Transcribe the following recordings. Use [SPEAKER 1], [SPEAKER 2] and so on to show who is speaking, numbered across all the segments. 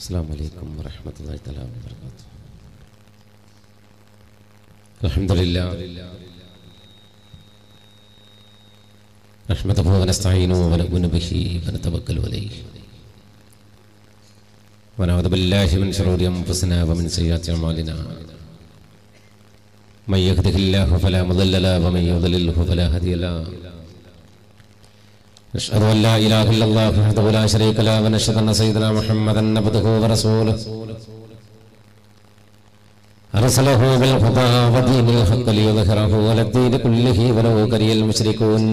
[SPEAKER 1] السلام عليكم ورحمة الله تعالى وبركاته الحمد لله نحمده ونستعينه ونؤمن به ونتوكل عليه ونعوذ بالله من شرور أنفسنا ومن سيئات أعمالنا من يهده الله فلا مضل له ومن يضلله فلا هادي له نشهد أن لا إله إلا الله وحده لا شريك له ونشهد أن سيدنا محمدا عبده ورسوله أرسله بالهدى ودين الحق ليظهره على الدين كله ولو كره المشركون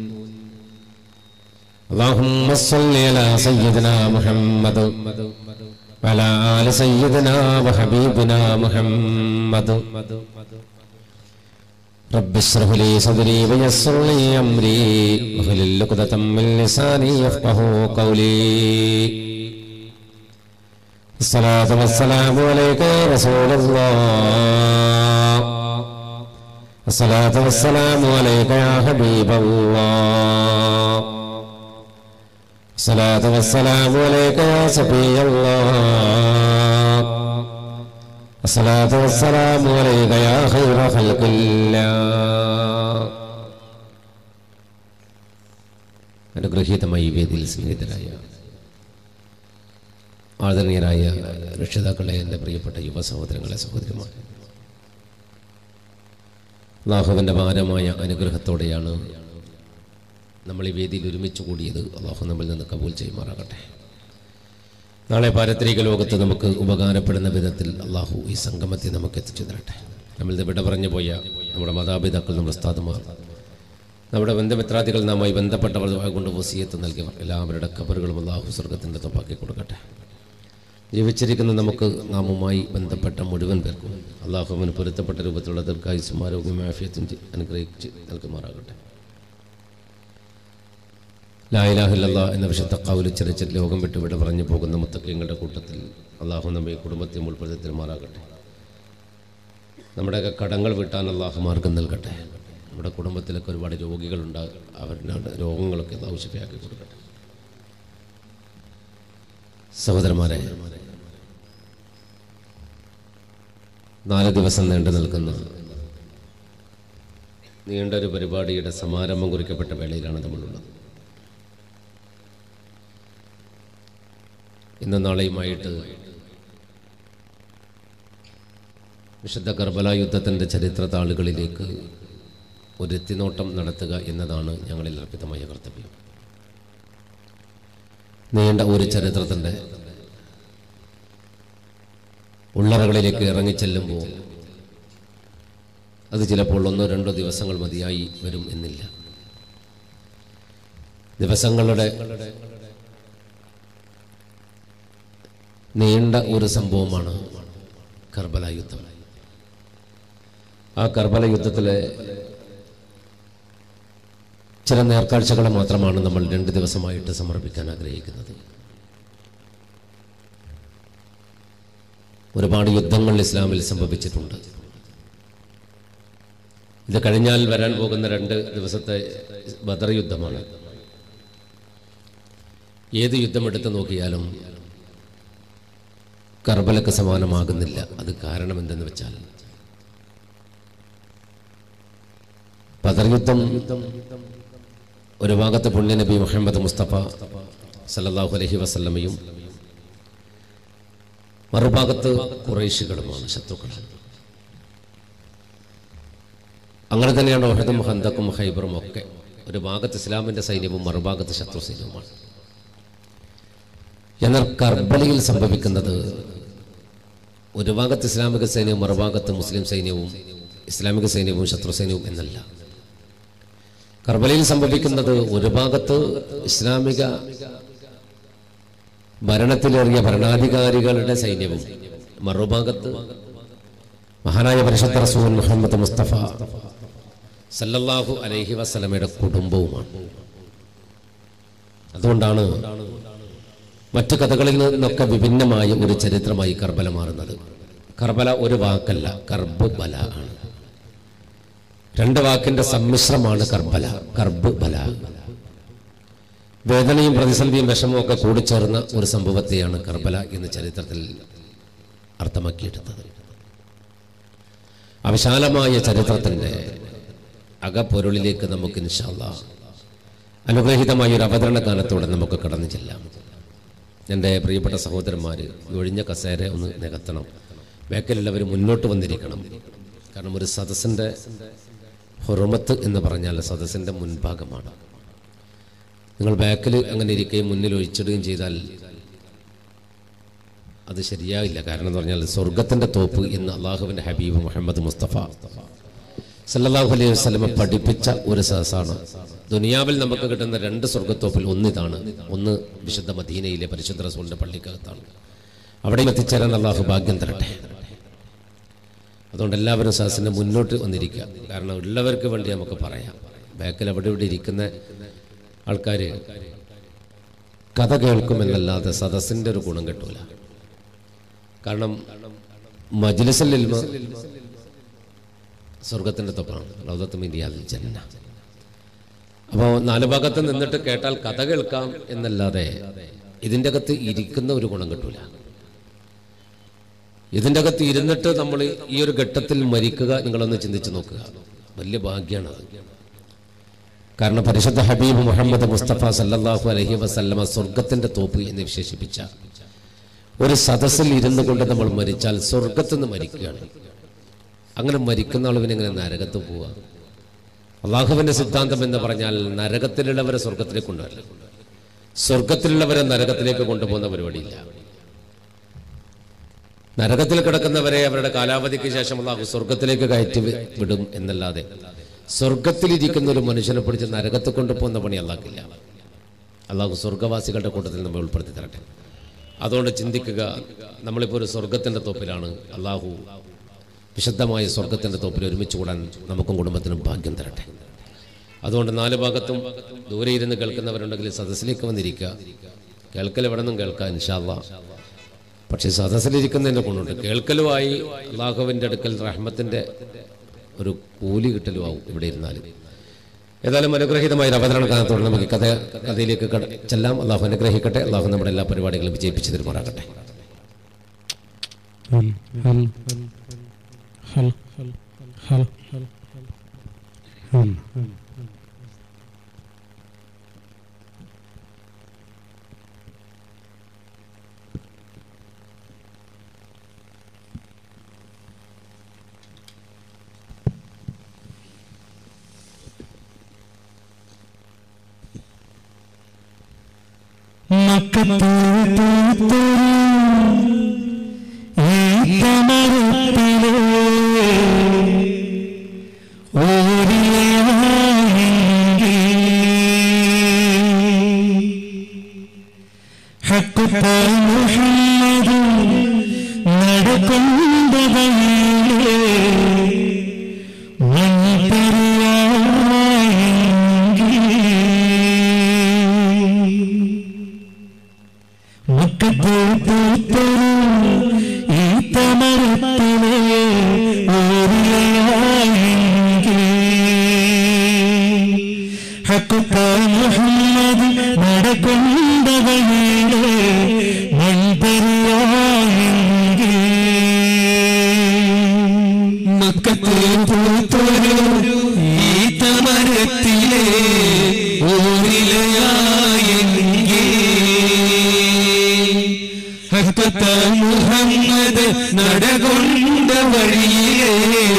[SPEAKER 1] اللهم صل على سيدنا محمد وعلى آل سيدنا وحبيبنا محمد رب اشرح لي صدري ويسر لي امري واحلل عقدة من لساني يفقه قولي الصلاة والسلام عليك يا رسول الله الصلاة والسلام عليك يا حبيب الله الصلاة والسلام عليك يا صفي الله الصلاة والسلام عليك يا خير خلق الله അനുഗ്രഹീതമായി വേദിയിൽ സ്നേഹിതരായ ആദരണീയരായ രക്ഷിതാക്കളെ എൻ്റെ പ്രിയപ്പെട്ട യുവ സഹോദരങ്ങളെ സഹോദരിമാർ അള്ളാഹുവിൻ്റെ ഭാരമായ അനുഗ്രഹത്തോടെയാണ് നമ്മൾ ഈ വേദിയിൽ ഒരുമിച്ച് കൂടിയത് അള്ളാഹു നമ്മിൽ നിന്ന് കബൂൽ ചെയ്യുമാറാകട്ടെ നാളെ പാരത്രിക ലോകത്ത് നമുക്ക് ഉപകാരപ്പെടുന്ന വിധത്തിൽ അള്ളാഹു ഈ സംഗമത്തെ നമുക്ക് എത്തിച്ചു തരട്ടെ നമ്മിൽ നിന്ന് വിട പറഞ്ഞു പോയ നമ്മുടെ മാതാപിതാക്കൾ നമ്മുടെ ഉസ്താദുമാർ നമ്മുടെ ബന്ധമിത്രാദികൾ നാമായി ബന്ധപ്പെട്ടവർ കൊണ്ട് വസീയത്ത് നൽകിയവർ എല്ലാവരുടെ കബറുകളും അള്ളാഹു സ്വർഗത്തിൻ്റെ തൊപ്പാക്കി കൊടുക്കട്ടെ ജീവിച്ചിരിക്കുന്ന നമുക്ക് നാമുമായി ബന്ധപ്പെട്ട മുഴുവൻ പേർക്കും അള്ളാഹുവിന് പൊരുത്തപ്പെട്ട രൂപത്തിലുള്ള ദീർഘായുസും ആരോഗ്യം ആഫിയത്തും അനുഗ്രഹിച്ച് നൽകുമാറാകട്ടെ ലായിലാഹില്ല എന്ന വിഷത്ത കൗലിച്ചരച്ച് ലോകം വിട്ട് വിട പറഞ്ഞു പോകുന്ന മുത്തക്കങ്ങളുടെ കൂട്ടത്തിൽ അള്ളാഹു നമ്മെ കുടുംബത്തെയും ഉൾപ്പെടുത്തി മാറാകട്ടെ നമ്മുടെയൊക്കെ കടങ്ങൾ വിട്ടാൻ അള്ളാഹു മാർഗം നൽകട്ടെ നമ്മുടെ കുടുംബത്തിലൊക്കെ ഒരുപാട് രോഗികളുണ്ട് അവരുടെ രോഗങ്ങളൊക്കെ ഔഷധയാക്കി കൊടുക്കട്ടെ സഹോദരന്മാരെ നാല് ദിവസം നീണ്ടു നിൽക്കുന്ന നീണ്ടൊരു പരിപാടിയുടെ സമാരംഭം കുറിക്കപ്പെട്ട വേളയിലാണ് നമ്മളുള്ളത് ഇന്നും നാളെയുമായിട്ട് വിശുദ്ധ കർബല യുദ്ധത്തിൻ്റെ ചരിത്ര താളുകളിലേക്ക് ഒരു എത്തിനോട്ടം നടത്തുക എന്നതാണ് ഞങ്ങളിൽ അർപ്പിതമായ കർത്തവ്യം നീണ്ട ഒരു ചരിത്രത്തിൻ്റെ ഉള്ളറകളിലേക്ക് ഇറങ്ങിച്ചെല്ലുമ്പോൾ അത് ചിലപ്പോൾ ഒന്നോ രണ്ടോ ദിവസങ്ങൾ മതിയായി വരും എന്നില്ല ദിവസങ്ങളുടെ നീണ്ട ഒരു സംഭവമാണ് കർബല യുദ്ധം ആ കർബല യുദ്ധത്തിലെ ചില നേർക്കാഴ്ചകൾ മാത്രമാണ് നമ്മൾ രണ്ട് ദിവസമായിട്ട് സമർപ്പിക്കാൻ ആഗ്രഹിക്കുന്നത് ഒരുപാട് യുദ്ധങ്ങൾ ഇസ്ലാമിൽ സംഭവിച്ചിട്ടുണ്ട് ഇത് കഴിഞ്ഞാൽ വരാൻ പോകുന്ന രണ്ട് ദിവസത്തെ ബദർ യുദ്ധമാണ് ഏത് യുദ്ധം എടുത്തു നോക്കിയാലും കർബലക്ക് സമാനമാകുന്നില്ല അത് കാരണം എന്തെന്ന് വെച്ചാൽ ബദർ യുദ്ധം ഒരു ഭാഗത്ത് പുണ്യനബി മുഹമ്മദ് മുസ്തഫ സല്ലല്ലാഹു അലൈഹി വസല്ലമയും മറുഭാഗത്ത് കുറേശികളുമാണ് ശത്രുക്കൾ അങ്ങനെ തന്നെയാണ് ഒഹദും ഹന്തക്കും ഹൈബറും ഒക്കെ ഒരു ഭാഗത്ത് ഇസ്ലാമിൻ്റെ സൈന്യവും മറുഭാഗത്ത് ശത്രു സൈന്യവുമാണ് എന്നാൽ കർബലയിൽ സംഭവിക്കുന്നത് ഒരു ഭാഗത്ത് ഇസ്ലാമിക സൈന്യവും മറുഭാഗത്ത് മുസ്ലിം സൈന്യവും ഇസ്ലാമിക സൈന്യവും ശത്രു സൈന്യവും എന്നല്ല കർബലയിൽ സംഭവിക്കുന്നത് ഒരു ഭാഗത്ത് ഇസ്ലാമിക ഭരണത്തിലേറിയ ഭരണാധികാരികളുടെ സൈന്യവും മറുഭാഗത്ത് മഹാനായ പരിശുദ്ധ റസൂൽ മുഹമ്മദ് മുസ്തഫ സല്ലല്ലാഹു അലൈഹി വസല്ലമയുടെ കുടുംബവുമാണ് അതുകൊണ്ടാണ് മറ്റു കഥകളിൽ നിന്നൊക്കെ വിഭിന്നമായ ഒരു ചരിത്രമായി കർബല മാറുന്നത് കർബല ഒരു വാക്കല്ല കർബ് ബല ആണ് രണ്ട് വാക്കിന്റെ സമ്മിശ്രമാണ് കർബല കർബ് ബല വേദനയും പ്രതിസന്ധിയും വിഷമവും ഒക്കെ കൂടിച്ചേർന്ന ഒരു സംഭവത്തെയാണ് കർബല എന്ന് ചരിത്രത്തിൽ അർത്ഥമാക്കിയെടുത്തത് ആ വിശാലമായ ചരിത്രത്തിൻ്റെ അകപ്പൊരുളിലേക്ക് നമുക്ക് ഇൻഷാല്ല അനുഗ്രഹീതമായ ഒരു അവതരണ കാലത്തോടെ നമുക്ക് കടന്നു ചെല്ലാം എൻ്റെ പ്രിയപ്പെട്ട സഹോദരന്മാർ ഒഴിഞ്ഞ കസേര ഒന്ന് നികത്തണം ബാക്കിലുള്ളവർ മുന്നോട്ട് വന്നിരിക്കണം കാരണം ഒരു സദസ്സിൻ്റെ ഹുറുമത്ത് എന്ന് പറഞ്ഞാൽ സദസ്സിൻ്റെ മുൻഭാഗമാണ് നിങ്ങൾ ബാക്കിൽ അങ്ങനെ ഇരിക്കുകയും മുന്നിൽ ഒഴിച്ചിടുകയും ചെയ്താൽ അത് ശരിയാവില്ല കാരണം എന്ന് പറഞ്ഞാൽ സ്വർഗത്തിൻ്റെ തോപ്പ് എന്ന് അള്ളാഹുവിൻ്റെ ഹബീബ് മുഹമ്മദ് മുസ്തഫ സല്ലല്ലാഹു അലൈഹി വസല്ലമ പഠിപ്പിച്ച ഒരു സദസ്സാണ് ദുനിയാവിൽ നമുക്ക് കിട്ടുന്ന രണ്ട് സ്വർഗത്തോപ്പിൽ ഒന്നിതാണ് ഒന്ന് വിശുദ്ധ മദീനയിലെ പരിശുദ്ധ റസൂലിൻ്റെ പള്ളിക്കകത്താണ് അവിടെ എത്തിച്ചേരാൻ അള്ളാഹു ഭാഗ്യം തരട്ടെ അതുകൊണ്ട് എല്ലാവരും സദസ്സിൻ്റെ മുന്നോട്ട് വന്നിരിക്കുക കാരണം ഉള്ളവർക്ക് വേണ്ടി നമുക്ക് പറയാം ബാക്കിൽ അവിടെ ഇവിടെ ഇരിക്കുന്ന ആൾക്കാർ കഥ കേൾക്കുമെന്നല്ലാതെ സദസ്സിൻ്റെ ഒരു ഗുണം കിട്ടൂല കാരണം മജ്ലിസുൽ ഇൽമ സ്വർഗത്തിൻ്റെ തൊപ്പാണ് റൗദത്തും ഇന്ത്യാദിൽ ജന്ന അപ്പോൾ നാല് ഭാഗത്ത് നിന്നിട്ട് കേട്ടാൽ കഥ കേൾക്കാം എന്നല്ലാതെ ഇതിൻ്റെ അകത്ത് ഇരിക്കുന്ന ഒരു ഗുണം കിട്ടൂല ഇതിൻ്റെ അകത്ത് ഇരുന്നിട്ട് നമ്മൾ ഈ ഒരു ഘട്ടത്തിൽ മരിക്കുക നിങ്ങളൊന്ന് ചിന്തിച്ച് നോക്കുക വലിയ ഭാഗ്യമാണ് അത് കാരണം പരിശുദ്ധ ഹബീബ് മുഹമ്മദ് മുസ്തഫ സല്ലല്ലാഹു അലൈഹി വസല്ലമ സ്വർഗത്തിന്റെ തോപ്പ് എന്ന് വിശേഷിപ്പിച്ച ഒരു സദസ്സിൽ ഇരുന്നു കൊണ്ട് നമ്മൾ മരിച്ചാൽ സ്വർഗത്ത് നിന്ന് മരിക്കുകയാണ് അങ്ങനെ മരിക്കുന്ന ആളുവിന് എങ്ങനെ നരകത്ത് പോവുക അള്ളാഹുവിന്റെ സിദ്ധാന്തം എന്ന് പറഞ്ഞാൽ നരകത്തിലുള്ളവരെ സ്വർഗത്തിലേക്ക് കൊണ്ടുവരില്ല സ്വർഗത്തിലുള്ളവരെ നരകത്തിലേക്ക് കൊണ്ടുപോകുന്ന പരിപാടിയില്ല നരകത്തിൽ കിടക്കുന്നവരെ അവരുടെ കാലാവധിക്ക് ശേഷം അള്ളാഹു സ്വർഗത്തിലേക്ക് കയറ്റി വി- വിടും എന്നല്ലാതെ സ്വർഗത്തിലിരിക്കുന്ന ഒരു മനുഷ്യനെ പിടിച്ച് നരകത്തിൽ കൊണ്ടുപോകുന്ന പണി അള്ളാഹ്ക്കില്ല അള്ളാഹു സ്വർഗവാസികളുടെ കൂട്ടത്തിൽ നമ്മൾ ഉൾപ്പെടുത്തി തരട്ടെ അതുകൊണ്ട് ചിന്തിക്കുക നമ്മളിപ്പോൾ ഒരു സ്വർഗത്തിൻ്റെ തോപ്പിലാണ് അള്ളാഹു വിശുദ്ധമായ സ്വർഗത്തിൻ്റെ തോപ്പിൽ ഒരുമിച്ച് കൂടാൻ നമുക്കും കുടുംബത്തിനും ഭാഗ്യം തരട്ടെ അതുകൊണ്ട് നാല് ഭാഗത്തും ദൂരെ ഇരുന്ന് കേൾക്കുന്നവരുണ്ടെങ്കിൽ സദസ്സിലേക്ക് വന്നിരിക്കുക കേൾക്കൽ എവിടെ നിന്നും കേൾക്കാം ഇൻഷാല്ല പക്ഷേ സദസ്സിലിരിക്കുന്നതിൻ്റെ ഗുണമുണ്ട് കേൾക്കലുമായി അള്ളാഹുവിൻ്റെ അടുക്കൽ റഹ്മത്തിൻ്റെ ഒരു കൂലി കിട്ടലുമാവും ഇവിടെ ഇരുന്നാൽ ഏതായാലും അനുഗ്രഹീതമായ ഒരു അവതരണ കാലത്തോടെ നമുക്ക് കഥ കഥയിലേക്ക് കട- ചെല്ലാം അള്ളാഹു അനുഗ്രഹിക്കട്ടെ അള്ളാഹു നമ്മുടെ എല്ലാ പരിപാടികളും വിജയിപ്പിച്ച് തരുമാറാകട്ടെ
[SPEAKER 2] هل هل هل هل هل هل മക്കത്ത് പൂത്തൊരു ഈത്തമരത്തിലെ ഓരിയായെങ്കിൽ ഹക്കുത്ത മുഹമ്മദ് നടക്കൊണ്ടവയിലെ മൺപെരിയായെങ്കിൽ മുക്കത്ത് പൂത്തൊരു ഈ തമരത്തിലെ ഓരിയായെങ്കിൽ ഹക്കുത്ത മുഹമ്മദ് നടക്കൊണ്ട വഴിയിലെ മൺപെരിയായെങ്കിൽ മക്കത്ത് പൂത്തൊരു ഈ തമരത്തിലെ ഓരിലയായെങ്കിൽ ഹക്കത്ത മുഹമ്മദ് നടകൊണ്ട വഴിയിലെ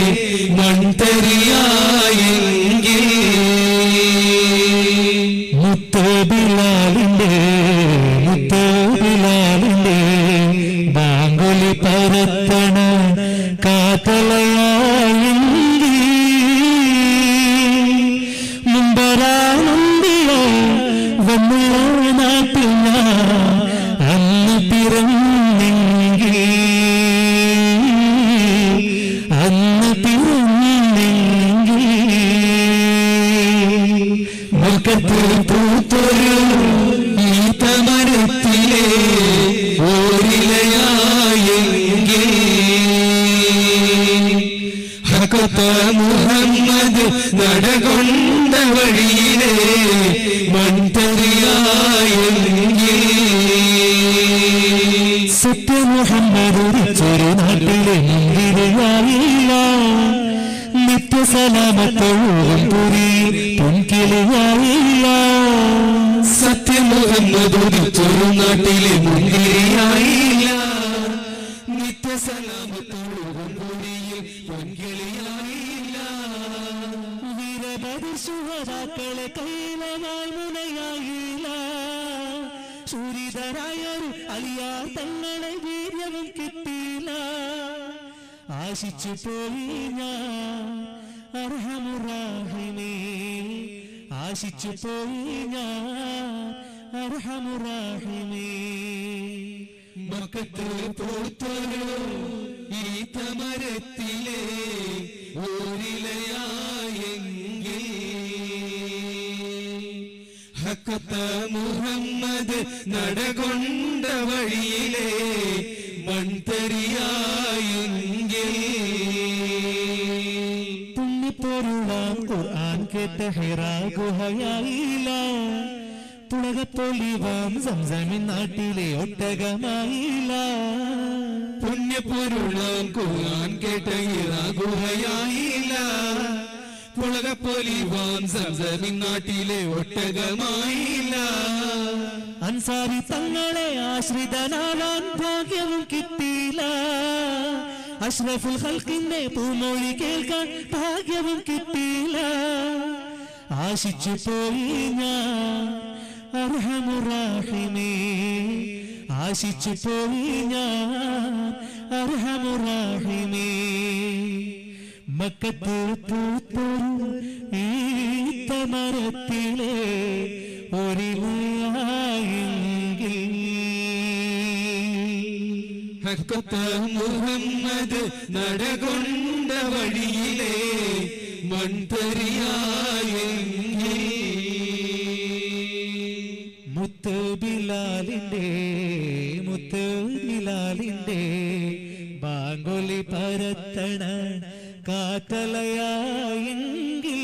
[SPEAKER 2] മൺതരിയായെങ്കിൽ മുത്തബിലാലിന്റെ മുത്തബിലാലിന്റെ ബാങ്കുലി പരത്തണ കാത്തലയായെങ്കിൽ മുമ്പരാനന്ദിയോ വന്നുള്ള നാട്ടിൽ ഞാൻ അന്ന് പിറന്നെങ്കിൽ അന്ന് പിറന്നെങ്കിൽ മുഖത്ത് പൂത്തൊരു ഈ തമരത്തിലെ ഓരിലയായെങ്കിൽ ഹക്കത്ത മുഹമ്മദ് നടകൊണ്ട വഴിയിലെ മൺതറിയാ സത്യ മുഹമ്മദ് ഉദിച്ചൊരു നാട്ടിലെ മുന്തിരിയായില്ല നിത്യസലാമത്തോഴും പുരി പൊൻകിളിയായില്ല
[SPEAKER 3] സത്യ മുഹമ്മദ് ഉദിച്ചൊരു നാട്ടിലെ മുന്തിരിയായില്ല നിത്യസലാമത്തോടും കൂടിയിൽ പൊൻകിളിയായില്ല
[SPEAKER 2] വീരപരിശുഹതാക്കളെ കൈലമായി മുനയായില്ല സൂരിതരായൊരു അലിയാർ തങ്ങളെ വീര്യവും കിട്ടിയില്ല ആശിച്ചു പോയി ഞാൻ അർഹമുറാഹിമേ ആശിച്ചു പോയി ഞാൻ അർഹമുറാഹിമേ
[SPEAKER 3] മക്കത്ത് പൂത്തൊരു ഈ തമരത്തിലെ ഓരിലയായെങ്കിൽ ഹക്കത്ത മുഹമ്മദ് നടകൊണ്ട വഴിയിലെ മൺതരിയായെങ്കിൽ
[SPEAKER 2] പുണ്യപ്പൊരുളാം ഖുർആൻ കേട്ട ഹിറാ ഗുഹയായില്ല പുളകത്തൊളിവാം സംസമിൻ നാട്ടിലെ ഒട്ടകമായില്ല
[SPEAKER 3] പുണ്യപ്പൊരുളാം ഖുർആൻ കേട്ട ഇറാ ഗുഹയായില്ല പുളകപ്പൊലിവാം സംസമിൻ നാട്ടിലെ ഒട്ടകമായില്ല
[SPEAKER 2] അൻസാരി തങ്ങളെ ആശ്രിതനാവാൻ ഭാഗ്യവും കിട്ടിയില്ല അഷ്റഫുൽ ഹൽക്കിന്റെ പൂമൊഴി കേൾക്കാൻ ഭാഗ്യവും കിട്ടിയില്ല ആശിച്ചു പോയി ഞാൻ അർഹമുറാഹിമേ ആശിച്ചു പോയി ഞാൻ അർഹമുറാഹിമേ മക്കത്ത് പൂത്തൊരു ഈത്ത മരത്തിലെ ഒരിലയായെങ്കിൽ
[SPEAKER 3] ഹക്കത്ത മുഹമ്മദ് നടകൊണ്ട വഴിയിലെ മൺതരിയായെങ്കിൽ
[SPEAKER 2] മുത്ത് ബിലാലിന്റെ മുത്ത് ബിലാലിന്റെ ബാങ്കൊലി പരത്തണ കാക്കലയായെങ്കിൽ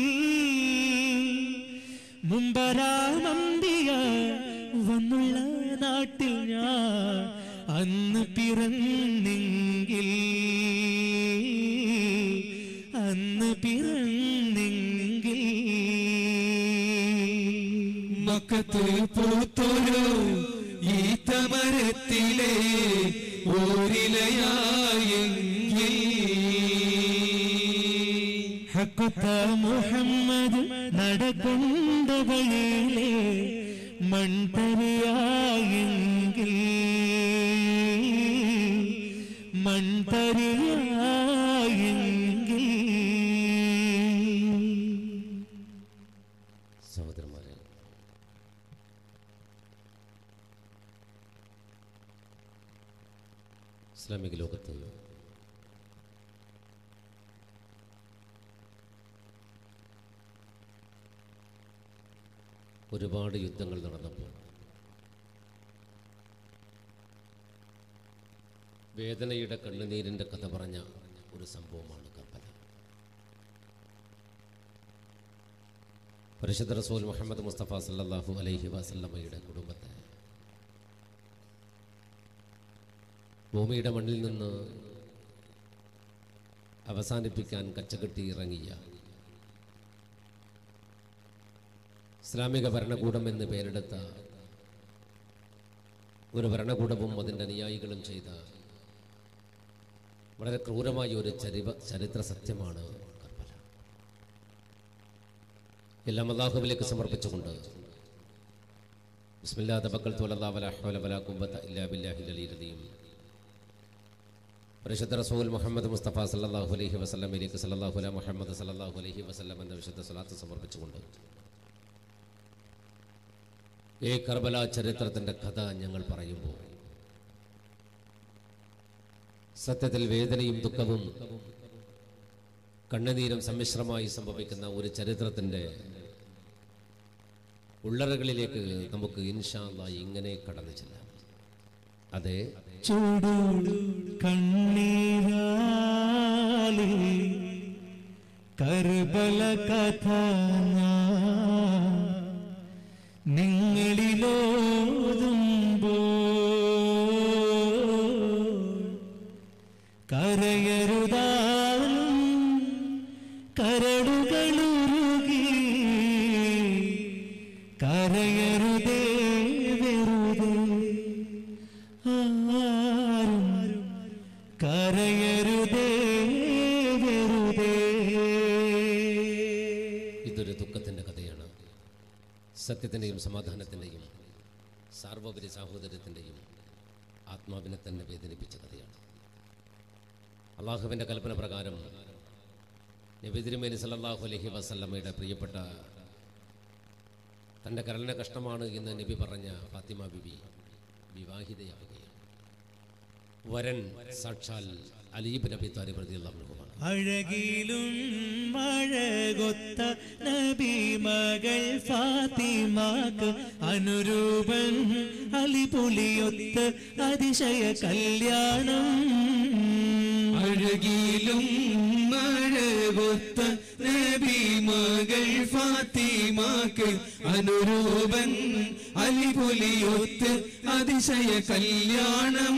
[SPEAKER 2] മുമ്പരാമമ്പിയ വന്നുള്ള നാട്ടിൽ ഞാൻ അന്ന് പിറന്നെങ്കിൽ അന്ന് പിറന്നെങ്കിൽ
[SPEAKER 3] മക്കത്ത് പൂത്തൊരു ഈ തമരത്തിലെ ഓരിലയായെങ്കിൽ
[SPEAKER 2] ഹക്കുത്ത മുഹമ്മദ് നടകൊണ്ട വഴിയിലെ മൺതരിയായെങ്കിൽ മൺതരിയായെങ്കിൽ
[SPEAKER 1] സഹോദരന്മാരെ ഇസ്ലാമിക ലോകത്ത് ഒരുപാട് യുദ്ധങ്ങൾ നടന്നപ്പോൾ വേദനയുടെ കണ്ണുനീരിൻ്റെ കഥ പറഞ്ഞ ഒരു സംഭവമാണ് കപ്പല പരിശുദ്ധ റസൂൽ മുഹമ്മദ് മുസ്തഫ സല്ലല്ലാഹു അലൈഹി വസല്ലമയുടെ കുടുംബത്തെ ഭൂമിയുടെ മണ്ണിൽ നിന്ന് അവസാനിപ്പിക്കാൻ കച്ചകെട്ടി ഇറങ്ങിയ ഇസ്ലാമിക ഭരണകൂടം എന്ന് പേരെടുത്ത ഒരു ഭരണകൂടവും അതിൻ്റെ അനുയായികളും ചെയ്ത വളരെ ക്രൂരമായ ഒരു ചരിവ ചരിത്ര സത്യമാണ് കർബല എല്ലാം അള്ളാഹുവിലേക്ക് സമർപ്പിച്ചുകൊണ്ട് ബിസ്മില്ലാ തബക്കൽ തുലല്ലാ വലാ ഹൗല വലാ ഖുവത ഇല്ലാ ബില്ലാഹിൽ അലിയിൽ അലീം പരിശുദ്ധ റസൂൽ മുഹമ്മദ് മുസ്തഫ സല്ലല്ലാഹു അലൈഹി വസല്ലമയിലേക്ക് സല്ലല്ലാഹു അലാ മുഹമ്മദ് സല്ലല്ലാഹു അലൈഹി വസല്ലം എന്ന വിശുദ്ധ സ്വലാത്ത് സമർപ്പിച്ചുകൊണ്ട് ഈ കർബല ചരിത്രത്തിൻ്റെ കഥ ഞങ്ങൾ പറയുമ്പോൾ സത്യത്തിൽ വേദനയും ദുഃഖവും കണ്ണുനീരും സമ്മിശ്രമായി സംഭവിക്കുന്ന ഒരു ചരിത്രത്തിൻ്റെ ഉള്ളറകളിലേക്ക് നമുക്ക് ഇൻഷാല്ല ഇങ്ങനെ കടന്നു ചെല്ലാം അതെ
[SPEAKER 2] ചൂടു കണ്ണീരാലി കർബല കഥ ഞാൻ നിങ്ങളിലോതുമ്പോൾ കരയരുതാൻ കരടുകളുരുകി കരയരുതേ വെറുതെ ആരും കരയരുതേ വെറുതെ
[SPEAKER 1] ഇതൊരു ദുഃഖത്തിൻ്റെ കഥയാണ് സത്യത്തിൻ്റെയും സമാധാനത്തിൻ്റെയും സാർവപരി സാഹോദര്യത്തിൻ്റെയും ആത്മാവിനെ തന്നെ വേദനിപ്പിച്ച കഥയാണ് അള്ളാഹുവിൻ്റെ കൽപ്പന പ്രകാരം നബി തിരുമേനി സല്ലല്ലാഹു അലൈഹി വസല്ലമ്മയുടെ പ്രിയപ്പെട്ട തൻ്റെ കരളിനെ കഷ്ടമാണ് എന്ന് നബി പറഞ്ഞ ഫാത്തിമ ബിബി വിവാഹിതയാവുകയാണ് വരൻ സാക്ഷാൽ അലീബ് നബി താലിബ് റളിയല്ലാഹു
[SPEAKER 2] അഴകിലും മഴകൊത്ത നബി മകൾ ഫാത്തിമാക്ക് അനുരൂപൻ അലിപുലിയൊത്ത് അതിശയ കല്യാണം
[SPEAKER 3] അഴകിലും മഴകൊത്ത നബി മകൾ ഫാത്തിമാക്ക് അനുരൂപൻ അലിപുലിയൊത്ത് അതിശയ കല്യാണം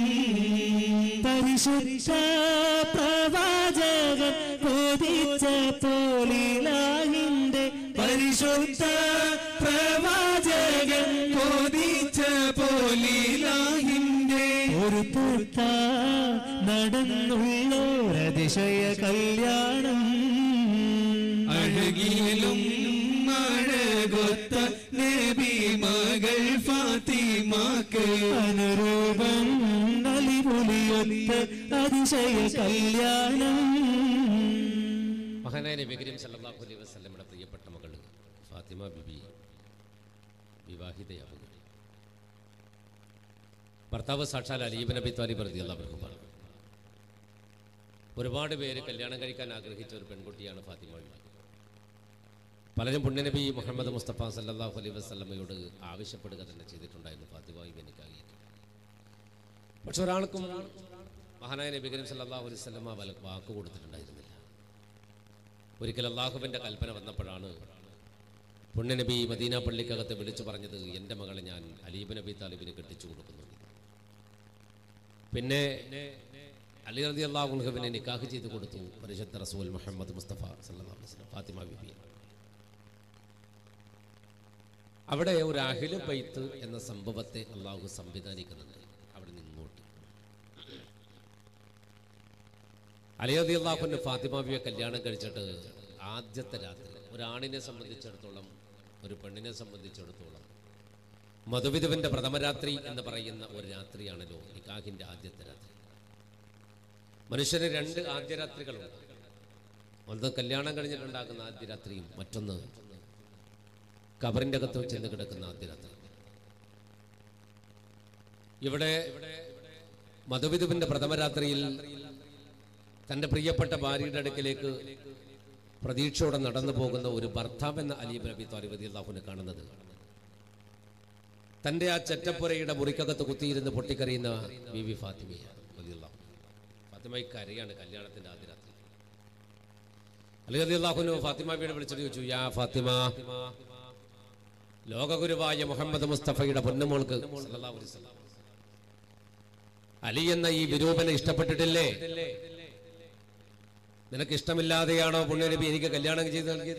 [SPEAKER 2] പരിശുദ്ധ പ്രവാചകൻ കൊതിച്ച പോലിലാഹിന്റെ
[SPEAKER 3] പരിശുദ്ധ പ്രവാചകൻ കോതിച്ച പോലീലാഹിന്റെ
[SPEAKER 2] ഒരു പൂത്ത നടന്നുള്ളോരതിശയ കല്യാണം
[SPEAKER 3] അഴകിലും മഴകൊത്ത നബി മകൾ ഫാത്തിമാക്ക്
[SPEAKER 2] അനുരൂപം നലിപുലിയൊത്ത് അതിശയ കല്യാണം
[SPEAKER 1] മഹാനായ നബി കരീം സല്ലല്ലാഹു അലൈഹി വസല്ലമയുടെ പ്രിയപ്പെട്ട മകൾ ഫാത്തിമ ബിബി വിവാഹിതയാവുക ഭർത്താവ് സാക്ഷാൽ അലീബ് നബി താലിബ് റളിയല്ലാഹു അൻഹുമാണ് ഒരുപാട് പേര് കല്യാണം കഴിക്കാൻ ആഗ്രഹിച്ച ഒരു പെൺകുട്ടിയാണ് ഫാത്തിമ ബിബി പലരും പുണ്യനബി മുഹമ്മദ് മുസ്തഫ സല്ലല്ലാഹു അലൈഹി വസല്ലമയോട് ആവശ്യപ്പെടുക തന്നെ ചെയ്തിട്ടുണ്ടായിരുന്നു ഫാത്തിമ ബിബി എനിക്കായിട്ട് പക്ഷെ ഒരാൾക്കും മഹാനായ നബി കരീം സല്ലല്ലാഹു അലൈഹി വസല്ലമ വല- വാക്ക് കൊടുത്തിട്ടുണ്ടായിരുന്നില്ല ഒരിക്കൽ അള്ളാഹുവിൻ്റെ കൽപ്പന വന്നപ്പോഴാണ് പുണ്യനബി മദീന പള്ളിക്കകത്ത് വിളിച്ചു പറഞ്ഞത് എൻ്റെ മകളെ ഞാൻ അലീബ് നബി താലിബിന് കെട്ടിച്ചു കൊടുക്കുന്നു പിന്നെ അലി റതി അള്ളാഹുൽഹബിനെ നിക്കാഹ് ചെയ്ത് കൊടുത്തു പരിശുദ്ധ റസൂൽ മുഹമ്മദ് മുസ്തഫ സല്ലല്ലാഹു അലൈഹി വസല്ലം ഫാത്തിമ ബിബി അവിടെ ഒരു അഹിലു ബൈത്ത് എന്ന സംഭവത്തെ അള്ളാഹു സംവിധാനിക്കുന്നുണ്ട് അവിടെ നിന്നോട്ട് അലിയതി അള്ളാഹുവിൻ്റെ ഫാത്തിമ ബിയെ കല്യാണം കഴിച്ചിട്ട് ആദ്യത്തെ രാത്രി ഒരാണിനെ സംബന്ധിച്ചിടത്തോളം ഒരു പെണ്ണിനെ സംബന്ധിച്ചിടത്തോളം മധുവിധുവിൻ്റെ പ്രഥമരാത്രി എന്ന് പറയുന്ന ഒരു രാത്രിയാണല്ലോ നിക്കാഹിൻ്റെ ആദ്യത്തെ രാത്രി മനുഷ്യന് രണ്ട് ആദ്യ രാത്രികളുണ്ട് ഒന്ന് കല്യാണം കഴിഞ്ഞിട്ടുണ്ടാകുന്ന ആദ്യ രാത്രിയും മറ്റൊന്ന് കബറിൻ്റെ അകത്ത് ചെന്ന് കിടക്കുന്ന ആദ്യ രാത്രി ഇവിടെ മധുവിധുവിൻ്റെ പ്രഥമരാത്രിയിൽ തൻ്റെ പ്രിയപ്പെട്ട ഭാര്യയുടെ അടുക്കിലേക്ക് പ്രതീക്ഷയോടെ നടന്നു പോകുന്ന ഒരു ഭർത്താവ് എന്ന അലീബ് നബി താലിബ് അള്ളാഹുവിനെ കാണുന്നത് തൻ്റെ ആ ചെറ്റപ്പുരയുടെ മുറിക്കകത്ത് കുത്തിയിരുന്ന് പൊട്ടിക്കറിയുന്ന ബി വി ഫാത്തിമയാണ് റളിയല്ലാഹു അൻഹ. ഫാത്തിമയ്ക്ക് കരയാണ് കല്യാണത്തിന്റെ ആദ്യ രാത്രി അലി അലി അള്ളാഹുനു ഫാത്തിമ ബിയുടെ വിളിച്ചിട്ട് ചോദിച്ചു യാ ഫാത്തിമ ലോകഗുരുവായ മുഹമ്മദ് മുസ്തഫയുടെ പൊന്നുമോൾക്ക് സല്ലല്ലാഹു അലൈഹി വസല്ലം. അലി എന്ന ഈ വിരൂപനെ ഇഷ്ടപ്പെട്ടിട്ടില്ലേ നിനക്ക് ഇഷ്ടമില്ലാതെയാണോ പുണ്യനബി എനിക്ക് കല്യാണം ചെയ്ത് നൽകിയത്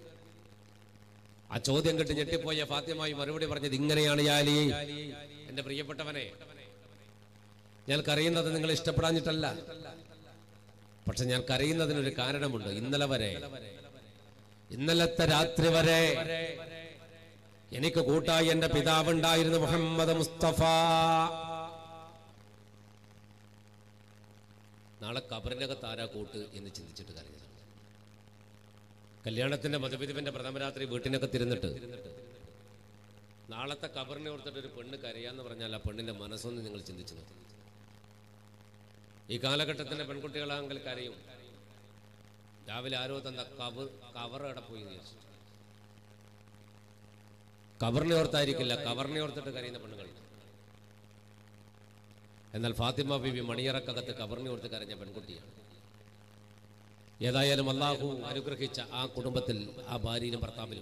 [SPEAKER 1] ആ ചോദ്യം കേട്ട് ഞെട്ടിപ്പോയ ഫാത്യമായി മറുപടി പറഞ്ഞത് ഇങ്ങനെയാണ് യാ അലി എന്റെ പ്രിയപ്പെട്ടവനെ ഞാൻ കരയുന്നത് നിങ്ങൾ ഇഷ്ടപ്പെടാഞ്ഞിട്ടല്ല പക്ഷെ ഞാൻ കരയുന്നതിനൊരു കാരണമുണ്ട് ഇന്നലെ വരെ ഇന്നലത്തെ രാത്രി വരെ എനിക്ക് കൂട്ടായി എന്റെ പിതാവുണ്ടായിരുന്നു മുഹമ്മദ് മുസ്തഫ നാളെ കബറിനകത്ത് ആരാ കൂട്ട് എന്ന് ചിന്തിച്ചിട്ട് കരഞ്ഞതാണ് കല്യാണത്തിന്റെ മധുപിരിവിന്റെ പ്രഥമരാത്രി വീട്ടിനകത്ത് ഇരുന്നിട്ട് നാളത്തെ കബറിനെ ഓർത്തിട്ട് ഒരു പെണ്ണ് കരയാന്ന് പറഞ്ഞാൽ ആ പെണ്ണിന്റെ മനസ്സൊന്ന് നിങ്ങൾ ചിന്തിച്ചു നോക്കി ഈ കാലഘട്ടത്തിന്റെ പെൺകുട്ടികളാണെങ്കിൽ കരയും രാവിലെ ആരോ തന്ന കവർ കവർ അവിടെ പോയി എന്ന് വിചാരിച്ചു കബറിനെ ഓർത്തായിരിക്കില്ല കവറിനെ ഓർത്തിട്ട് കരയുന്ന പെണ്ണുങ്ങളുണ്ട് എന്നാൽ ഫാത്തിമ ബിബി മണിയറക്കകത്ത് കബറിനെ ഓർത്ത് കരഞ്ഞ പെൺകുട്ടിയാണ് ഏതായാലും അള്ളാഹു അനുഗ്രഹിച്ച ആ കുടുംബത്തിൽ ആ ഭാര്യയിലും ഭർത്താവിലും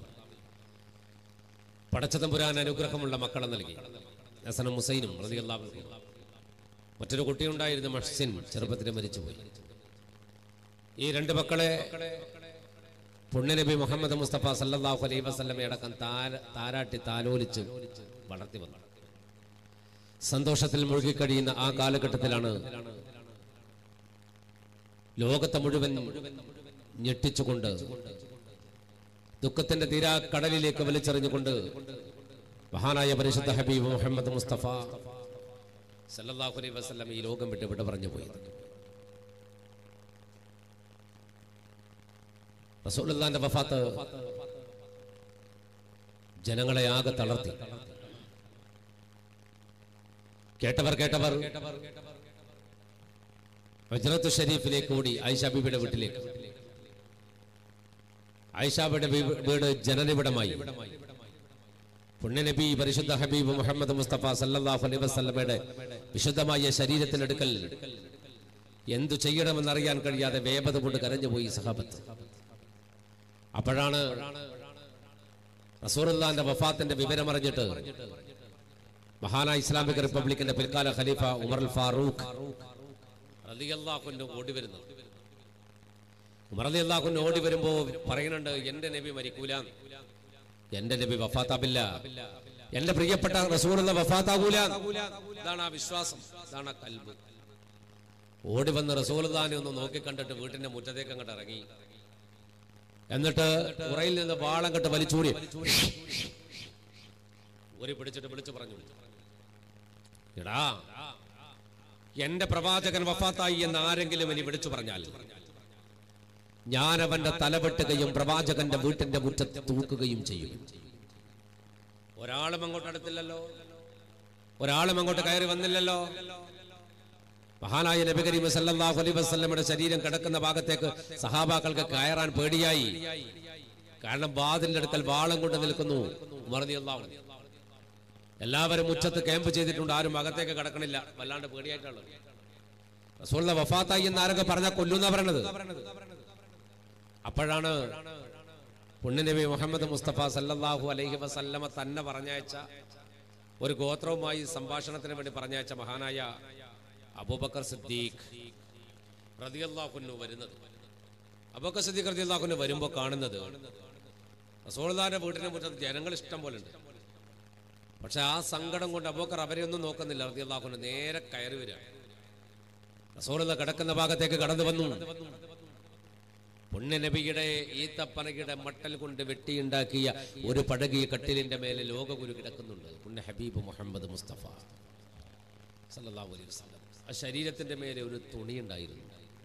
[SPEAKER 1] പടച്ചതമ്പുരാൻ അനുഗ്രഹമുള്ള മക്കളെ നൽകി ഹസനും മുസൈനും റളിയല്ലാഹു അൻഹും. മറ്റൊരു കുട്ടിയുണ്ടായിരുന്നു മഹ്സിൻ ചെറുപ്പത്തിൽ മരിച്ചുപോയി ഈ രണ്ട് മക്കളെ പുണ്യനബി മുഹമ്മദ് മുസ്തഫ സല്ലല്ലാഹു അലൈഹി വസല്ലമ അടക്കം താര താരാട്ടി താലോലിച്ച് വളർത്തി വന്നു സന്തോഷത്തിൽ മുഴുകിക്കഴിയുന്ന ആ കാലഘട്ടത്തിലാണ് ലോകത്തെ മുഴുവൻ ഞെട്ടിച്ചുകൊണ്ട് ദുഃഖത്തിന്റെ തീരാ കടലിലേക്ക് വലിച്ചെറിഞ്ഞുകൊണ്ട് മഹാനായ പരിശുദ്ധ ഹബീബ് മുഹമ്മദ് മുസ്തഫ സല്ലല്ലാഹു അലൈഹി വസല്ലം ഈ ലോകം വിട്ട് വിട പറഞ്ഞു പോയത് റസൂലുള്ളാന്റെ വഫാത്ത് ജനങ്ങളെ ആകെ തളർത്തി കേട്ടവർ കേട്ടവർ ഹജ്രത്ത് ഷരീഫിലേക്ക് ഓടി ആയിഷ ബീബിയുടെ വീട്ടിലേക്ക് ആയിഷാബിയുടെ വീട് ജനനിബിടമായി പുണ്യനബി പരിശുദ്ധ ഹബീബ് മുഹമ്മദ് മുസ്തഫ സല്ലല്ലാഹു അലൈഹി വസല്ലമയുടെ വിശുദ്ധമായ ശരീരത്തിനടുക്കൽ എന്തു ചെയ്യണമെന്നറിയാൻ കഴിയാതെ വേപത കൊണ്ട് കരഞ്ഞുപോയി സഹാബത്ത് അപ്പോഴാണ് റസൂറുല്ലാന്റെ വഫാത്തിന്റെ വിവരമറിഞ്ഞിട്ട് മഹാനായ ഇസ്ലാമിക് റിപ്പബ്ലിക്കിന്റെ പിൽക്കാല ഖലീഫ ഉമർ അൽ ഫാറൂഖ് റളിയല്ലാഹുവിന്റെ ഓടി വരുന്നു ഉമർ അലി അള്ളാഹുവിന് ഓടി വരുമ്പോ പറയുന്നുണ്ട് എന്റെ നബി മരിക്കൂല എന്റെ നബി വഫാത്താവില്ല എന്റെ പ്രിയപ്പെട്ട റസൂലുള്ള വഫാത്താകൂല ഇതാണ് ആ വിശ്വാസം ഇതാണ് ആ കൽബ് ഓടി വന്ന് റസൂൽദാനെ ഒന്ന് നോക്കിക്കണ്ടിട്ട് വീട്ടിന്റെ മുറ്റത്തേക്ക് അങ്ങോട്ട് ഇറങ്ങി എന്നിട്ട് ഉറയിൽ നിന്ന് വാളം കെട്ട് വലിച്ചൂടി ഊരി പിടിച്ചിട്ട് വിളിച്ചു പറഞ്ഞു എടാ എന്റെ പ്രവാചകൻ വഫാത്തായി എന്ന് ആരെങ്കിലും ഇനി വിളിച്ചു പറഞ്ഞാൽ ഞാൻ അവന്റെ തലവെട്ടുകയും പ്രവാചകന്റെ വീട്ടിന്റെ മുറ്റത്ത് തൂക്കുകയും ചെയ്യും ഒരാളും അങ്ങോട്ട് അടുത്തില്ലല്ലോ ഒരാളും അങ്ങോട്ട് കയറി വന്നില്ലല്ലോ മഹാനായ നബി കരീം സല്ലല്ലാഹു അലൈഹി വസല്ലമയുടെ ശരീരം കിടക്കുന്ന ഭാഗത്തേക്ക് സഹാബാക്കൾക്ക് കയറാൻ പേടിയായി കാരണം വാതിലിന്റെ അടുക്കൽ വാളം കൊണ്ട് നിൽക്കുന്നു ഉമർ റളിയല്ലാഹു അൻഹു. എല്ലാവരും മുറ്റത്ത് ക്യാമ്പ് ചെയ്തിട്ടുണ്ട് ആരും അകത്തേക്ക് കടക്കണില്ല വല്ലാണ്ട് പേടിയായിട്ടാണ് റസൂലിന്റെ വഫാത്തായി എന്ന് ആരൊക്കെ പറഞ്ഞാൽ കൊല്ലുന്ന പറയണത് അപ്പോഴാണ് പുണ്യനബി മുഹമ്മദ് മുസ്തഫ സല്ലല്ലാഹു അലൈഹി വസല്ലമ തന്നെ പറഞ്ഞയച്ച ഒരു ഗോത്രവുമായി സംഭാഷണത്തിന് വേണ്ടി പറഞ്ഞയച്ച മഹാനായ അബൂബക്കർ സിദ്ദീഖ് റളിയല്ലാഹുന്നു വരുന്നത് അബൂബക്കർ സിദ്ദീഖ് റളിയല്ലാഹുന്നു വരുമ്പോൾ കാണുന്നത് റസൂലുള്ളാഹിന്റെ വീട്ടിന്റെ മുറ്റത്ത് ജനങ്ങൾ ഇഷ്ടം പോലെ ഉണ്ട് പക്ഷെ ആ സങ്കടം കൊണ്ട് അബൂബക്കർ അവരെ ഒന്നും നോക്കുന്നില്ല റളിയല്ലാഹുന്നു നേരെ കയറി വരിക റസൂലുള്ള കിടക്കുന്ന ഭാഗത്തേക്ക് കടന്നു വന്നു പുണ്യനബിയുടെ ഈത്തപ്പനകിയുടെ മട്ടൽ കൊണ്ട് വെട്ടിയുണ്ടാക്കിയ ഒരു പടകിയ കട്ടിലിന്റെ മേലെ ലോകഗുരു കിടക്കുന്നുണ്ട് പുണ്യ ഹബീബ് മുഹമ്മദ് മുസ്തഫ സല്ലല്ലാഹു അലൈഹി വസല്ലം ആ ശരീരത്തിന്റെ മേലെ ഒരു തുണി ഉണ്ടായിരുന്നു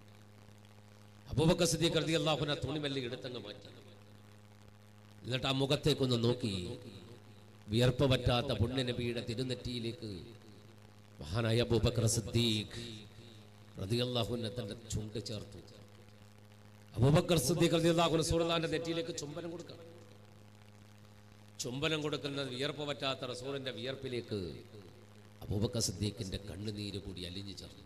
[SPEAKER 1] അബൂബക്കർ സിദ്ദീഖ് റളിയല്ലാഹു അൻഹു ആ തുണി മെല്ലെ എടുത്തങ്ങ് മാറ്റി എന്നിട്ട് ആ മുഖത്തേക്കൊന്ന് നോക്കി വിയർപ്പ് പറ്റാത്ത പുണ്യനബിയുടെ തിരുനെറ്റിയിലേക്ക് മഹാനായ അബൂബക്കർ സിദ്ദീഖ് റളിയല്ലാഹു അൻഹു തന്റെ ചുണ്ട് ചേർത്തു അബൂബക്കർ സിദ്ദീഖ് റളിയല്ലാഹു അൻഹു റസൂലുള്ളാഹിന്റെ നെറ്റിയിലേക്ക് ചുംബനം കൊടുക്കണം ചുംബനം കൊടുക്കുന്ന വിയർപ്പ് പറ്റാത്ത റസൂലിന്റെ വിയർപ്പിലേക്ക് അബൂബക്കർ സിദ്ദീഖിന്റെ കണ്ണുനീര് കൂടി അലിഞ്ഞു ചേർന്നു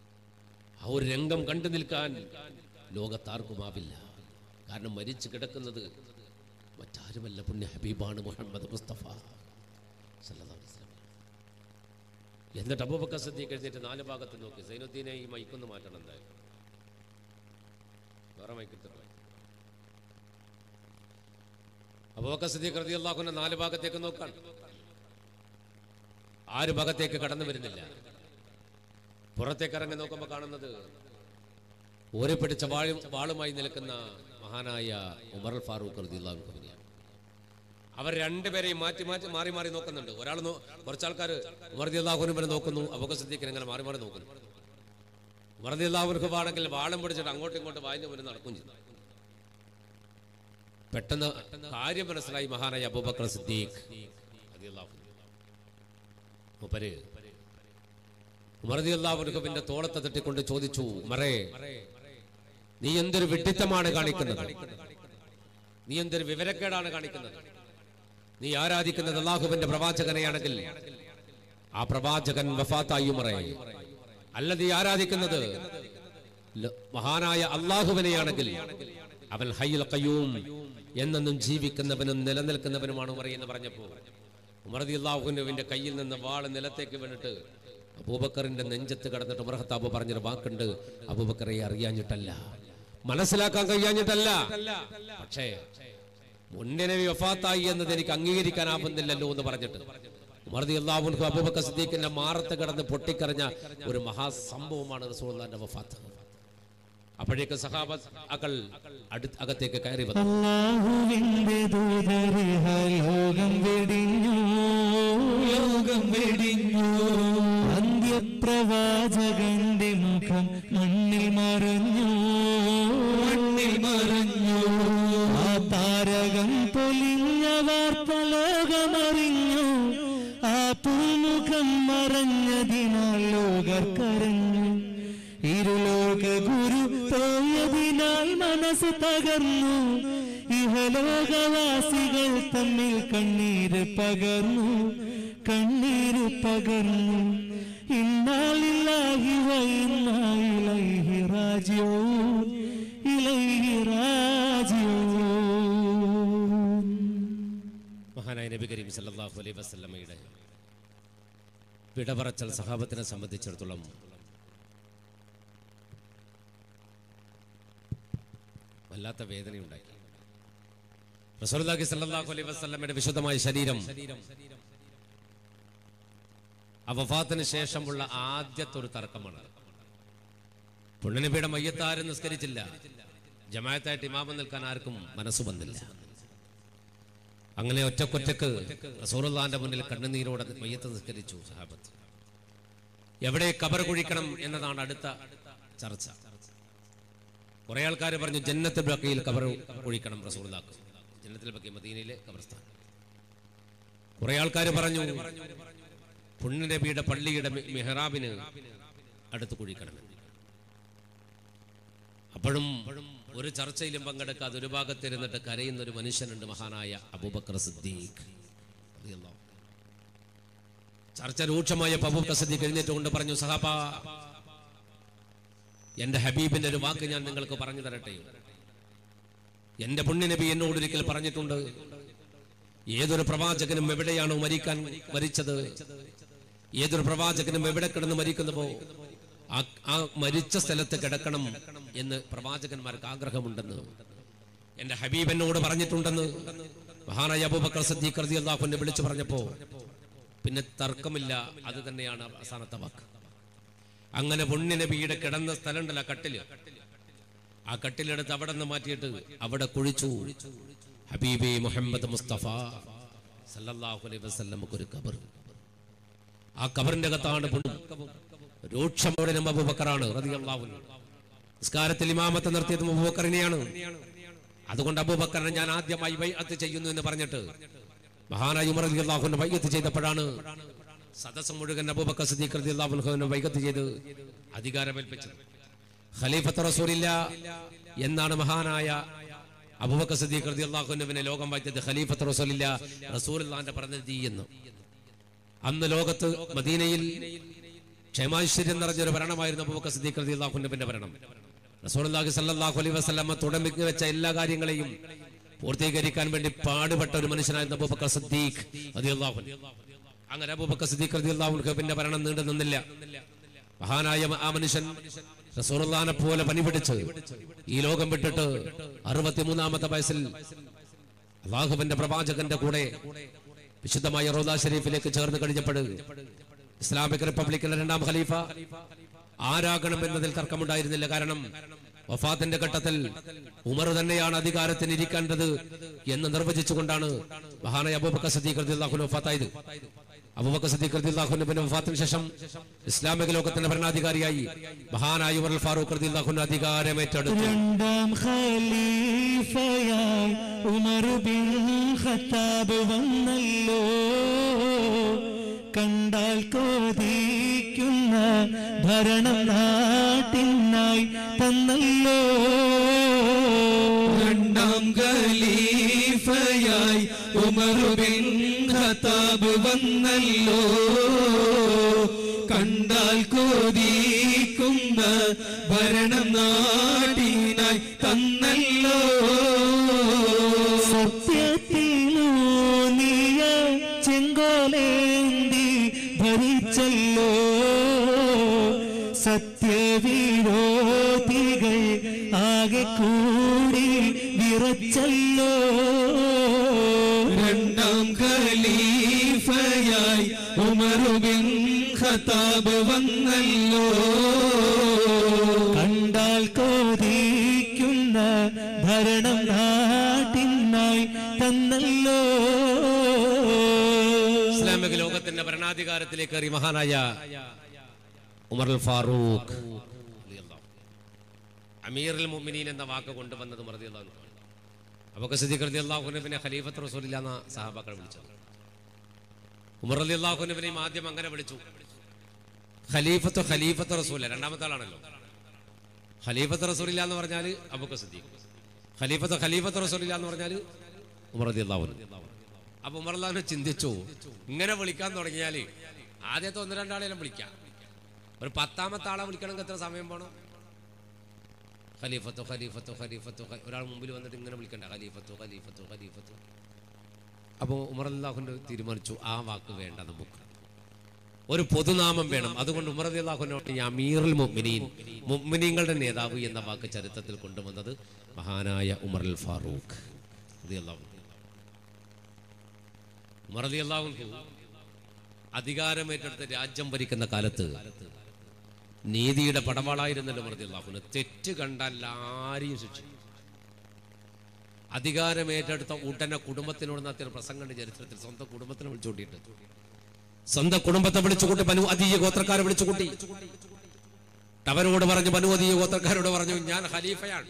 [SPEAKER 1] ആ ഒരു രംഗം കണ്ടു നിൽക്കാൻ ലോകത്താർക്കുമാവില്ല കാരണം മരിച്ചു കിടക്കുന്നത് മറ്റാരുമല്ല പുണ്യ ഹബീബാണ് മുഹമ്മദ് മുസ്തഫ സല്ലല്ലാഹു അലൈഹി വസല്ലം. എന്നിട്ട് അബൂബക്കർ സിദ്ദീഖ് എഴുന്നേറ്റ് നാല് ഭാഗത്ത് നോക്കി സൈനുദ്ദീനെ ഈ മൈക്കൊന്ന് മാറ്റണം എന്തായാലും വേറെ മൈക്കിട്ട് അബൂബക്കർ സിദ്ദീഖ് റളിയല്ലാഹു അൻഹു നാല് ഭാഗത്തേക്ക് നോക്കാൻ ആര് ഭാഗത്തേക്ക് കടന്നു വരുന്നില്ല പുറത്തേക്ക് ഇറങ്ങി നോക്കുമ്പോൾ കാണുന്നത് ഓരെ പിടിച്ച വാളും വാളുമായി നിൽക്കുന്ന മഹാനായ ഉമർ അൽ ഫാറൂഖ് റളിയല്ലാഹുവിനെയാണ് അവർ രണ്ടുപേരെയും മാറ്റി മാറ്റി മാറി മാറി നോക്കുന്നുണ്ട് ഒരാൾ കുറച്ച് ആൾക്കാർ ഉമർ റളിയല്ലാഹുവിനെ നോക്കുന്നു അബൂബക്കർ സിദ്ദീഖിനെ ഇങ്ങനെ മാറി മാറി നോക്കുന്നു ഉമർ റളിയല്ലാഹുവിന് ആണെങ്കിൽ വാളം പിടിച്ചിട്ട് അങ്ങോട്ടും ഇങ്ങോട്ടും വായന മുന്നിൽ നടക്കും ചെയ്തു പെട്ടെന്ന് കാര്യം മനസ്സിലായി മഹാനായ അബൂബക്കർ സിദ്ദീഖ് റളിയല്ലാഹു അൻഹു. മൂപ്പര് ഉമർദിയല്ലാഹുവിന്റെ തോളത്തെ തട്ടിക്കൊണ്ട് ചോദിച്ചു മറേ നീ എന്തൊരു വിഡിത്തമാണ് കാണിക്കുന്നത് നീ എന്തൊരു വിവരക്കേടാണ് കാണിക്കുന്നത് നീ ആരാധിക്കുന്നത് അള്ളാഹുവിന്റെ പ്രവാചകനെയാണെങ്കിൽ ആ പ്രവാചകൻ വഫാത്തായി മറേ അല്ല നീ ആരാധിക്കുന്നത് ല- മഹാനായ അള്ളാഹുവിനെയാണെങ്കിൽ അവൻ ഹയ്യുൽ ഖയ്യൂം എന്നെന്നും ജീവിക്കുന്നവനും നിലനിൽക്കുന്നവനുമാണ് ഉമർ എന്ന് പറഞ്ഞപ്പോ ഉമർദി അള്ളാഹുവിന്റെ കയ്യിൽ നിന്ന് വാള് നിലത്തേക്ക് വീണിട്ട് അബൂബക്കറിന്റെ നെഞ്ചത്ത് കിടന്നിട്ട് ഉമർ ഖത്താബ് പറഞ്ഞൊരു വാക്കുണ്ട് അബൂബക്കറെ അറിയാഞ്ഞിട്ടല്ല മനസ്സിലാക്കാൻ കഴിയാഞ്ഞിട്ടല്ല പക്ഷേ മുന്നിനെ വഫാത്തായി എന്നത് എനിക്ക് അംഗീകരിക്കാനാവുന്നില്ലല്ലോ എന്ന് പറഞ്ഞിട്ട് ഉമർദി അള്ളാഹുൻഹു അബൂബക്കർ സിദ്ദീഖിന്റെ മാറത്ത് കിടന്ന് പൊട്ടിക്കറിഞ്ഞ ഒരു മഹാസംഭവമാണ് റസൂലുള്ളാഹിന്റെ വഫാത്ത് അപ്പോഴേക്ക് സഹാബാക്കൾ അടുത്ത് അകത്തേക്ക് കയറി വന്നു
[SPEAKER 2] അല്ലാഹുവിന്റെ ദൂതരിഹ ലോകം വെടിഞ്ഞു
[SPEAKER 3] ലോകം വെടിഞ്ഞു
[SPEAKER 2] അന്ത്യപ്രവാചകന്റെ മുഖം മണ്ണിൽ മറഞ്ഞു
[SPEAKER 3] മണ്ണിൽ മറഞ്ഞു
[SPEAKER 2] ആ താരകം പൊലിഞ്ഞ വാർത്ത ലോകമറിഞ്ഞു ആ പൂമുഖം മറഞ്ഞതിനാൽ ലോകർ കരഞ്ഞു ഇരുലോക ഗുരു പോയതിനാൽ മനസ്സ് തകർന്നു ഇഹലോകവാസികൾ തമ്മിൽ കണ്ണീര് പകർന്നു കണ്ണീര് പകർന്നു ഇന്നാലില്ലാഹി വൈന്നായിലൈഹി റാജിയോ ഇലൈഹി റാജിയോ
[SPEAKER 1] മഹാനായ നബി കരീം സല്ലല്ലാഹു അലൈഹി വസല്ലമയുടെ വിടപറച്ചൽ സഹാബത്തിനെ സംബന്ധിച്ചിടത്തോളം വല്ലാത്ത വേദനയുണ്ടാക്കി റസൂലുള്ളാഹി സല്ലല്ലാഹു അലൈഹി വസല്ലമയുടെ വിശുദ്ധമായ ശരീരം ആ വഫാത്തിന് ശേഷമുള്ള ആദ്യത്തെ ഒരു തർക്കമാണ് പുണ്യനബിയുടെ മയ്യത്താരും നിസ്കരിച്ചില്ല ജമായത്തായിട്ട് ഇമാമം നിൽക്കാൻ ആർക്കും മനസ്സ് വന്നില്ല അങ്ങനെ ഒറ്റക്കൊറ്റക്ക് റസൂറുല്ലാന്റെ മുന്നിൽ കണ്ണുനീരോടെ മയ്യത്ത് നിസ്കരിച്ചു സഹാബത്ത് എവിടെ കബർ കുഴിക്കണം എന്നതാണ് അടുത്ത ചർച്ച കുറെ ആൾക്കാർ പറഞ്ഞു ജന്നത്തിൽ ബക്കയിൽ കബർ കുഴിക്കണം റസൂറുല്ലാക്ക് ജന്നത്തിൽ ബക്കി മദീനയിലെ കബർസ്ഥാൻ കുറെ ആൾക്കാർ പറഞ്ഞു പുണ്യനബിയുടെ പള്ളിയുടെ മി- മിഹ്റാബിന് അടുത്ത് കുഴിക്കണമെന്ന് അപ്പോഴും ഒരു ചർച്ചയിലും പങ്കെടുക്കാതെ ഒരു ഭാഗത്തിരുന്നിട്ട് കരയുന്ന ഒരു മനുഷ്യനുണ്ട് മഹാനായ അബൂബക്കർ സിദ്ദീഖ് റളിയല്ലാഹു അൻഹു. ചർച്ച രൂക്ഷമായ അബൂബക്കർ സിദ്ദീഖ് എഴുന്നേറ്റ് കൊണ്ട് പറഞ്ഞു സഹാബ എന്റെ ഹബീബിന്റെ ഒരു വാക്ക് ഞാൻ നിങ്ങൾക്ക് പറഞ്ഞു തരട്ടെ എന്റെ പുണ്യനബി എന്നോട് ഒരിക്കൽ പറഞ്ഞിട്ടുണ്ട് ഏതൊരു പ്രവാചകനും എവിടെയാണോ മരിക്കാൻ മരിച്ചത് ഏതൊരു പ്രവാചകനും എവിടെ കിടന്ന് മരിക്കുന്നുവോ ആ ആ മരിച്ച സ്ഥലത്ത് കിടക്കണം എന്ന് പ്രവാചകന്മാർക്ക് ആഗ്രഹമുണ്ടെന്ന് എന്റെ ഹബീബ് എന്നോട് പറഞ്ഞിട്ടുണ്ടെന്ന് മഹാനായ അബൂബക്കർ സദ്ദീഖ് റളിയല്ലാഹു അൻഹു വിളിച്ചു പറഞ്ഞപ്പോ പിന്നെ തർക്കമില്ല അത് തന്നെയാണ് അവസാനത്തെ വാക്ക് അങ്ങനെ പുണ്യ നബിയുടെ കിടന്ന സ്ഥലമുണ്ടല്ലോ ആ കട്ടില് ആ കട്ടിലെടുത്ത് അവിടെ നിന്ന് മാറ്റിയിട്ട് അവിടെ കുഴിച്ചു ഹബീബെ മുഹമ്മദ് മുസ്തഫ സല്ലല്ലാഹു അലൈഹി വസല്ലമക്ക് ഒരു കബർ ആ കബറിന്റെ അകത്താണ് പുണ്യം രൂക്ഷമോടെ അബൂബക്കറാണ് റളിയല്ലാഹു അൻഹു നിസ്കാരത്തിൽ ഇമാമത്തെ നിർത്തിയത് അബൂബക്കറിനെയാണ് അതുകൊണ്ട് അബൂബക്കറിനെ ഞാൻ ആദ്യമായി ബൈഅത്ത് ചെയ്യുന്നു എന്ന് പറഞ്ഞിട്ട് മഹാനായ ഉമർ റളിയല്ലാഹു അൻഹു ബൈഅത്ത് ചെയ്തപ്പോഴാണ് സദസ്സ് മുഴുവൻ അബൂബക്കർ സിദ്ദീഖ് റളിയല്ലാഹു അൻഹുവിനെ ബൈഅത്ത് ചെയ്ത് അധികാരമേൽപ്പിച്ചത് ഖലീഫത്ത് റസൂലില്ല എന്നാണ് മഹാനായ അബൂബക്കർ സിദ്ദീഖ് റളിയല്ലാഹു അൻഹുവിനെ ലോകം വാഴ്ത്തിയത് ഖലീഫത്ത് റസൂലില്ല റസൂലുള്ളാഹിന്റെ പ്രതിനിധി എന്ന് അന്ന് ലോകത്ത് മദീനയിൽ ക്ഷേമാശ്വര്യം നിറഞ്ഞൊരു ഭരണമായിരുന്നു അബൂബക്കർ സിദ്ദീഖ് റളിയല്ലാഹു അൻഹുവിന്റെ ഭരണം റസൂലുള്ളാഹി സ്വല്ലല്ലാഹു അലൈഹി വസല്ലമ തുടങ്ങി വെച്ച എല്ലാ കാര്യങ്ങളെയും പൂർത്തീകരിക്കാൻ വേണ്ടി പാടുപെട്ട ഒരു മനുഷ്യനായിരുന്നു അബൂബക്കർ സിദ്ദീഖ് റളിയല്ലാഹു അൻഹു അങ്ങനെ അബൂബക്കർ സിദ്ദീഖ് റളിയല്ലാഹു അൻഹുവിന്റെ ഭരണം നീണ്ടു നിന്നില്ല മഹാനായ ആ മനുഷ്യൻ റസൂലുള്ളാഹിനെ പോലെ പനി പിടിച്ച് ഈ ലോകം വിട്ടിട്ട് അറുപത്തിമൂന്നാമത്തെ വയസ്സിൽ അള്ളാഹുവിന്റെ പ്രവാചകന്റെ കൂടെ വിശുദ്ധമായ റോദാ ഷരീഫിലേക്ക് ചേർന്ന് കഴിഞ്ഞപ്പോൾ ഇസ്ലാമിക് റിപ്പബ്ലിക്കിലെ രണ്ടാം ഖലീഫ ആരാകണം എന്നതിൽ തർക്കമുണ്ടായിരുന്നില്ല കാരണം വഫാത്തിന്റെ ഘട്ടത്തിൽ ഉമർ തന്നെയാണ് അധികാരത്തിന് ഇരിക്കേണ്ടത് എന്ന് നിർവചിച്ചുകൊണ്ടാണ് മഹാനായ അബൂബക്കർ സദീഖ് റളിയല്ലാഹു അൻഹു വഫാത്തായത് അബൂബക്കർ സദീഖ് റളിയല്ലാഹു അൻഹുവിന്റെ വഫാത്തിന് ശേഷം ഇസ്ലാമിക ലോകത്തിന്റെ ഭരണാധികാരിയായി മഹാനായ ഉമർ അൽ ഫാറൂഖ് റളിയല്ലാഹു അൻഹു അധികാരമേറ്റെടുത്തു
[SPEAKER 2] രണ്ടാം ഖലീഫയായി ഉമർ ബിൻ ഖത്താബ് വന്നല്ലോ കണ്ടാൽ കോതിക്കുന്ന ഭരണം നാട്ടിനായി തന്നല്ലോ
[SPEAKER 3] രണ്ടാം ഖലീഫയായി ഉമർ ബിൻ ഖത്താബ് വന്നല്ലോ കണ്ടാൽ കൊതിക്കുന്ന ഭരണം നാട്ടിനായി തന്നല്ലോ
[SPEAKER 2] സത്യത്തിലൂന്നിയ ചെങ്കോലേന്തി ഭരിച്ചല്ലോ സത്യവിരോധികൾ ആകെ കൂടി വിറച്ചല്ലോ
[SPEAKER 3] രണ്ടാം ഖലീഫയായി ഉമറുബിൻ ഖത്താബ് വന്നല്ലോ
[SPEAKER 2] കണ്ടാൽ കോതിക്കുന്ന ഭരണം നാട്ടിനായി തന്നല്ലോ
[SPEAKER 1] ഇസ്ലാമിക ലോകത്തിന്റെ ഭരണാധികാരത്തിലേക്ക് കയറി മഹാനായ ഉമർ അൽ ഫാറൂഖ് റളിയല്ലാഹു. അമീറുൽ മുഅ്മിനീൻ എന്ന വാക്ക് കൊണ്ടുവന്നത് ഉമർ റളിയല്ലാഹു അൻഹു. അബൂബക്കർ സിദ്ദീഖ് റളിയല്ലാഹു അൻഹുവിനെ ഖലീഫത്ത് റസൂലില്ല എന്ന സഹാബാക്കൾ വിളിച്ചത് ഉമർ റളിയല്ലാഹു അൻഹുവിനെയും ആദ്യം അങ്ങനെ വിളിച്ചു ഖലീഫത്ത് ഖലീഫത്ത് റസൂല രണ്ടാമത്തെ ആളാണല്ലോ ഖലീഫത്ത് റസൂലില്ല എന്ന് പറഞ്ഞാൽ അബൂബക്കർ സിദ്ദീഖ് ഖലീഫത്ത് ഖലീഫത്ത് റസൂലില്ല എന്ന് പറഞ്ഞാൽ ഉമർ റളിയല്ലാഹു അൻഹു അപ്പൊ ഉമർ അള്ളാഹുനെ ചിന്തിച്ചു ഇങ്ങനെ വിളിക്കാൻ തുടങ്ങിയാല് ആദ്യത്തെ ഒന്ന് രണ്ടാളെല്ലാം വിളിക്കാം ഒരു പത്താമത്തെ ആളെ വിളിക്കണമെങ്കിൽ എത്ര സമയം വേണം ഖലീഫത്തോ ഖലീഫത്തോ ഖലീഫത്തോ ഖ- ഒരാൾ മുമ്പിൽ വന്നിട്ട് ഇങ്ങനെ വിളിക്കണ്ട ഖലീഫത്തോ ഖലീഫത്തോ ഖലീഫത്തോ അപ്പോൾ ഉമർ അള്ളാഹുൻ്റെ തീരുമാനിച്ചു ആ വാക്ക് വേണ്ട നമുക്ക് ഒരു പൊതുനാമം വേണം അതുകൊണ്ട് ഉമർ അള്ളാഹുനോട് ഈ അമീറുൽ മുഅ്മിനീൻ മുഅ്മിനീങ്ങളുടെ നേതാവ് എന്ന വാക്ക് ചരിത്രത്തിൽ കൊണ്ടുവന്നത് മഹാനായ ഉമർ അൽ ഫാറൂഖ് റളിയല്ലാഹു അൻഹു. ഉമർ റളിയല്ലാഹു അൻഹു അധികാരമേറ്റെടുത്ത് രാജ്യം ഭരിക്കുന്ന കാലത്ത് നീതിയുടെ പടവാളായിരുന്നല്ലോ ഉമർ റളിയല്ലാഹുവിന് തെറ്റ് കണ്ടാൽ ആരെയും ശിക്ഷിക്കും അധികാരമേറ്റെടുത്ത ഉടനെ കുടുംബത്തിനോട് നടത്തിയ ഒരു പ്രസംഗം ഉണ്ട് ചരിത്രത്തിൽ സ്വന്തം കുടുംബത്തിനെ വിളിച്ചുകൂട്ടിയിട്ട് സ്വന്തം കുടുംബത്തെ വിളിച്ചുകൂട്ടി ബനു അതീയ ഗോത്രക്കാരെ വിളിച്ചുകൂട്ടി അവരോട് പറഞ്ഞു ബനു അതീയ ഗോത്രക്കാരോട് പറഞ്ഞു ഞാൻ ഖലീഫയാണ്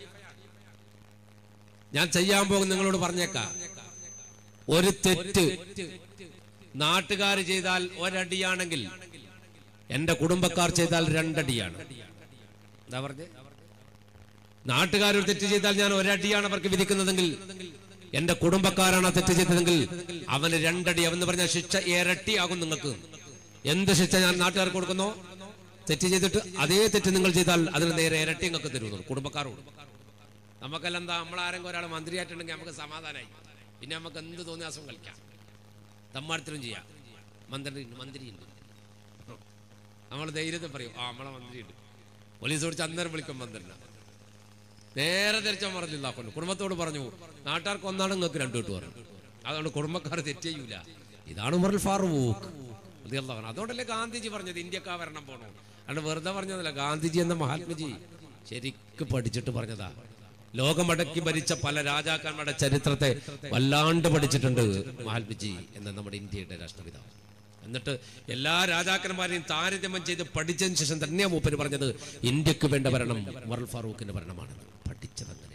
[SPEAKER 1] ഞാൻ ചെയ്യാൻ പോകും നിങ്ങളോട് പറഞ്ഞേക്കാം ഒരു തെറ്റ് നാട്ടുകാർ ചെയ്താൽ ഒരടിയാണെങ്കിൽ എന്റെ കുടുംബക്കാർ ചെയ്താൽ രണ്ടടിയാണ് എന്താ പറഞ്ഞേ നാട്ടുകാർ ഒരു തെറ്റ് ചെയ്താൽ ഞാൻ ഒരടിയാണ് അവർക്ക് വിധിക്കുന്നതെങ്കിൽ എന്റെ കുടുംബക്കാരാണ് ആ തെറ്റ് ചെയ്തതെങ്കിൽ അവന് രണ്ടടി അവന്ന് പറഞ്ഞ ശിക്ഷ ഇരട്ടിയാകും നിങ്ങൾക്ക് എന്ത് ശിക്ഷ ഞാൻ നാട്ടുകാർക്ക് കൊടുക്കുന്നോ തെറ്റ് ചെയ്തിട്ട് അതേ തെറ്റ് നിങ്ങൾ ചെയ്താൽ അതിന് നേരെ ഇരട്ടി നിങ്ങൾക്ക് തരുന്നു കുടുംബക്കാരോട് നമുക്കെല്ലാം എന്താ നമ്മളാരെങ്കിലും ഒരാൾ മന്ത്രിയായിട്ടുണ്ടെങ്കിൽ നമുക്ക് സമാധാനമായി പിന്നെ നമുക്ക് എന്ത് തോന്നിയാസം കളിക്കാം തമ്മാടത്തിലും ചെയ്യാം മന്ത്രി മന്ത്രിയുണ്ട് നമ്മൾ ധൈര്യത്തിൽ പറയും ആ നമ്മളെ മന്ത്രിയുണ്ട് പോലീസ് ഓടിച്ച് അന്നേരം വിളിക്കും മന്ത്രിനെ നേരെ തിരിച്ചാൽ പറഞ്ഞില്ല കൊണ്ട് കുടുംബത്തോട് പറഞ്ഞു നാട്ടുകാർക്ക് ഒന്നാണ് നിങ്ങൾക്ക് രണ്ടു കിട്ടു പറഞ്ഞു അതുകൊണ്ട് കുടുംബക്കാർ തെറ്റ് ചെയ്യൂല ഇതാണ് ഉമർ ഫാറൂഖ് റളിയല്ലാഹു അൻഹു. അതുകൊണ്ടല്ലേ ഗാന്ധിജി പറഞ്ഞത് ഇന്ത്യക്കാ വരണം പോണോ അല്ലാണ്ട് വെറുതെ പറഞ്ഞതല്ല ഗാന്ധിജി എന്ന മഹാത്മജി ശരിക്ക് പഠിച്ചിട്ട് പറഞ്ഞതാ ലോകമടക്കി ഭരിച്ച പല രാജാക്കന്മാരുടെ ചരിത്രത്തെ വല്ലാണ്ട് പഠിച്ചിട്ടുണ്ട് മഹാത്മജി എന്ന നമ്മുടെ ഇന്ത്യയുടെ രാഷ്ട്രപിതാവ് എന്നിട്ട് എല്ലാ രാജാക്കന്മാരെയും താരതമ്യം ചെയ്ത് പഠിച്ചതിന് ശേഷം തന്നെയാണ് മൂപ്പര് പറഞ്ഞത് ഇന്ത്യക്ക് വേണ്ട ഭരണം ഉമർ ഫാറൂഖിന്റെ ഭരണമാണ് പഠിച്ചതങ്ങനെ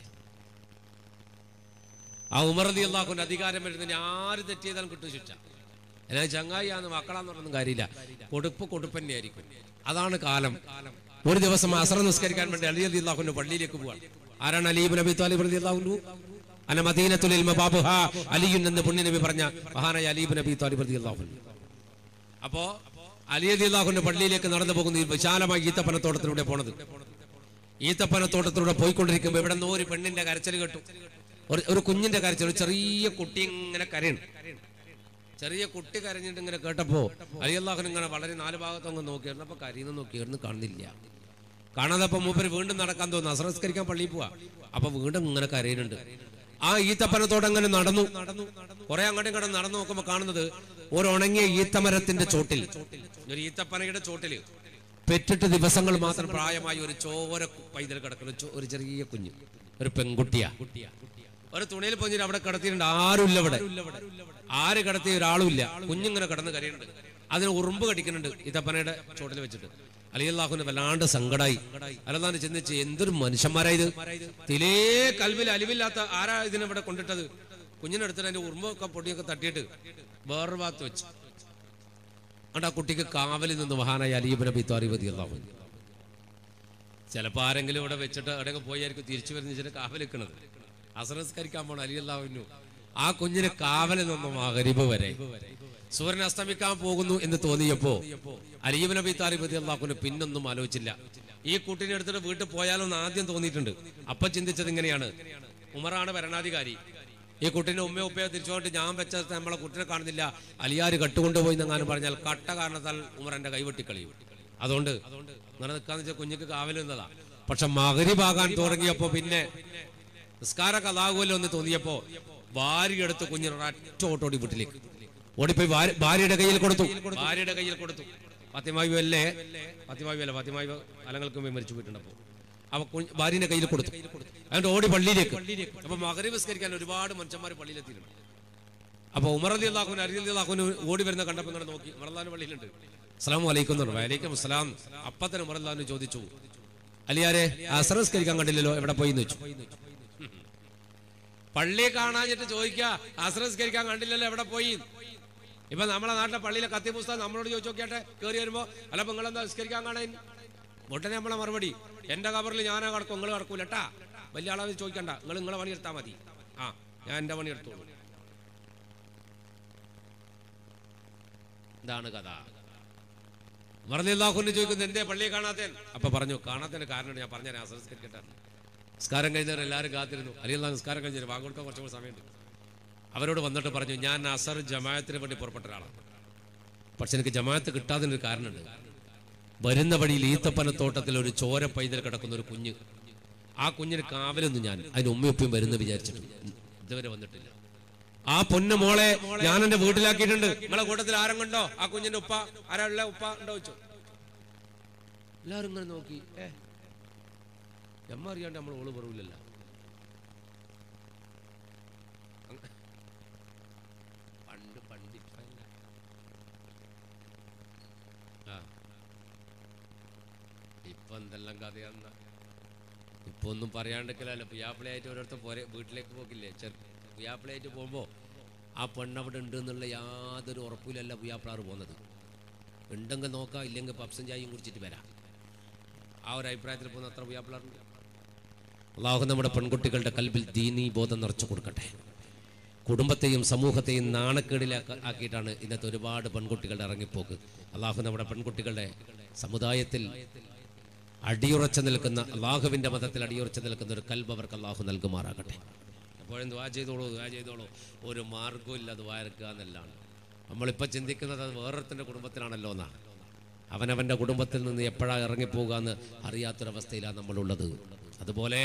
[SPEAKER 1] ആ ഉമർ അലി അള്ളാഹുന്റെ അധികാരം വരുന്നതിന് ആര് തെറ്റ് ചെയ്താലും കിട്ടും ശിക്ഷ എന്നാൽ ചങ്ങായിയാന്ന് മക്കളാന്ന് പറഞ്ഞൊന്നും കാര്യമില്ല കൊടുപ്പ് കൊടുപ്പ് തന്നെയായിരിക്കും അതാണ് കാലം ഒരു ദിവസം അസറ നിസ്കരിക്കാൻ വേണ്ടി അലി അലി അള്ളാഹുന്റെ പള്ളിയിലേക്ക് പോവാണ് ആരാണ് അലീബ് നബി താലിബ് അലി അള്ളാഹുലു അന മദീനത്തുൽ ഇൽമ ബാബുഹാ അലിയുൻ എന്ന് പുണ്യ നബി പറഞ്ഞ മഹാനായ അലീബ് നബി താലിബ് അലി അള്ളാഹു അപ്പോ അലി അലി അള്ളാഹുന്റെ പള്ളിയിലേക്ക് നടന്നു പോകുന്ന ഈ വിശാലമായ ഈത്തപ്പനത്തോട്ടത്തിലൂടെ പോണത് ഈത്തപ്പനത്തോട്ടത്തിലൂടെ പോയിക്കൊണ്ടിരിക്കുമ്പോൾ ഇവിടെ നിന്ന് ഒരു പെണ്ണിന്റെ കരച്ചിൽ കേട്ടു ഒരു ഒരു കുഞ്ഞിന്റെ കരച്ചിൽ ഒരു ചെറിയ കുട്ടി ഇങ്ങനെ കരയണം ചെറിയ കുട്ടി കരഞ്ഞിട്ട് ഇങ്ങനെ കേട്ടപ്പോ അലി അള്ളാഹുൻ ഇങ്ങനെ വളരെ നാല് ഭാഗത്തും അങ്ങ് നോക്കിയിരുന്നു അപ്പൊ കരയുന്ന നോക്കിയിരുന്നു കാണുന്നില്ല കാണാതപ്പോ മൂപ്പര് വീണ്ടും നടക്കാൻ തോന്നുന്നു അസ്രസ്കരിക്കാൻ പള്ളിയിൽ പോവാ അപ്പൊ വീണ്ടും ഇങ്ങനെ കരയുന്നുണ്ട് ആ ഈത്തപ്പനത്തോടെ അങ്ങനെ നടന്നു കുറെ അങ്ങോട്ടും ഇങ്ങോട്ടും നടന്നു നോക്കുമ്പോ കാണുന്നത് ഒരു ഉണങ്ങിയ ഈത്തമരത്തിന്റെ ചോട്ടിൽ ഒരു ഈത്തപ്പനയുടെ ചോട്ടില് പെറ്റിട്ട് ദിവസങ്ങൾ മാത്രം പ്രായമായി ഒരു ചോര പൈതൽ കിടക്കുന്ന ചോ- ഒരു ചെറിയ കുഞ്ഞ് ഒരു പെൺകുട്ടിയാ ഒരു തുണിയിൽ പൊഞ്ഞിട്ട് അവിടെ കിടത്തിയിട്ടുണ്ട് ആരുമില്ല ഇവിടെ ആര് കിടത്തിയ ഒരാളുമില്ല കുഞ്ഞിങ്ങനെ കിടന്ന് കരയുന്നുണ്ട് അതിന് ഉറുമ്പ് കടിക്കുന്നുണ്ട് ഈത്തപ്പനയുടെ ചോട്ടിൽ വെച്ചിട്ട് അലിയല്ലാഹുന് വല്ലാണ്ട് സങ്കടായി അല്ലാതെ ചിന്തിച്ച് എന്തൊരു മനുഷ്യന്മാരായത് തിലേ കൽവിൽ അലിവില്ലാത്ത ആരാ ഇതിനെ കൊണ്ടിട്ടത് കുഞ്ഞിനെടുത്തിട്ട് അതിന്റെ ഉറുമ്പൊക്കെ പൊടിയൊക്കെ തട്ടിയിട്ട് വേറൊരു ഭാഗത്ത് വെച്ചു അതുകൊണ്ട് ആ കുട്ടിക്ക് കാവലിൽ നിന്ന് മഹാനായ അലീബ് നബി താലിബതി അള്ളാഹു ചിലപ്പോൾ ആരെങ്കിലും ഇവിടെ വെച്ചിട്ട് എവിടെയൊക്കെ പോയായിരിക്കും തിരിച്ചു വരുന്ന ചില കാവൽ നിൽക്കുന്നത് അസറസ്കരിക്കാൻ പോണ അലി അള്ളാഹുവിനു ആ കുഞ്ഞിന് കാവലിൽ നിന്നും മകരിബ് വരെ സൂര്യൻ അസ്തമിക്കാൻ പോകുന്നു എന്ന് തോന്നിയപ്പോ അലീബ് നബി താലിബതി അള്ളാഹുവിന് പിന്നൊന്നും ആലോചിച്ചില്ല ഈ കുട്ടിനെ എടുത്തിട്ട് വീട്ടിൽ പോയാലൊന്ന് ആദ്യം തോന്നിയിട്ടുണ്ട് അപ്പൊ ചിന്തിച്ചത് ഇങ്ങനെയാണ് ഉമറാണ് ഭരണാധികാരി ഈ കുട്ടീനെ ഉമ്മയോ ഉപ്പയോ തിരിച്ചുകൊണ്ട് ഞാൻ വെച്ച നമ്മളെ കുട്ടിനെ കാണുന്നില്ല അലിയാര് കട്ടുകൊണ്ടുപോയി എന്നെങ്ങാനും പറഞ്ഞാൽ കട്ട കാരണത്താൽ ഉമർ എന്റെ കൈവെട്ടിക്കളിയും അതുകൊണ്ട് അങ്ങനെ നിൽക്കാന്ന് വെച്ചാൽ കുഞ്ഞിക്ക് കാവൽ നിന്നതാ പക്ഷെ മകരിഭാകാൻ തുടങ്ങിയപ്പോ പിന്നെ നിസ്കാര കഥാകുമല്ലോ എന്ന് തോന്നിയപ്പോ ഭാര്യയെടുത്ത് കുഞ്ഞിനോട് ഒറ്റ ഓട്ടോടി വീട്ടിലേക്ക് ഓടിപ്പോയി ഭാര്യ- ഭാര്യയുടെ കയ്യിൽ കൊടുത്തു ഭാര്യയുടെ കയ്യിൽ കൊടുത്തു ഫാത്തിമാവി അല്ലേ ഫാത്തിമാവി അല്ല ഫാത്തിമാവി അലങ്ങൾക്ക് മുമ്പേ മരിച്ചു പോയിട്ടുണ്ടപ്പോ അവ കുഞ്ഞ് ഭാര്യന്റെ കയ്യിൽ കൊടുത്തു അതുകൊണ്ട് ഓടി പള്ളിയിലേക്ക് അപ്പൊ മകരി വിസ്കരിക്കാൻ ഒരുപാട് മനുഷ്യന്മാർ പള്ളിയിലെത്തിയിട്ടുണ്ട് അപ്പൊ ഉമർ അലി അള്ളാഹുവിന് അലി അലി അള്ളാഹുവിന് ഓടി വരുന്ന കണ്ടപ്പോ ഇങ്ങനെ നോക്കി ഉമർലാൻ പള്ളിയിലുണ്ട് അസ്ലാം വലൈക്കും എന്ന് പറഞ്ഞു വലൈക്കും അസ്സലാം അപ്പൊ തന്നെ ഉമർലാന് ചോദിച്ചു അലിയാരെ അസറസ്കരിക്കാൻ കണ്ടില്ലല്ലോ എവിടെ പോയി എന്ന് വെച്ചു പള്ളി കാണാഞ്ഞിട്ട് ചോദിക്ക അസറസ്കരിക്കാൻ കണ്ടില്ലല്ലോ എവിടെ പോയി ഇപ്പൊ നമ്മളെ നാട്ടിലെ പള്ളിയിലെ കത്തി പുസ്തകം നമ്മളോട് ചോദിച്ചു നോക്കിയാട്ടെ കയറി വരുമ്പോ അല്ല നിങ്ങൾ എന്താ നിസ്കരിക്കാൻ കാണാൻ ഉടനെ നമ്മളെ മറുപടി എന്റെ കവറിൽ ഞാനാ കിടക്കും നിങ്ങൾ കിടക്കൂലട്ടാ വലിയ ആളെ ചോദിക്കണ്ട നിങ്ങൾ നിങ്ങളെ പണി എടുത്താൽ മതി ആ ഞാൻ എന്റെ പണി എടുത്തോളൂ ഇതാണ് കഥ മറന്നില്ലാഹുന്ന് ചോദിക്കുന്നത് എന്തേ പള്ളിയെ കാണാത്തൻ അപ്പൊ പറഞ്ഞു കാണാത്തതിന് കാരണം ഞാൻ പറഞ്ഞ ആശ്രയിക്കട്ടെ നിസ്കാരം കഴിഞ്ഞവർ എല്ലാവരും കാത്തിരുന്നു അലിയല്ല നിസ്കാരം കഴിഞ്ഞു വാങ്ങ് കൊടുക്കാൻ കുറച്ചുകൂടി സമയമുണ്ട് അവരോട് വന്നിട്ട് പറഞ്ഞു ഞാൻ അസർ ജമായത്തിന് വേണ്ടി പുറപ്പെട്ട ഒരാളാണ് പക്ഷെ എനിക്ക് ജമാഅത്ത് കിട്ടാതിനൊരു കാരണമുണ്ട് വരുന്ന വഴിയിൽ ഈത്തപ്പനത്തോട്ടത്തിൽ ഒരു ചോര പൈതൽ കിടക്കുന്ന ഒരു കുഞ്ഞ് ആ കുഞ്ഞിന് കാവലൊന്നും ഞാൻ അതിന് ഉമ്മയൊപ്പം വരുന്ന വിചാരിച്ചിട്ട് ഇതുവരെ വന്നിട്ടില്ല ആ പൊന്നു മോളെ ഞാൻ എന്റെ വീട്ടിലാക്കിയിട്ടുണ്ട് നിങ്ങളെ കൂട്ടത്തിൽ ആരും കണ്ടോ ആ കുഞ്ഞിന്റെ ഉപ്പ ആരാ ഉള്ള ഉപ്പ ഉണ്ടോ വെച്ചു എല്ലാവരും ഇങ്ങനെ നോക്കി ഏ എമ്മ അറിയാണ്ട് നമ്മൾ ഓള് പറവില്ലല്ലോ പണ്ട് പണ്ട് ഇപ്പല്ല. ആ ഇപ്പൊ എന്തെല്ലാം കഥയാന്ന ഇപ്പൊ ഒന്നും പറയാണ്ടിരിക്കലല്ലോ പുയാപ്പിളയായിട്ട് ഓരോരുത്തർ പോരെ വീട്ടിലേക്ക് പോക്കില്ലേ ചെറു പുയാപ്പിളയായിട്ട് പോകുമ്പോ ആ പെണ്ണവിടെ ഉണ്ട് എന്നുള്ള യാതൊരു ഉറപ്പിലല്ല പുയാപ്പിളാറ് പോകുന്നത് ഉണ്ടെങ്കിൽ നോക്കാം ഇല്ലെങ്കിൽ പപ്സും ചായയും കുടിച്ചിട്ട് വരാം ആ ഒരു അഭിപ്രായത്തിൽ പോകുന്ന അത്ര പുയാപ്പിളാറുണ്ട് അള്ളാഹു നമ്മുടെ പെൺകുട്ടികളുടെ കൽബിൽ ദീനീ ബോധം നിറച്ചു കൊടുക്കട്ടെ കുടുംബത്തെയും സമൂഹത്തെയും നാണക്കേടിലാക്കി ആക്കിയിട്ടാണ് ഇന്നത്തെ ഒരുപാട് പെൺകുട്ടികളുടെ ഇറങ്ങിപ്പോക്ക് അള്ളാഹു നമ്മുടെ പെൺകുട്ടികളുടെ സമുദായത്തിൽ അടിയുറച്ചു നിൽക്കുന്ന അള്ളാഹുവിന്റെ മതത്തിൽ അടിയുറച്ചു നിൽക്കുന്ന ഒരു കൽബ് അവർക്ക് അള്ളാഹു നൽകുമാറാകട്ടെ എപ്പോഴും ദ്വാ ചെയ്തോളൂ ദ്വാ ചെയ്തോളൂ ഒരു മാർഗവും ഇല്ല ദ്വാ ഇറക്കുക എന്നല്ലാണ് നമ്മളിപ്പോൾ ചിന്തിക്കുന്നത് അത് വേറൊരുത്തൻ്റെ കുടുംബത്തിലാണല്ലോ എന്നാണ് അവനവൻ്റെ കുടുംബത്തിൽ നിന്ന് എപ്പോഴാണ് ഇറങ്ങിപ്പോകുക എന്ന് അറിയാത്തൊരവസ്ഥയിലാണ് നമ്മളുള്ളത് അതുപോലെ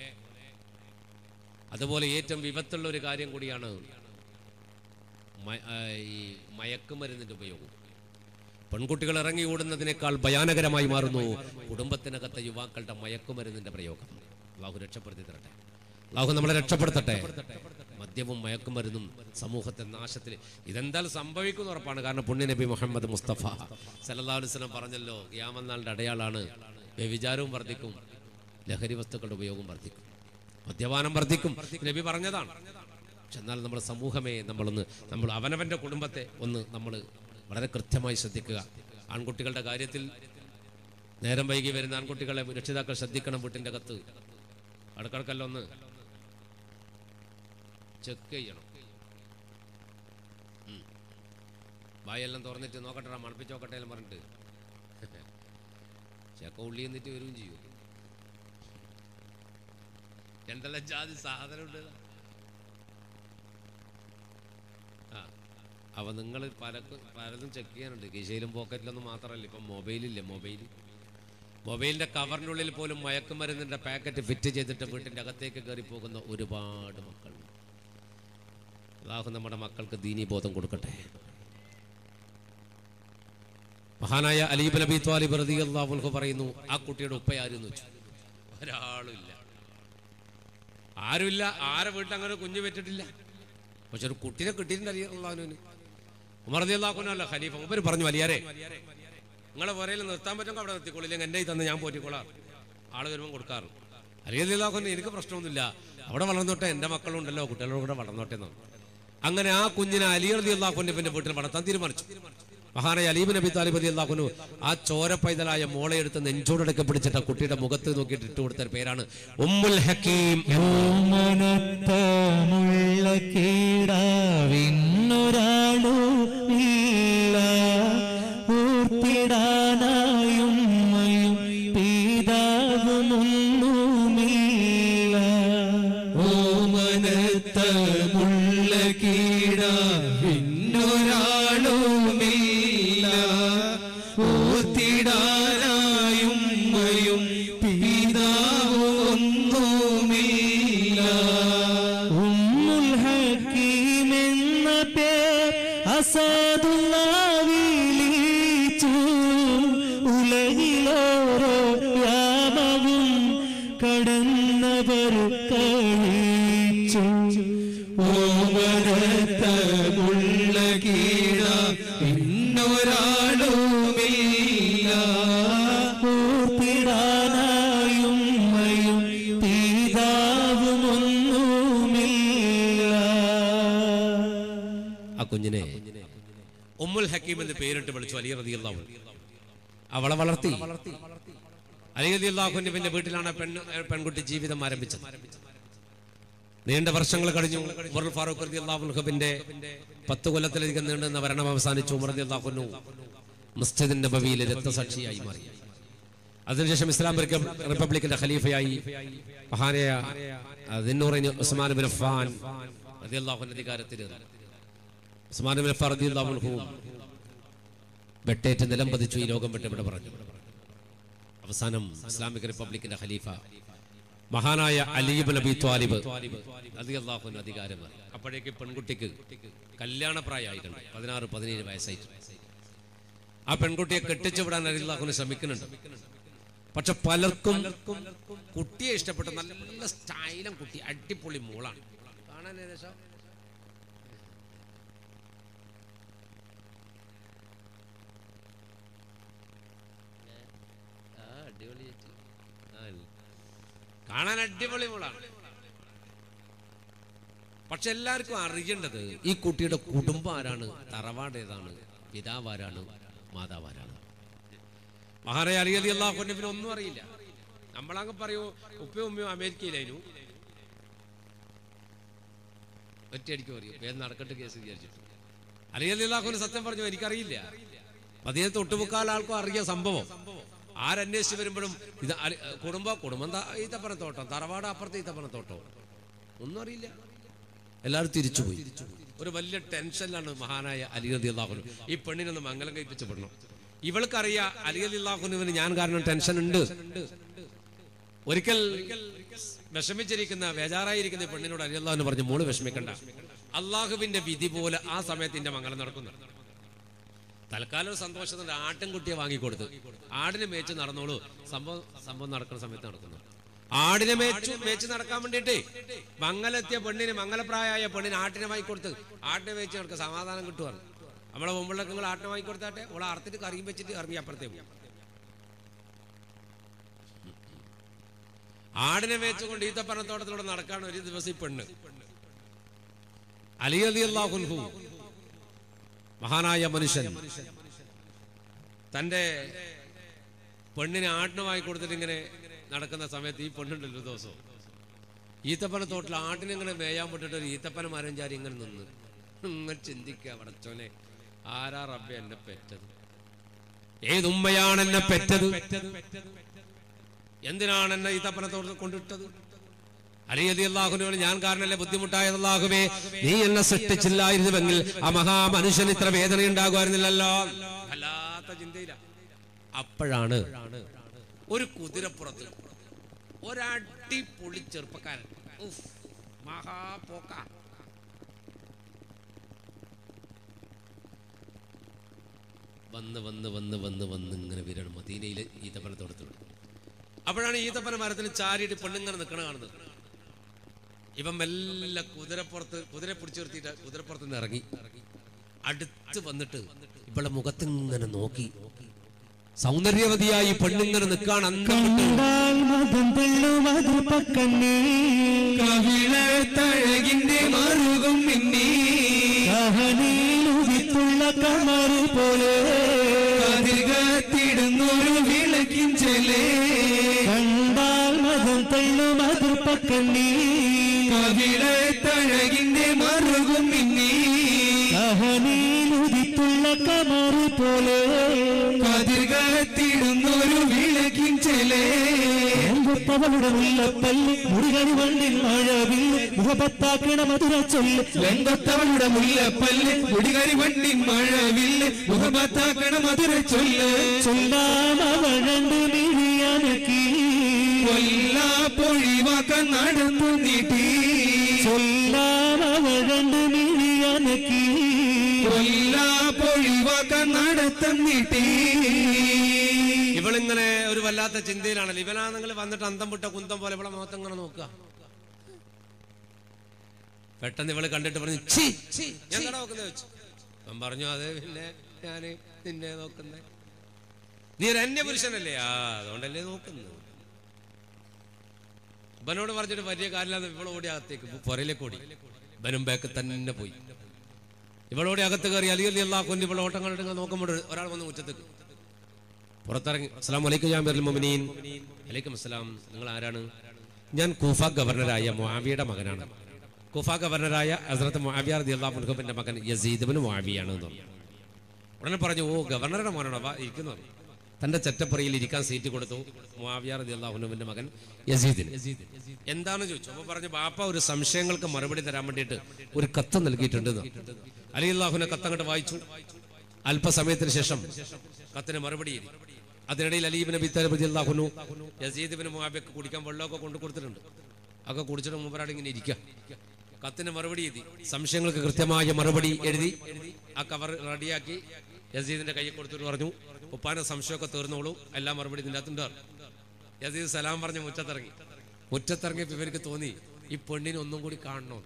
[SPEAKER 1] അതുപോലെ ഏറ്റവും വിപത്തുള്ള ഒരു കാര്യം കൂടിയാണ് മ- ആ, ഈ മയക്കുമരുന്നിന്റെ ഉപയോഗം പെൺകുട്ടികൾ ഇറങ്ങി ഓടുന്നതിനേക്കാൾ ഭയാനകരമായി മാറുന്നു കുടുംബത്തിനകത്തെ യുവാക്കളുടെ മയക്കുമരുന്നിന്റെ പ്രയോഗം അള്ളാഹു രക്ഷപ്പെടുത്തി തരട്ടെ അള്ളാഹു നമ്മളെ രക്ഷപ്പെടുത്തട്ടെ മദ്യവും മയക്കുമരുന്നും സമൂഹത്തെ നാശത്തിൽ ഇതെന്തായാലും സംഭവിക്കുന്ന ഉറപ്പാണ് കാരണം പുണ്യ നബി മുഹമ്മദ് മുസ്തഫ സല്ലല്ലാഹു അലൈഹി വസല്ലം പറഞ്ഞല്ലോ ഖിയാമന്നാളിന്റെ അടയാളാണ് വ്യഭിചാരവും വർദ്ധിക്കും ലഹരി വസ്തുക്കളുടെ ഉപയോഗം വർദ്ധിക്കും മദ്യപാനം വർദ്ധിക്കും നബി പറഞ്ഞതാണ് പക്ഷെ എന്നാൽ നമ്മുടെ സമൂഹമേ നമ്മളൊന്ന് നമ്മൾ അവനവന്റെ കുടുംബത്തെ ഒന്ന് നമ്മൾ വളരെ കൃത്യമായി ശ്രദ്ധിക്കുക ആൺകുട്ടികളുടെ കാര്യത്തിൽ നേരം വൈകി വരുന്ന ആൺകുട്ടികളെ രക്ഷിതാക്കൾ ശ്രദ്ധിക്കണം വീട്ടിന്റെ അകത്ത് അടുക്കടക്കല്ല ഒന്ന് ചെക്ക് ചെയ്യണം ഉം. വായെല്ലാം തുറന്നിട്ട് നോക്കട്ടെ മണപ്പിച്ച് നോക്കട്ടെ എല്ലാം പറഞ്ഞിട്ട് ചെക്ക ഉള്ളി എന്നിട്ട് വരികയും ചെയ്യും എന്തെല്ലാം ജാതി സാധനം ഉണ്ട് ആ അപ്പൊ നിങ്ങൾ പല പലതും ചെക്ക് ചെയ്യാനുണ്ട് കീശയിലും പോക്കറ്റിലൊന്നും മാത്രമല്ല ഇപ്പം മൊബൈലില്ലേ മൊബൈൽ മൊബൈലിന്റെ കവറിനുള്ളിൽ പോലും മയക്കുമരുന്നിന്റെ പാക്കറ്റ് ഫിറ്റ് ചെയ്തിട്ട് വീട്ടിന്റെ അകത്തേക്ക് കയറി പോകുന്ന ഒരുപാട് മക്കളുണ്ട് അള്ളാഹു നമ്മുടെ മക്കൾക്ക് ദീനീബോധം കൊടുക്കട്ടെ മഹാനായ അലീബ് നബി ത്വാലിബ് റതി അള്ളാഹുൽഹു പറയുന്നു ആ കുട്ടിയുടെ ഉപ്പയാരെന്ന് വെച്ചു ഒരാളുമില്ല ആരുമില്ല ആരെ വീട്ടിൽ അങ്ങനെ കുഞ്ഞു പറ്റിട്ടില്ല പക്ഷെ ഒരു കുട്ടിനെ കിട്ടിയിട്ടുണ്ടല്ലോ അള്ളാഹുവിന് ഉമർ റതി അള്ളാഹുനല്ല ഖലീഫ ഉമർ പറഞ്ഞു വലിയാരെ നിങ്ങളെ പുറയിൽ നിർത്താൻ പറ്റുമെങ്കിൽ അവിടെ നിർത്തിക്കൊള്ളില്ലെങ്കിൽ എൻ്റെ തന്ന് ഞാൻ പോറ്റിക്കൊള്ളാം ആള് വരുമ്പോൾ കൊടുക്കാറ് അലിയതി അള്ളാഹുന് എനിക്ക് പ്രശ്നമൊന്നുമില്ല അവിടെ വളർന്നോട്ടെ എൻ്റെ മക്കളുണ്ടല്ലോ കുട്ടികളോട് കൂടെ വളർന്നോട്ടെ എന്നാണ് അങ്ങനെ ആ കുഞ്ഞിനെ അലി റതി അള്ളാഹുന്റെ പിന്നെ വീട്ടിൽ വളർത്താൻ തീരുമാനിച്ചു മഹാനായ അലീബ് നബി താലിബ് അലി അള്ളാഹുനു ആ ചോര പൈതലായ മോളെ എടുത്ത് നെഞ്ചോടൊക്കെ പിടിച്ചിട്ട് ആ കുട്ടിയുടെ മുഖത്ത് നോക്കിയിട്ട് ഇട്ട് കൊടുത്ത പേരാണ് ഉമ്മുൽ ഹക്കീം
[SPEAKER 2] യൗമനത്തമുള്ള കീടാവിന്നൊരാളോ ഇല്ല ഓർത്തിടാനായുമ്മയും പിതാവുമൊന്നുമില്ല
[SPEAKER 3] ഓമനത്തമുള്ള കീട പിന്നൊരാളുമില്ല ഓത്തിടാനായുമ്മയും
[SPEAKER 2] അവർ കഴിച്ചു
[SPEAKER 3] ഓമനത്ത മുള്ള കീട ഇന്നൊരാളുമില്ല
[SPEAKER 2] ഓർത്തിടാനായും മയും പിതാവും ഒന്നുമില്ല
[SPEAKER 1] ആ കുഞ്ഞിനെ ഉമ്മുൽ ഹക്കീം എന്ന് പേരിട്ട് വിളിച്ചു അലി റതി അള്ളാഹു അവളെ വളർത്തി അലി റതി അള്ളാഹുവിന്റെ വീട്ടിലാണ് പെൺ പെൺകുട്ടി ജീവിതം ആരംഭിച്ചത് നീണ്ട വർഷങ്ങൾ കഴിഞ്ഞു ഉമർ ഫാറൂഖ് റതി അള്ളാഹുബിന്റെ പത്ത് കൊല്ലത്തിലധികം നീണ്ടുന്ന ഭരണം അവസാനിച്ചു ഉമർ റതി അള്ളാഹുനു മസ്ജിദ് നബവിയിലെ രക്തസാക്ഷിയായി മാറി അതിനുശേഷം ഇസ്ലാം റിക്ക- റിപ്പബ്ലിക്കിന്റെ ഖലീഫയായി മഹാനായ ദിന്നൂറിന് ഉസ്മാൻ ബിൻ അഫ്ഫാൻ റളിയല്ലാഹുവിന്റെ അധികാരത്തിൽ ഉസ്മാൻ ബിൻ അഫ്ഫാൻ റളിയല്ലാഹു അൻഹു വെട്ടേറ്റ് നിലം പതിച്ചു ഈ ലോകം വിട്ട് ഇവിടെ പറഞ്ഞു അവസാനം ഇസ്ലാമിക് റിപ്പബ്ലിക്കിന്റെ ഖലീഫ മഹാനായ അലീബ് നബി ത്വാലിബ് റളിയല്ലാഹുവിന് അധികാരം മാറി. അപ്പോഴേക്ക് പെൺകുട്ടിക്ക് കല്യാണപ്രായമായിട്ടുണ്ട് പതിനാറ് പതിനേഴ് വയസ്സായിട്ടുണ്ട് ആ പെൺകുട്ടിയെ കെട്ടിച്ചു വിടാൻ അലിള്ളാഹുന് ശ്രമിക്കുന്നുണ്ട് പക്ഷെ പലർക്കും കുട്ടിയെ ഇഷ്ടപ്പെട്ട നല്ല സ്റ്റൈലും കുട്ടി അടിപൊളി മോളാണ് കാണാൻ ഏകദേശം ആ, അടിപൊളിയായിട്ട്. ആ, ഇല്ല. കാണാൻ അടിപൊളി മോളാണ് പക്ഷെ എല്ലാവർക്കും അറിയേണ്ടത് ഈ കുട്ടിയുടെ കുടുംബം ആരാണ് തറവാട് ഏതാണ് പിതാവ് ആരാണ് മാതാവ് ആരാണ് മഹാരായ അലി അലി അള്ളാഹു പിന്നെ ഒന്നും അറിയില്ല നമ്മളങ്ങ് പറയൂ ഉപ്പയും ഉമ്മയും അമേരിക്കയിലായിരുന്നു ഒറ്റയടിക്ക് പറയും വേഗം നടക്കട്ടെ കേസ് വിചാരിച്ചിട്ട് അലി അലി അള്ളാഹുവിന് സത്യം പറഞ്ഞു എനിക്കറിയില്ല അതിനെ തൊട്ടുമുക്കാൽ ആൾക്കും അറിയ സംഭവം ആരന്വേഷിച്ച് വരുമ്പോഴും ഇത് അലി- കുടുംബം കുടുംബം ത- ഈത്തപ്പനത്തോട്ടം തറവാട് അപ്പുറത്തെ ഈത്തപ്പനത്തോട്ടം ഒന്നും അറിയില്ല എല്ലാവരും തിരിച്ചുപോയി ഒരു വലിയ ടെൻഷനിലാണ് മഹാനായ അലി റതി അള്ളാഹുനു ഈ പെണ്ണിനൊന്ന് മംഗലം കഴിപ്പിച്ച് പെടണം ഇവൾക്കറിയാം അലി അലി അള്ളാഹുനുവിന് ഞാൻ കാരണം ടെൻഷൻ ഉണ്ട് ഒരിക്കൽ വിഷമിച്ചിരിക്കുന്ന ബേജാറായിരിക്കുന്ന ഈ പെണ്ണിനോട് അലി അള്ളാഹുന് പറഞ്ഞു മോള് വിഷമിക്കണ്ട അള്ളാഹുവിന്റെ വിധി പോലെ ആ സമയത്ത് എന്റെ മംഗലം നടക്കുന്നു തൽക്കാലം ഒരു സന്തോഷത്തിന്റെ ആട്ടിൻകുട്ടിയെ വാങ്ങിക്കൊടുത്തു ആടിനെ മേച്ച് നടന്നോളൂ സംഭവം സംഭവം നടക്കുന്ന സമയത്ത് നടക്കുന്നു ആടിനെ മേച്ചു മേച്ച് നടക്കാൻ വേണ്ടിയിട്ടേ മംഗലെത്തിയ പെണ്ണിന് മംഗലപ്രായമായ പെണ്ണിന് ആട്ടിനെ വാങ്ങിക്കൊടുത്ത് ആട്ടിനെ മേച്ച് നടക്കുക സമാധാനം കിട്ടുവാണ് നമ്മളെ മുമ്പിലൊക്കെ നിങ്ങൾ ആട്ടിനെ വാങ്ങിക്കൊടുത്താട്ടെ ഓളെ അറുത്തിട്ട് കറിയും വെച്ചിട്ട് ഇറങ്ങി അപ്പുറത്തേ പോകും ആടിനെ മേച്ചുകൊണ്ട് ഈത്തപ്പനത്തോട്ടത്തിലൂടെ നടക്കാണ് ഒരു ദിവസം ഈ പെണ്ണ് അലി അലി അള്ളാഹുൽഹു മഹാനായ മനുഷ്യൻ തന്റെ പെണ്ണിനെ ആട്ടിനുമായി കൊടുത്തിട്ട് ഇങ്ങനെ നടക്കുന്ന സമയത്ത് ഈ പെണ്ണുണ്ടല്ലോ ഒരു ദിവസം ഈത്തപ്പന തോട്ടിൽ ആട്ടിനെ ഇങ്ങനെ മേയാൻ വിട്ടിട്ട് ഒരു ഈത്തപ്പന മരം ചാരി ഇങ്ങനെ നിന്ന് ഇങ്ങനെ ചിന്തിക്കുക പടച്ചോനെ ആരാ റബ്ബെ എന്നെ പെറ്റത് ഏതുമ്മയാണ് എന്നെ പെറ്റത് എന്തിനാണ് എന്നെ ഈത്തപ്പന തോട്ടത്തിൽ കൊണ്ടിട്ടത് അലിയതി അള്ളാഹുവിനോട് ഞാൻ കാരണല്ലേ ബുദ്ധിമുട്ടായത് അള്ളാഹുവേ നീ എന്നെ സൃഷ്ടിച്ചില്ലായിരുന്നുവെങ്കിൽ ആ മഹാമനുഷ്യന് ഇത്ര വേദന ഉണ്ടാകുമായിരുന്നില്ലല്ലോ അല്ലാത്ത ചിന്തയില്ല അപ്പോഴാണ് ഒരു കുതിരപ്പുറത്ത് ഒരടി പൊളി ചെറുപ്പക്കാരൻ ഉഫ്, മഹാപോക്ക വന്ന് വന്ന് വന്ന് വന്ന് വന്ന് ഇങ്ങനെ വരണം മദീനയിലെ ഈത്തപ്പനത്തോടത്തോട് അപ്പോഴാണ് ഈത്തപ്പന മരത്തിന് ചാരിയിട്ട് പെണ്ണിങ്ങനെ നിൽക്കണ കാണുന്നത് ഇവൻ മെല്ലെ കുതിരപ്പുറത്ത് കുതിര പിടിച്ചു നിർത്തിയിട്ട് കുതിരപ്പുറത്ത് നിന്ന് ഇറങ്ങി അടുത്ത് വന്നിട്ട് ഇവളെ മുഖത്ത് ഇങ്ങനെ നോക്കി സൗന്ദര്യവതിയായി പെണ്ണിങ്ങനെ നിൽക്കാൻ അന്തം വിട്ട്
[SPEAKER 2] കണ്ടാൽ മതം തെള്ളും അതിർ പക്കണ്ണീ
[SPEAKER 3] കവിളത്തഴകിന്റെ മറുകും മിന്നി
[SPEAKER 2] കഹനിയിൽ ഉദിത്തുള്ള കമറ് പോലെ
[SPEAKER 3] കതിർകത്തിടുന്നൊരു വിളക്കിൻ ചെലേ
[SPEAKER 2] കണ്ടാൽ മതം തെള്ളും അതിർ പക്കണ്ണീ
[SPEAKER 3] കവിളത്തഴകിന്റെ മറുകും മിന്നി
[SPEAKER 2] കഹനിയിൽ ഉദിത്തുള്ള കമറ് പോലെ
[SPEAKER 3] കതിർകത്തിടുന്നൊരു വിളക്കിൻ ചെലേ
[SPEAKER 2] എങ്കൊത്തവളുടെ മുല്ലപ്പല്ല് മുരുകനി വണ്ണിൽ മഴവില്ല് മുഖപത്താക്കണ മധുര ചൊല്ല്
[SPEAKER 3] വെങ്കത്തവളുടെ മുല്ലപ്പല്ല് മുടികരി വണ്ണിൻ മഴവില്ല് മുഖമത്താക്കണ മധുര ചൊല്ല്
[SPEAKER 2] ചൊല്ലാമവഴണ്ട് മിഴിയനക്കി
[SPEAKER 3] കൊല്ലാ പൊഴിവാക്കാൻ നടന്നു നീട്ടി
[SPEAKER 2] ചൊല്ലാമവഴണ്ട് മിഴിയനക്കി
[SPEAKER 3] കൊല്ലാ പൊഴിവാക്കാൻ നടത്തം നീട്ടി
[SPEAKER 1] ഇവളിങ്ങനെ ഒരു വല്ലാത്ത വല്ലാത്ത ചിന്തയിലാണല്ലോ ഇവനാണെങ്കിൽ വന്നിട്ട് അന്തം വിട്ട കുന്തം പോലെ ഇവിടെ മുഖത്ത് ഇങ്ങനെ നോക്കുക പെട്ടെന്ന് ഇവള് കണ്ടിട്ട് പറഞ്ഞു "ഛീ, ഛീ, എന്താടാ നോക്കുന്നത് വെച്ചു അവൻ പറഞ്ഞു അതെ പിന്നെ ഞാന് നിന്നെ നോക്കുന്നേ നീ ഒരു അന്യപുരുഷനല്ലേ ആ അതുകൊണ്ടല്ലേ നോക്കുന്നത് ഇവനോട് പറഞ്ഞിട്ട് വലിയ കാലില്ലാതെ ഇവളോടി അകത്തേക്ക് പുറയിലേക്ക് ഓടി ഇവനും ബാക്ക് തന്നെ പോയി ഇവളോടി അകത്ത് കയറി അലി അലി അള്ളാഹ് കൊണ്ട് ഇവളെ ഓട്ടം കണ്ടിട്ട് ഇങ്ങനെ നോക്കുമ്പോൾ ഒരാൾ വന്ന് മുറ്റത്തേക്ക് പുറത്തിറങ്ങി അസ്സാം വലൈക്കും ഞാൻ പേരിൽ മൊമിനീൻ അലൈക്കും അസ്സലാം നിങ്ങൾ ആരാണ് ഞാൻ കൂഫ ഗവർണറായ മുആവിയുടെ മകനാണ് കൂഫ ഗവർണറായ ഹസ്രത്ത് മുആവിയ റളിയല്ലാഹു അൻഹുവിന്റെ മകൻ യസീദ് ഇബ്നു മുആവിയാണ് എന്ന് പറഞ്ഞു ഉടനെ പറഞ്ഞു ഓ ഗവർണറുടെ മോനാണോ വാ ഇരിക്കുന്നു പറഞ്ഞു. തന്റെ ചെറ്റപ്പുറയിൽ ഇരിക്കാൻ സീറ്റ് കൊടുത്തു മുആവിയ റളിയല്ലാഹു അൻഹുവിന്റെ മകൻ യസീദിന് എന്താണെന്ന് ചോദിച്ചു അപ്പൊ പറഞ്ഞു ബാപ്പ ഒരു സംശയങ്ങൾക്ക് മറുപടി തരാൻ വേണ്ടിയിട്ട് ഒരു കത്ത് നൽകിയിട്ടുണ്ട് അലി അള്ളാഹുനെ കത്ത് അങ്ങോട്ട് വായിച്ചു അല്പസമയത്തിന് ശേഷം കത്തിന് മറുപടി എഴുതി അതിനിടയിൽ അലീബ് നബി തലബി അള്ളാഹുനു യസീദിബിന് മുഹാബിക്ക് കുടിക്കാൻ വെള്ളമൊക്കെ കൊണ്ടു കൊടുത്തിട്ടുണ്ട് ഒക്കെ കുടിച്ചിട്ട് മുമ്പരാട് ഇങ്ങനെ ഇരിക്കുക കത്തിന് മറുപടി എഴുതി സംശയങ്ങൾക്ക് കൃത്യമായ മറുപടി എഴുതി ആ കവർ റെഡിയാക്കി യസീദിന്റെ കയ്യിൽ കൊടുത്തിട്ട് പറഞ്ഞു ഉപ്പാന്റെ സംശയമൊക്കെ തീർന്നോളൂ എല്ലാ മറുപടി ഇതിൻ്റെ അകത്തുണ്ട് യസീദ് സലാം പറഞ്ഞ് മുറ്റത്തിറങ്ങി മുറ്റത്തിറങ്ങിയപ്പോൾ ഇവർക്ക് തോന്നി ഈ പെണ്ണിനെ ഒന്നും കൂടി കാണണോ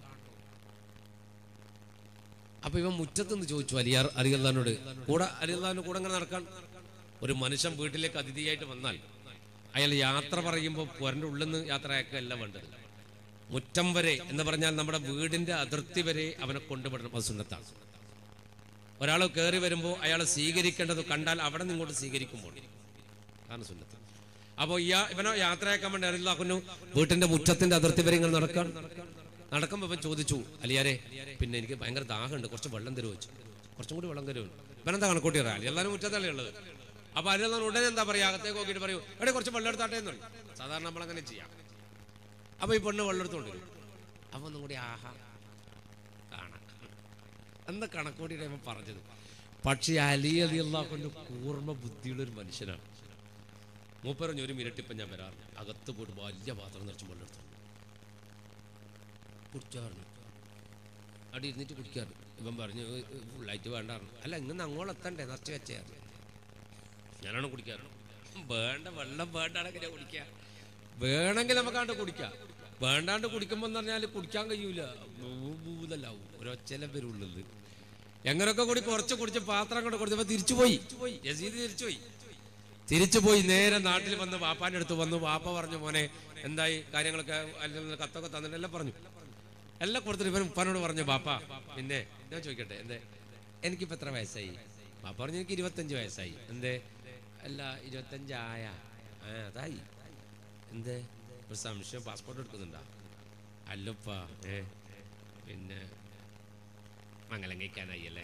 [SPEAKER 1] അപ്പൊ ഇവൻ മുറ്റത്തുനിന്ന് ചോദിച്ചു അലിയാർ അലിയല്ലാനോട് കൂടെ അലിയല്ലാന്റെ കൂടെ അങ്ങനെ നടക്കാൻ ഒരു മനുഷ്യൻ വീട്ടിലേക്ക് അതിഥിയായിട്ട് വന്നാൽ അയാൾ യാത്ര പറയുമ്പോൾ പുരന്റെ ഉള്ളിൽ നിന്ന് യാത്ര അയക്കല്ല വേണ്ടത് മുറ്റം വരെ എന്ന് പറഞ്ഞാൽ നമ്മുടെ വീടിന്റെ അതിർത്തി വരെ അവനെ കൊണ്ടുവിടണം അത് സുന്നത്താണ് ഒരാൾ കയറി വരുമ്പോൾ അയാളെ സ്വീകരിക്കേണ്ടത് കണ്ടാൽ അവിടെ നിന്ന് ഇങ്ങോട്ട് സ്വീകരിക്കുമ്പോൾ അതാണ് സുന്നത്ത് അപ്പോൾ ഇയാ ഇവനോ യാത്രയാക്കാൻ വേണ്ടി അറിയില്ലാക്കുന്നു വീട്ടിന്റെ മുറ്റത്തിന്റെ അതിർത്തി വരെ ഇങ്ങനെ നടക്കാൻ നടക്കുമ്പോൾ ഇവൻ ചോദിച്ചു അലിയാരെ പിന്നെ എനിക്ക് ഭയങ്കര ദാഹമുണ്ട് കുറച്ച് വെള്ളം തരുമോ വെച്ചു കുറച്ചും കൂടി വെള്ളം തരുമോ ഇവനെന്താ കണക്കൂട്ടി പറയാം അലി എല്ലാവരും മുറ്റത്തല്ലേ ഉള്ളത് അപ്പൊ അലി അല്ലാൻ ഉടനെ എന്താ പറയാ അകത്തേക്ക് നോക്കിയിട്ട് പറയൂ എവിടെ കുറച്ച് വെള്ളം എടുത്താട്ടെ എന്നുള്ളു സാധാരണ നമ്മൾ അങ്ങനെ ചെയ്യാം അപ്പൊ ഈ പെണ്ണ് വെള്ളം എടുത്തോണ്ട് വരും അപ്പൊ ഒന്നും കൂടി ആഹാ കാണാം എന്ന് കണക്കൂട്ടിയിട്ട് ഇവൻ പറഞ്ഞത് പക്ഷേ അലി അലി അള്ളാഹുന്റെ കൂർമ്മ ബുദ്ധിയുള്ള ഒരു മനുഷ്യനാണ് മൂപ്പറഞ്ഞ ഒരു മിനിറ്റ് ഇപ്പം ഞാൻ വരാറുണ്ട് അകത്ത് പോയിട്ട് വലിയ പാത്രം നിറച്ച് വെള്ളം എടുത്തു കുടിച്ചാറുണ്ട് അവിടെ ഇരുന്നിട്ട് കുടിക്കാറ് ഇവൻ പറഞ്ഞു ഫുള്ളായിട്ട് വേണ്ടായിരുന്നു അല്ല ഇങ്ങനെ അങ്ങോട്ട് എത്തണ്ടേ നിറച്ച് വെച്ചായിരുന്നു ഞാനാണ് കുടിക്കാറ് വേണ്ട വെള്ളം വേണ്ടാണെങ്കിൽ ഞാൻ കുടിക്കുക വേണമെങ്കിൽ നമുക്കാണ്ട് കുടിക്കാം വേണ്ടാണ്ട് കുടിക്കുമ്പോൾ എന്ന് പറഞ്ഞാൽ കുടിക്കാൻ കഴിയൂല ഭൂതല്ലാവും ഒരൊച്ചല വരുള്ളത് എങ്ങനെയൊക്കെ കൂടി കുറച്ച് കുടിച്ച് പാത്രം കൊണ്ട് കൊടുത്തപ്പോ തിരിച്ചു പോയി യസീദ് തിരിച്ചു പോയി തിരിച്ചു പോയി നേരെ നാട്ടിൽ വന്ന് വാപ്പാന്റെ അടുത്ത് വന്നു വാപ്പ പറഞ്ഞു മോനെ എന്തായി കാര്യങ്ങളൊക്കെ അല്ലെങ്കിൽ കത്തൊക്കെ തന്നിട്ട് എല്ലാം പറഞ്ഞു എല്ലാം കൊടുത്തിട്ട് ഇവൻ ഉപ്പാനോട് പറഞ്ഞു ബാപ്പ പിന്നെ ഞാൻ ചോദിക്കട്ടെ എന്തേ എനിക്കിപ്പോ എത്ര വയസ്സായി ബാപ്പ പറഞ്ഞു എനിക്ക് ഇരുപത്തഞ്ച് വയസ്സായി എന്തേ അല്ല ഇരുപത്തഞ്ചായ ആ അതായി എന്തേ ഒരു സംശയം പാസ്പോർട്ട് എടുക്കുന്നുണ്ടാ അല്ലപ്പാ ഏ പിന്നെ മംഗലം കഴിക്കാനായി അല്ലേ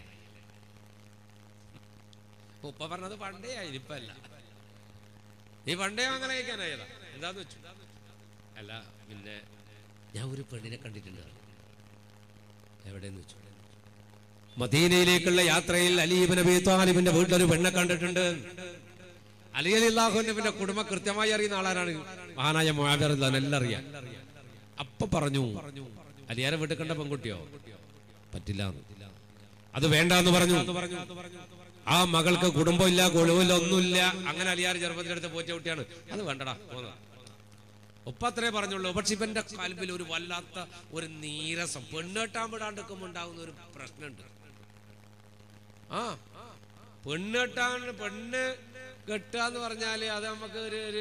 [SPEAKER 1] ഉപ്പ പറഞ്ഞത് പണ്ടേ ആയി ഇപ്പൊ അല്ല നീ പണ്ടേ മംഗലം കഴിക്കാനായതാ എന്താന്ന് വെച്ചു അല്ല പിന്നെ ഞാൻ ഒരു പെണ്ണിനെ കണ്ടിട്ടുണ്ട് എവിടെയെന്ന് വെച്ചു മദീനയിലേക്കുള്ള യാത്രയിൽ അലീബ് നബി താലിബിന്റെ വീട്ടിലൊരു പെണ്ണെ കണ്ടിട്ടുണ്ട് അലി അലി അള്ളാഹുവിന്റെ കുടുംബം കൃത്യമായി അറിയുന്ന ആളാരാണ് മഹാനായ മുആവിർ എല്ലാം അറിയാം അപ്പൊ പറഞ്ഞു അലിയാരെ വീട്ടിൽ കണ്ട പെൺകുട്ടിയോ പറ്റില്ല അത് വേണ്ടെന്ന് പറഞ്ഞു ആ മകൾക്ക് കുടുംബമില്ല കുളുവില്ല ഒന്നുമില്ല അങ്ങനെ അലിയാർ ചെറുപ്പത്തിലെടുത്ത് പോറ്റ കുട്ടിയാണ് അത് വേണ്ടടാ പോന്ന ഒപ്പ അത്രേ പറഞ്ഞുള്ളൂ പക്ഷെ ഇവന്റെ കാൽബിൽ ഒരു വല്ലാത്ത ഒരു നീരസം പെണ്ണേട്ടാൻ വിടാണ്ടിരിക്കുമ്പോൾ ഉണ്ടാകുന്ന ഒരു പ്രശ്നമുണ്ട് ആ പെണ്ണേട്ടാൻ പെണ്ണ് കെട്ടുക എന്ന് പറഞ്ഞാല് അത് നമുക്ക് ഒരു ഒരു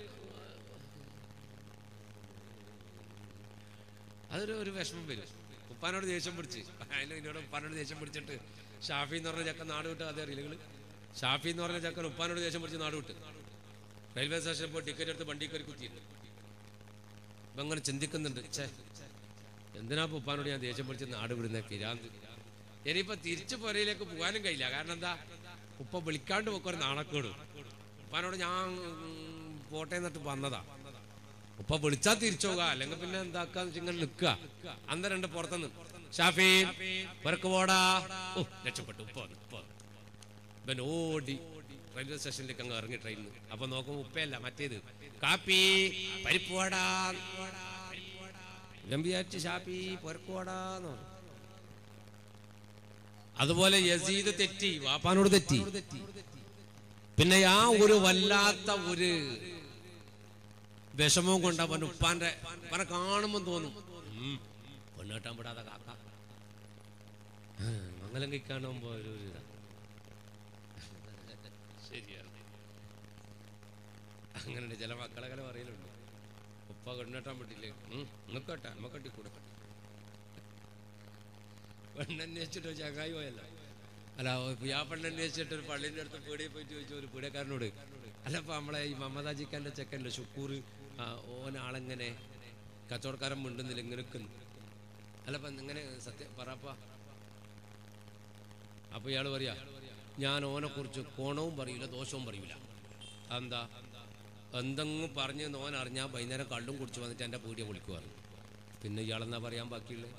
[SPEAKER 1] അതൊരു ഒരു വിഷമം വരും ഉപ്പാനോട് ദേഷ്യം പിടിച്ച് അതിന് എന്നോട് ഉപ്പാനോട് ദേഷ്യം പിടിച്ചിട്ട് ഷാഫി എന്ന് പറഞ്ഞ ചക്കൻ നാട് വിട്ട് അതേ അറിയില്ല ഷാഫി എന്ന് പറഞ്ഞ ചക്കൻ ഉപ്പാനോട് ദേഷ്യം പിടിച്ച് നാട് വിട്ട് റെയിൽവേ സ്റ്റേഷനിൽ പോയി ടിക്കറ്റ് എടുത്ത് വണ്ടി കയറി കുത്തിയിരുന്നു ഇപ്പൊ അങ്ങനെ ചിന്തിക്കുന്നുണ്ട് ഛേ എന്തിനാ ഇപ്പൊ ഉപ്പാനോട് ഞാൻ ദേഷ്യം പിടിച്ച് നാട് വിടുന്ന പിരാന്ത് ഇനിയിപ്പോ തിരിച്ചു പുരയിലേക്ക് പോകാനും കഴിയില്ല കാരണം എന്താ ഉപ്പ വിളിക്കാണ്ട് പോക്കൊരു നാണക്കേട് ഉപ്പാനോട് ഞാൻ ഉം, പോട്ടെ എന്നിട്ട് വന്നതാ ഉപ്പ വിളിച്ചാ തിരിച്ചു പോകാ അല്ലെങ്കിൽ പിന്നെ എന്താക്കാന്ന് വെച്ച് ഇങ്ങനെ നിക്കുക അന്ന് രണ്ട് പുറത്തുനിന്ന് ഷാഫി പുറക്ക് പോടാ ഓ രക്ഷപ്പെട്ടു ഉപ്പ വന്നു ഉപ്പ വന്നു. ഇവൻ ഓടി റെയിൽവേ സ്റ്റേഷനിലേക്ക് അങ്ങ് ഇറങ്ങി ട്രെയിനിൽ അപ്പൊ നോക്കുമ്പോ ഉപ്പയല്ല മറ്റേത് കാപ്പി പരിപ്പുവടാ ഇവൻ വിചാരിച്ചു ഷാപ്പി പൊരക്കുവടാന്ന് പറഞ്ഞു അതുപോലെ യസീദ് തെറ്റി വാപ്പാനോട് തെറ്റി പിന്നെ ആ ഒരു വല്ലാത്ത ഒരു വിഷമവും കൊണ്ട് അവൻ ഉപ്പാന്റെ അവനെ കാണുമ്പോൾ തോന്നും ഉം, പെണ്ണ് കെട്ടാൻ വിടാതെ കാക്ക ആ, മംഗലം കഴിക്കാണുമ്പോ ഒരു ഒരു ഇതാ ശരിയാണ് അങ്ങനെ ചില മക്കളെ അങ്ങനെ പറയലുണ്ട് ഉപ്പ പെണ്ണെട്ടാൻ പറ്റില്ലേ നിങ്ങൾക്ക് കേട്ടാ നമ്മ കെട്ടിക്കൂടെ പെണ്ണന്വേഷിച്ചിട്ട് ചങ്ങായി പോയല്ലോ അല്ല ആ പെണ്ണന്വേഷിച്ചിട്ട് ഒരു പള്ളിൻ്റെ അടുത്ത് പീടിയിൽ പോയിട്ട് ചോദിച്ചു ഒരു പീടിയക്കാരനോട് അല്ല ഇപ്പൊ നമ്മളെ ഈ മമതാജിക്കാന്റെ ചെക്കൻ്റെ ഷുക്കൂർ ഓൻ ആളെങ്ങനെ കച്ചവടക്കാരൻ മിണ്ടുന്നില്ല ഇങ്ങനെ നിൽക്കുന്നു അല്ല ഇപ്പൊ ഇങ്ങനെ സത്യം പറപ്പ അപ്പൊ ഇയാൾ പറയാ ഞാൻ ഓനെ കുറിച്ച് കോണവും പറയൂല ദോഷവും പറയൂല എന്താ എന്തെങ്കിലും പറഞ്ഞ് ഓൻ അറിഞ്ഞാൽ വൈകുന്നേരം കള്ളും കുടിച്ച് വന്നിട്ട് എൻ്റെ പീടിയ വിളിക്കുവാറ് പിന്നെ ഇയാളെന്നാ പറയാൻ ബാക്കിയുള്ളത്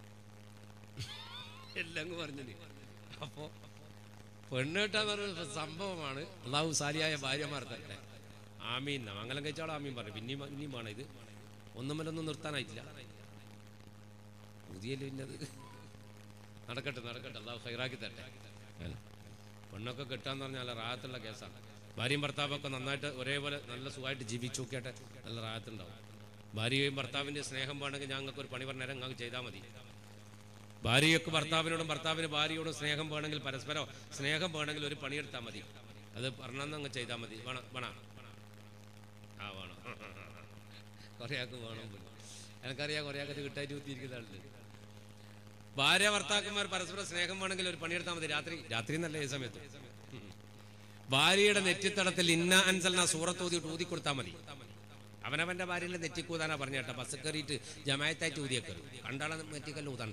[SPEAKER 1] എല്ലാം അങ്ങ് പറഞ്ഞില്ലേ അപ്പോ പെണ്ണുകെട്ടാൻ പറഞ്ഞ സംഭവമാണ് അള്ളാഹു സാലിയായ ഭാര്യമാർ തരട്ടെ ആമീൻ മംഗലം കഴിച്ചാൾ ആമീൻ പറഞ്ഞു പിന്നെയും ഇനിയും വേണം ഇത് ഒന്നും മേലൊന്നും നിർത്താനായിട്ടില്ല പുതിയ പിന്നത് നടക്കട്ടെ നടക്കട്ടെ അള്ളാഹു ഹൈറാക്കി തരട്ടെ അല്ല. പെണ്ണൊക്കെ കെട്ടാന്ന് പറഞ്ഞാൽ നല്ല റാഹത്തുള്ള കേസാണ് ഭാര്യയും ഭർത്താവൊക്കെ നന്നായിട്ട് ഒരേപോലെ നല്ല സുഖമായിട്ട് ജീവിച്ചു നോക്കിയാട്ടെ നല്ല റാഹത്തുണ്ടാവും ഭാര്യയും ഭർത്താവിൻ്റെ സ്നേഹം വേണമെങ്കിൽ ഞങ്ങൾക്ക് ഒരു പണി പറഞ്ഞേരം ഞങ്ങൾക്ക് ചെയ്താൽ മതി ഭാര്യയ്ക്ക് ഭർത്താവിനോടും ഭർത്താവിന് ഭാര്യയോടും സ്നേഹം വേണമെങ്കിൽ പരസ്പരം സ്നേഹം വേണമെങ്കിൽ ഒരു പണിയെടുത്താൽ മതി അത് പറഞ്ഞെന്ന് അങ്ങ് ചെയ്താൽ മതി വേണം വേണം ആ വേണം കുറേ ആൾക്ക് വേണം പോലും. എനിക്കറിയാം കുറേ ആൾക്ക് കിട്ടായിട്ട് കുത്തിയിരിക്കുന്ന ആളുണ്ട് ഭാര്യ ഭർത്താക്കന്മാർ പരസ്പരം സ്നേഹം വേണമെങ്കിൽ ഒരു പണിയെടുത്താൽ മതി രാത്രി രാത്രി എന്നല്ല ഈ സമയത്ത് ഉം. ഭാര്യയുടെ നെറ്റിത്തടത്തിൽ ഇന്ന അൻസലിന സൂറത്ത് ഊതിയിട്ട് ഊതി കൊടുത്താൽ മതി അവനവന്റെ ഭാര്യയിലെ നെറ്റിക്കൂതാനാ പറഞ്ഞ കേട്ടോ ബസ് കയറിയിട്ട് ജമായത്തായിട്ട് ഊതിയേക്കരു കണ്ടാളെ നെറ്റിക്കല്ല ഊതണ്ട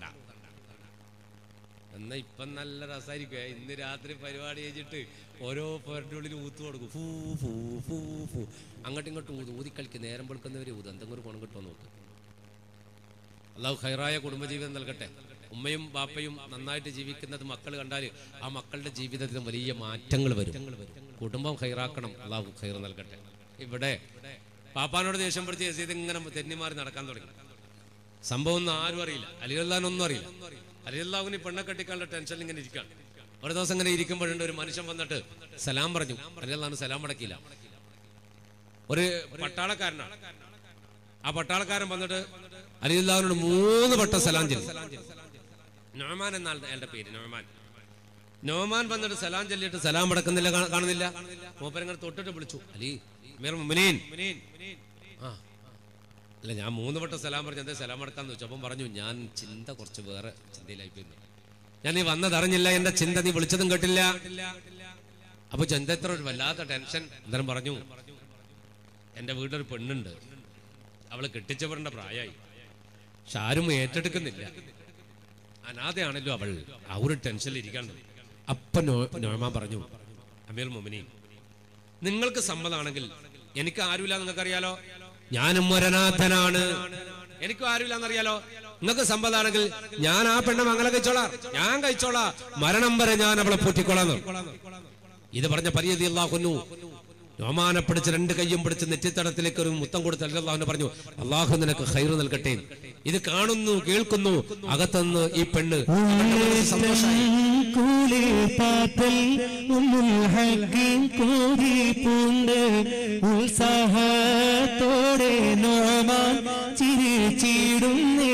[SPEAKER 1] എന്നാ ഇപ്പം നല്ല രസമായിരിക്കും ഇന്ന് രാത്രി പരിപാടി ചെയ്തിട്ട് ഓരോ പേരുടെ ഉള്ളിൽ ഊത്ത് കൊടുക്കും ഫൂ ഫൂ ഫൂ ഫൂ അങ്ങോട്ടും ഇങ്ങോട്ടും ഊത് ഊതിക്കളിക്ക് നേരം വെളുക്കുന്നവരെ ഊത് എന്തെങ്കിലും ഒരു ഗുണം കിട്ടുമോ നോക്ക് അള്ളാഹു ഹൈറായ കുടുംബജീവിതം നൽകട്ടെ ഉമ്മയും ബാപ്പയും നന്നായിട്ട് ജീവിക്കുന്നത് മക്കൾ കണ്ടാൽ ആ മക്കളുടെ ജീവിതത്തിൽ വലിയ മാറ്റങ്ങൾ വരും കുടുംബം ഹൈറാക്കണം അള്ളാഹു ഹൈർ നൽകട്ടെ ഇവിടെ പാപ്പാനോട് ദേഷ്യം പിടിച്ച് യസീദ് ഇങ്ങനെ തെന്നിമാറി നടക്കാൻ തുടങ്ങി സംഭവം ഒന്നും ആരും അറിയില്ല അലിയല്ലാനൊന്നും അറിയില്ല അലിയല്ലാവിന് പെണ്ണെ കെട്ടിക്കാനുള്ള ടെൻഷൻ ഇങ്ങനെ ഇരിക്കുകയാണ് ഒരു ദിവസം ഇങ്ങനെ ഇരിക്കുമ്പോഴുണ്ട് ഒരു മനുഷ്യൻ വന്നിട്ട് സലാം പറഞ്ഞു അലിയല്ലാന്ന് സലാം മടക്കിയില്ല ഒരു പട്ടാളക്കാരനാണ് ആ പട്ടാളക്കാരൻ വന്നിട്ട് അലിയുല്ലാവിനോട് മൂന്ന് വട്ടം സലാം ചൊല്ലി നോമാൻ എന്നാണ് അയാളുടെ പേര് നോമാൻ നോമാൻ വന്നിട്ട് സലാം ചൊല്ലിയിട്ട് സലാം അടക്കുന്നില്ല കാ- കാണുന്നില്ല മൂപ്പരങ്ങനെ തൊട്ടിട്ട് വിളിച്ചു അലി മീർ മുമിനീൻ ആ അല്ല ഞാൻ മൂന്ന് വട്ടം സലാം പറഞ്ഞു എന്താ സലാം അടക്കാന്ന് വെച്ചു അപ്പം പറഞ്ഞു ഞാൻ ചിന്ത കുറച്ച് വേറെ ചിന്തയിലായി പോയി ഞാൻ നീ വന്നത് അറിഞ്ഞില്ല എന്റെ ചിന്ത നീ വിളിച്ചതും കേട്ടില്ല അപ്പൊ ചിന്ത എത്ര ഒരു വല്ലാത്ത ടെൻഷൻ അന്നേരം പറഞ്ഞു എന്റെ വീട്ടിലൊരു പെണ്ണുണ്ട് അവള് കെട്ടിച്ചവരുടെ പ്രായമായി പക്ഷെ ആരും ഏറ്റെടുക്കുന്നില്ല അനാഥയാണല്ലോ അവൾ ആ ഒരു ടെൻഷനിൽ ഇരിക്കാണ്ട് അപ്പൊ നോ- നോമാൻ പറഞ്ഞു അമീർ മൊമിനി നിങ്ങൾക്ക് സമ്മതമാണെങ്കിൽ എനിക്ക് ആരുമില്ല നിങ്ങൾക്കറിയാലോ ഞാനും ഒരനാഥനാണ് എനിക്കും ആരുമില്ല എന്നറിയാലോ നിങ്ങൾക്ക് സമ്മതമാണെങ്കിൽ ഞാൻ ആ പെണ്ണെ മംഗലം കഴിച്ചോളാം ഞാൻ കഴിച്ചോളാം മരണം വരെ ഞാൻ അവളെ പൂറ്റിക്കോളാം ഇത് പറഞ്ഞ പരിയതി അള്ളാഹുന്നു നോമാനെ പിടിച്ച് രണ്ട് കയ്യും പിടിച്ച് നെറ്റിത്തടത്തിലേക്ക് ഒരു മുത്തം കൊടുത്ത് അല്ലാഹുവിനെ പറഞ്ഞു അള്ളാഹു നിനക്ക് ഹൈറ് നൽകട്ടെ ഇത് കാണുന്നു കേൾക്കുന്നു അകത്തുനിന്ന് ഈ പെണ്ണ് സന്തോഷമായി
[SPEAKER 2] കൂലി പാത്തൽ ഉമ്മുൽ ഹക്കിൻ കോരി പൂണ്ട് ഉത്സാഹത്തോടെ നോമാൻ ചിരിച്ചിടുന്നേ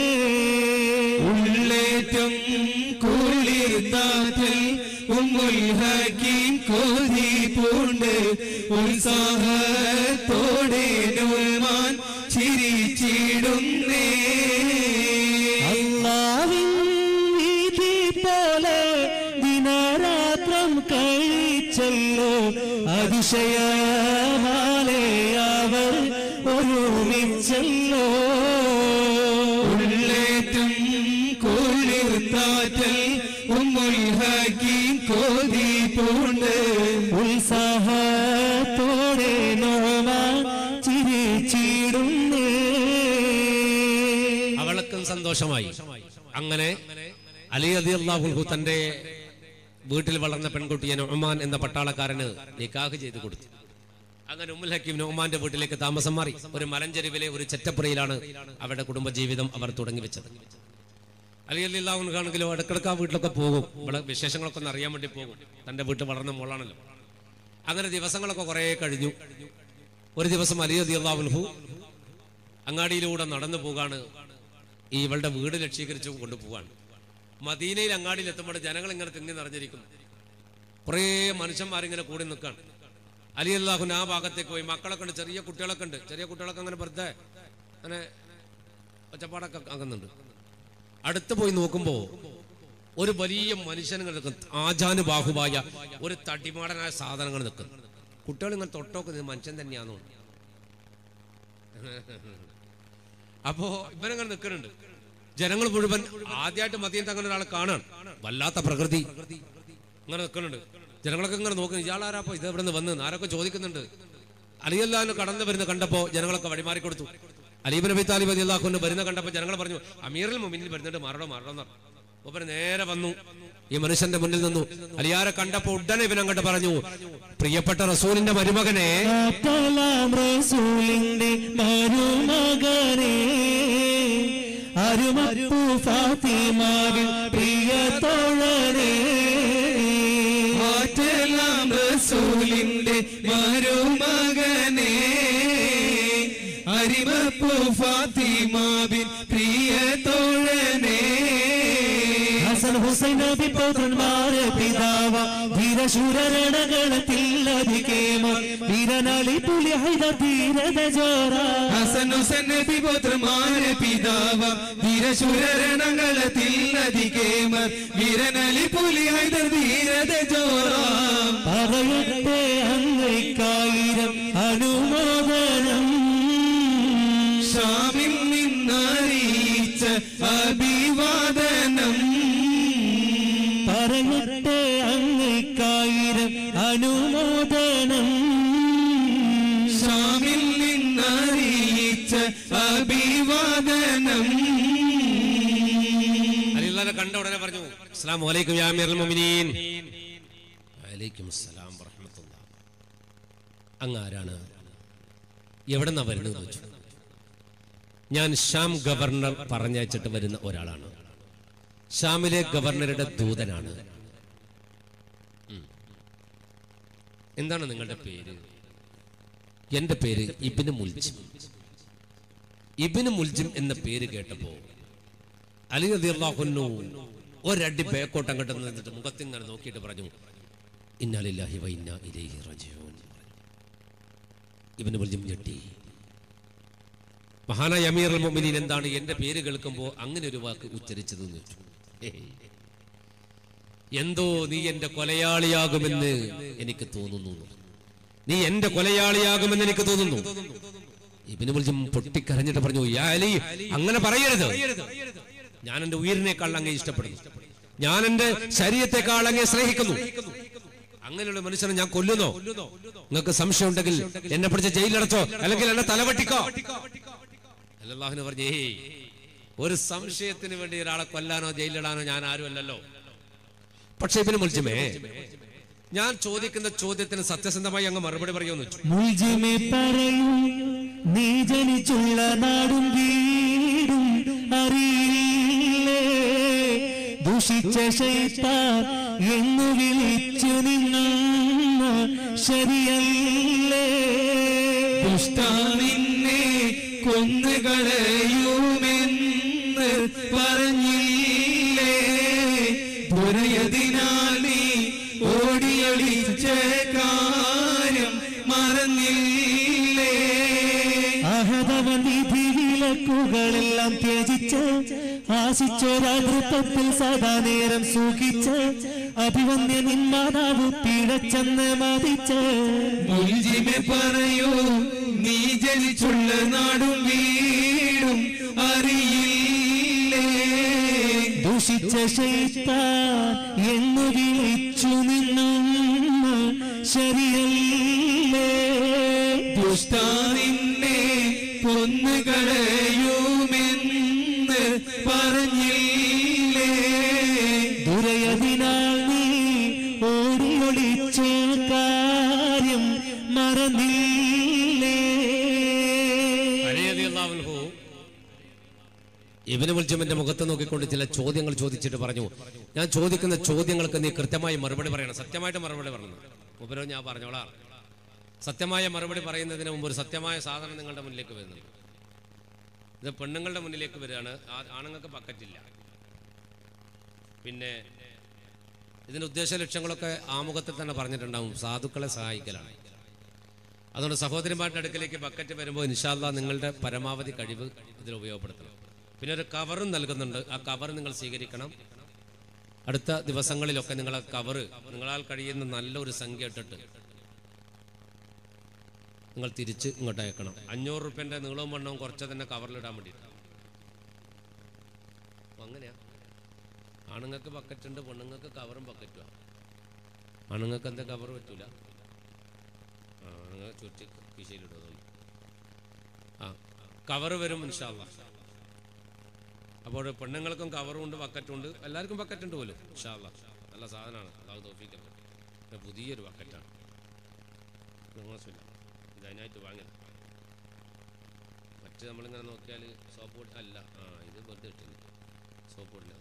[SPEAKER 3] ഉള്ളേറ്റം കുളിർത്താത്തിൽ ഉമ്മുൽ ഹക്കീം കോതി പൂണ്ട് ഉത്സാഹത്തോടെ നോമാൻ ചിരിച്ചിടുന്നേ
[SPEAKER 2] അള്ളാവിൻ വീതി പോലെ ദിനരാത്രം കഴിച്ചല്ലോ അതിശയമാലെ അവർ ഒരുമിച്ചല്ലോ
[SPEAKER 3] ഉള്ളേറ്റം കുളിർത്താറ്റൽ ഉമ്മുൽ ഹക്കീം കോതി പൂണ്ട്
[SPEAKER 2] ഉത്സാഹത്തോടെ നോമ ചിരിച്ചിടുന്നേ
[SPEAKER 1] അവൾക്കും സന്തോഷമായി അങ്ങനെ അലി അലി അള്ളാഹുൽഹു തന്റെ വീട്ടിൽ വളർന്ന പെൺകുട്ടിയെ നൊഹ്മാൻ എന്ന പട്ടാളക്കാരന് നിക്കാഹ് ചെയ്തു കൊടുത്തു അങ്ങനെ ഉമ്മുൽ ഹക്കീം നൊഹ്മാന്റെ വീട്ടിലേക്ക് താമസം മാറി ഒരു മലഞ്ചെരുവിലെ ഒരു ചെറ്റപ്പുറയിലാണ് അവരുടെ കുടുംബജീവിതം അവർ തുടങ്ങി വെച്ചത് അലി അലി അള്ളാഹുൽഹാണെങ്കിലും ഇടക്കിടക്ക് ആ വീട്ടിലൊക്കെ പോകും ഇവിടെ വിശേഷങ്ങളൊക്കെ ഒന്ന് അറിയാൻ വേണ്ടി പോകും തന്റെ വീട്ടിൽ വളർന്ന മോളാണല്ലോ അങ്ങനെ ദിവസങ്ങളൊക്കെ കുറേ കഴിഞ്ഞു ഒരു ദിവസം അലി അള്ളാഹുൽഹു അങ്ങാടിയിലൂടെ നടന്നു പോകാണ് ഈ ഇവളുടെ വീട് ലക്ഷീകരിച്ചു കൊണ്ടുപോവാണ് മദീനയിൽ അങ്ങാടിയിൽ എത്തുമ്പോൾ ജനങ്ങൾ ഇങ്ങനെ തിങ്ങി നിറഞ്ഞിരിക്കുന്നു കുറേ മനുഷ്യന്മാരിങ്ങനെ കൂടി നിൽക്കാണ് അലി അള്ളാഹുൻ ആ ഭാഗത്തേക്ക് പോയി മക്കളൊക്കെ ഉണ്ട് ചെറിയ കുട്ടികളൊക്കെ ഉണ്ട് ചെറിയ കുട്ടികളൊക്കെ അങ്ങനെ വെറുതെ അങ്ങനെ ഒച്ചപ്പാടൊക്കെ ആകുന്നുണ്ട് അടുത്ത് പോയി നോക്കുമ്പോ ഒരു വലിയ മനുഷ്യനുകൾ നിൽക്കുന്നു ആജാനുബാഹുവായ ഒരു തടിമാടനായ സാധനങ്ങൾ നിൽക്കുന്നു കുട്ടികൾ ഇങ്ങനെ തൊട്ടോക്കുന്നത് മനുഷ്യൻ തന്നെയാണോ അപ്പോ ഇവനങ്ങനെ നിൽക്കുന്നുണ്ട് ജനങ്ങൾ മുഴുവൻ ആദ്യമായിട്ട് മതിയത്ത് അങ്ങനെ ഒരാളെ കാണാൻ വല്ലാത്ത പ്രകൃതി ഇങ്ങനെ നിൽക്കുന്നുണ്ട് ജനങ്ങളൊക്കെ ഇങ്ങനെ നോക്കുന്നു ഇയാളാരാപ്പോ ഇത് ഇവിടെ നിന്ന് വന്ന് ആരൊക്കെ ചോദിക്കുന്നുണ്ട് അലിയല്ലാന്ന് കടന്നു വരുന്ന കണ്ടപ്പോ ജനങ്ങളൊക്കെ വഴിമാറി കൊടുത്തു അലീബ് നബി താലിബ് അലി അള്ളാഹുന്ന് വരുന്ന കണ്ടപ്പോ ജനങ്ങൾ പറഞ്ഞു അമീറിൽ മുന്നിൽ വരുന്നുണ്ട് മാറണോ മാറണോ എന്ന് പറഞ്ഞു ഒപ്പന നേരെ വന്നു ഈ മനുഷ്യന്റെ മുന്നിൽ നിന്നു അലിയാരെ കണ്ടപ്പോ ഉടനെ ഇവൻ അങ്ങോട്ട് പറഞ്ഞു പ്രിയപ്പെട്ട റസൂലിന്റെ മരുമകനെ
[SPEAKER 2] കാത്തലാം റസൂലിന്റെ മരുമകനെ അരുമപ്പു ഫാത്തിമാവിൻ പ്രിയ തോഴനെ
[SPEAKER 3] മാറ്റലാം റസൂലിന്റെ മരുമകനെ അരിമപ്പു ഫാത്തിമാവിൻ പ്രിയ തോഴനെ
[SPEAKER 2] ഹസൻ ഹുസൈൻ നബി പൗത്രന്മാരെ പിതാവ ധീരശൂരരണകളത്തിൽ അധികേമ വീരനാളി പുലി ഹൈദർ ധീരത ജോറ
[SPEAKER 3] ഹസൻ ഹുസൻ നബി പുത്രമാരെ പിതാവ ധീരശൂരണങ്ങളത്തിൽ അധികേമർ വീരനലി പുലി ഹൈദർ ധീരത ജോറാം
[SPEAKER 2] പറയട്ടെ അങ്ങയ്ക്കായിരം അനുമോദനം
[SPEAKER 3] ഷാമിൽ നിന്നറിയിച്ച അഭിവാദനം
[SPEAKER 2] പറയട്ടെ അങ്ങയ്ക്കായിരം അനുമോദനം
[SPEAKER 3] ഷാമിൽ നിന്നറിയിച്ച അഭിവാദനം
[SPEAKER 1] അലിള്ളാനെ കണ്ട ഉടനെ പറഞ്ഞു അസ്സാം വലൈക്കും യാ അമീറുൽ മുഅ്മിനീൻ വലൈക്കും അസ്സലാം വറഹ്മത്തുള്ളാഹ് അങ്ങ് ആരാണ് എവിടെ നിന്നാ വരുന്നത് ചോദിച്ചു ഞാൻ ഷാം ഗവർണർ പറഞ്ഞയച്ചിട്ട് വരുന്ന ഒരാളാണ് ഷാമിലെ ഗവർണറുടെ ദൂതനാണ് ഉം. എന്താണ് നിങ്ങളുടെ പേര് എന്റെ പേര് ഇബിന് മുൽജിം ഇബിന് മുൽജിം എന്ന പേര് കേട്ടപ്പോ അലി റളിയല്ലാഹുന്നു ഒരടി ബേക്കോട്ട് അങ്ങോട്ട് നിന്നിട്ട് മുഖത്തിങ്ങനെ നോക്കിയിട്ട് പറഞ്ഞു ഇന്നാലില്ലാഹി വ ഇന്നാ ഇലൈഹി റജിഊൻ ഇബ്നു മുൽജിം ഞെട്ടി മഹാനായ അമീർ അൽ മുഅ്മിനീൻ എന്താണ് എന്റെ പേര് കേൾക്കുമ്പോൾ അങ്ങനെ ഒരു വാക്ക് ഉച്ചരിച്ചത് എന്ന് ചോദിച്ചു ഹേയ്. എന്തോ നീ എന്റെ കൊലയാളിയാകുമെന്ന് എനിക്ക് തോന്നുന്നു നീ എന്റെ കൊലയാളിയാകുമെന്ന് എനിക്ക് തോന്നുന്നു ഇബിന് മുൽജിം പൊട്ടിക്കരഞ്ഞിട്ട് പറഞ്ഞു യാ അലി അങ്ങനെ പറയരുത് ഞാൻ എന്റെ ഉയരിനേക്കാൾ അങ്ങേ ഇഷ്ടപ്പെടുന്നു ഞാൻ എന്റെ ശരീരത്തെക്കാൾ അങ്ങേ സ്നേഹിക്കുന്നു അങ്ങനെയുള്ള മനുഷ്യനെ ഞാൻ കൊല്ലുന്നോ നിങ്ങൾക്ക് സംശയം ഉണ്ടെങ്കിൽ എന്നെ പിടിച്ച് ജയിലിലടച്ചോ അല്ലെങ്കിൽ എന്നെ തലവെട്ടിക്കോ അല്ലാഹുവിന് പറഞ്ഞേ "ഏയ്, ഒരു സംശയത്തിന് വേണ്ടി ഒരാളെ കൊല്ലാനോ ജയിലിടാനോ ഞാൻ ആരുമല്ലല്ലോ പക്ഷെ ഇവന് മുൽജിമേ ഞാൻ ചോദിക്കുന്ന ചോദ്യത്തിന് സത്യസന്ധമായി അങ്ങ് മറുപടി പറയുമെന്ന് വെച്ചു
[SPEAKER 2] മുൽജിമെ പറയൂ നീ ജനിച്ചുള്ള നാടും വീടും അറിയില്ലേ ദുഷിച്ച ശൈത്താൻ എന്നു വിളിച്ചു നിങ്ങൾ ശരിയല്ലേ
[SPEAKER 3] ദുഷ്ടാവിനെ കൊന്നുകളയുമെന്ന് പറഞ്ഞില്ലേ ദുരയതിനാൽ നീ ഓടിയൊളിച്ച കാര്യം മറന്നില്ലേ
[SPEAKER 2] അഹതവൻ വിധി വിലക്കുകളെല്ലാം ത്യജിച്ച് ആശിച്ചൊരാതൃത്വത്തിൽ സദാ നേരം സൂക്ഷിച്ച് അഭിവന്യ നിന്മാതാവ് പിഴച്ചെന്ന് മതിച്ച്
[SPEAKER 3] മുൽജിമെ പറയൂ നീ ജനിച്ചുള്ള നാടും വീടും അറിയില്ലേ
[SPEAKER 2] ദുഷിച്ച ശൈത്ത എന്നു വിളിച്ചു നിന്നും ശരിയല്ലേ
[SPEAKER 3] ദുഷ്ടാവിനെ കൊന്നുകളയുമെന്ന് പറഞ്ഞില്ലേ
[SPEAKER 2] ദുരയതിനാൽ നീ ഓടിയൊളിച്ച കാര്യം മറന്നില്ലേ
[SPEAKER 1] ഇവന് മുൽജമിന്റെ മുഖത്ത് നോക്കിക്കൊണ്ട് ചില ചോദ്യങ്ങൾ ചോദിച്ചിട്ട് പറഞ്ഞു ഞാൻ ചോദിക്കുന്ന ചോദ്യങ്ങൾക്ക് നീ കൃത്യമായി മറുപടി പറയണം സത്യമായിട്ട് മറുപടി പറയണം ഉപരോ ഞാൻ പറഞ്ഞോളാം സത്യമായ മറുപടി പറയുന്നതിന് മുമ്പ് ഒരു സത്യമായ സാധനം നിങ്ങളുടെ മുന്നിലേക്ക് വരുന്നുണ്ട് ഇത് പെണ്ണുങ്ങളുടെ മുന്നിലേക്ക് വരികയാണ് ആ- ആണുങ്ങൾക്ക് ബക്കറ്റില്ല പിന്നെ ഇതിന്റെ ഉദ്ദേശ ലക്ഷ്യങ്ങളൊക്കെ ആമുഖത്തിൽ തന്നെ പറഞ്ഞിട്ടുണ്ടാവും സാധുക്കളെ സഹായിക്കലാണ് അതുകൊണ്ട് സഹോദരിമാരുടെ അടുക്കലേക്ക് ബക്കറ്റ് വരുമ്പോൾ ഇൻഷാല്ല നിങ്ങളുടെ പരമാവധി കഴിവ് ഇതിൽ ഉപയോഗപ്പെടുത്തണം പിന്നെ ഒരു കവറും നൽകുന്നുണ്ട് ആ കവർ നിങ്ങൾ സ്വീകരിക്കണം അടുത്ത ദിവസങ്ങളിലൊക്കെ നിങ്ങൾ ആ കവറ് നിങ്ങളാൽ കഴിയുന്ന നല്ലൊരു സംഖ്യ ഇട്ടിട്ട് നിങ്ങൾ തിരിച്ച് ഇങ്ങോട്ട് അയക്കണം അഞ്ഞൂറ് റുപ്യൻ്റെ നീളവും വണ്ണവും കുറച്ച് തന്നെ കവറിലിടാൻ വേണ്ടിയിട്ട് അപ്പൊ അങ്ങനെയാ ആണുങ്ങൾക്ക് ബക്കറ്റ് ഉണ്ട് പെണ്ണുങ്ങൾക്ക് കവറും ബക്കറ്റുമാണ് ആണുങ്ങൾക്ക് എന്താ കവർ പറ്റൂല ആ ആണുങ്ങൾ ചുറ്റി കീശയിലിടുന്നുണ്ട് ആ കവറ് വരും ഇൻഷാല്ല അപ്പോൾ പെണ്ണുങ്ങൾക്കും കവറും ഉണ്ട് ബക്കറ്റും ഉണ്ട് എല്ലാവർക്കും ബക്കറ്റ് ഉണ്ട് പോലും ഇൻഷാല്ല നല്ല സാധനമാണ് അതാവ് തോഫിക്കല്ല പിന്നെ പുതിയൊരു ബക്കറ്റാണ് മോശമില്ല ഇത് അതിനായിട്ട് വാങ്ങിയത് മറ്റ് നമ്മളിങ്ങനെ നോക്കിയാൽ സോപ്പ് പൊടി അല്ല ആ ഇത് വെറുതെ ഇട്ടില്ല സോപ്പ് പൊടില്ല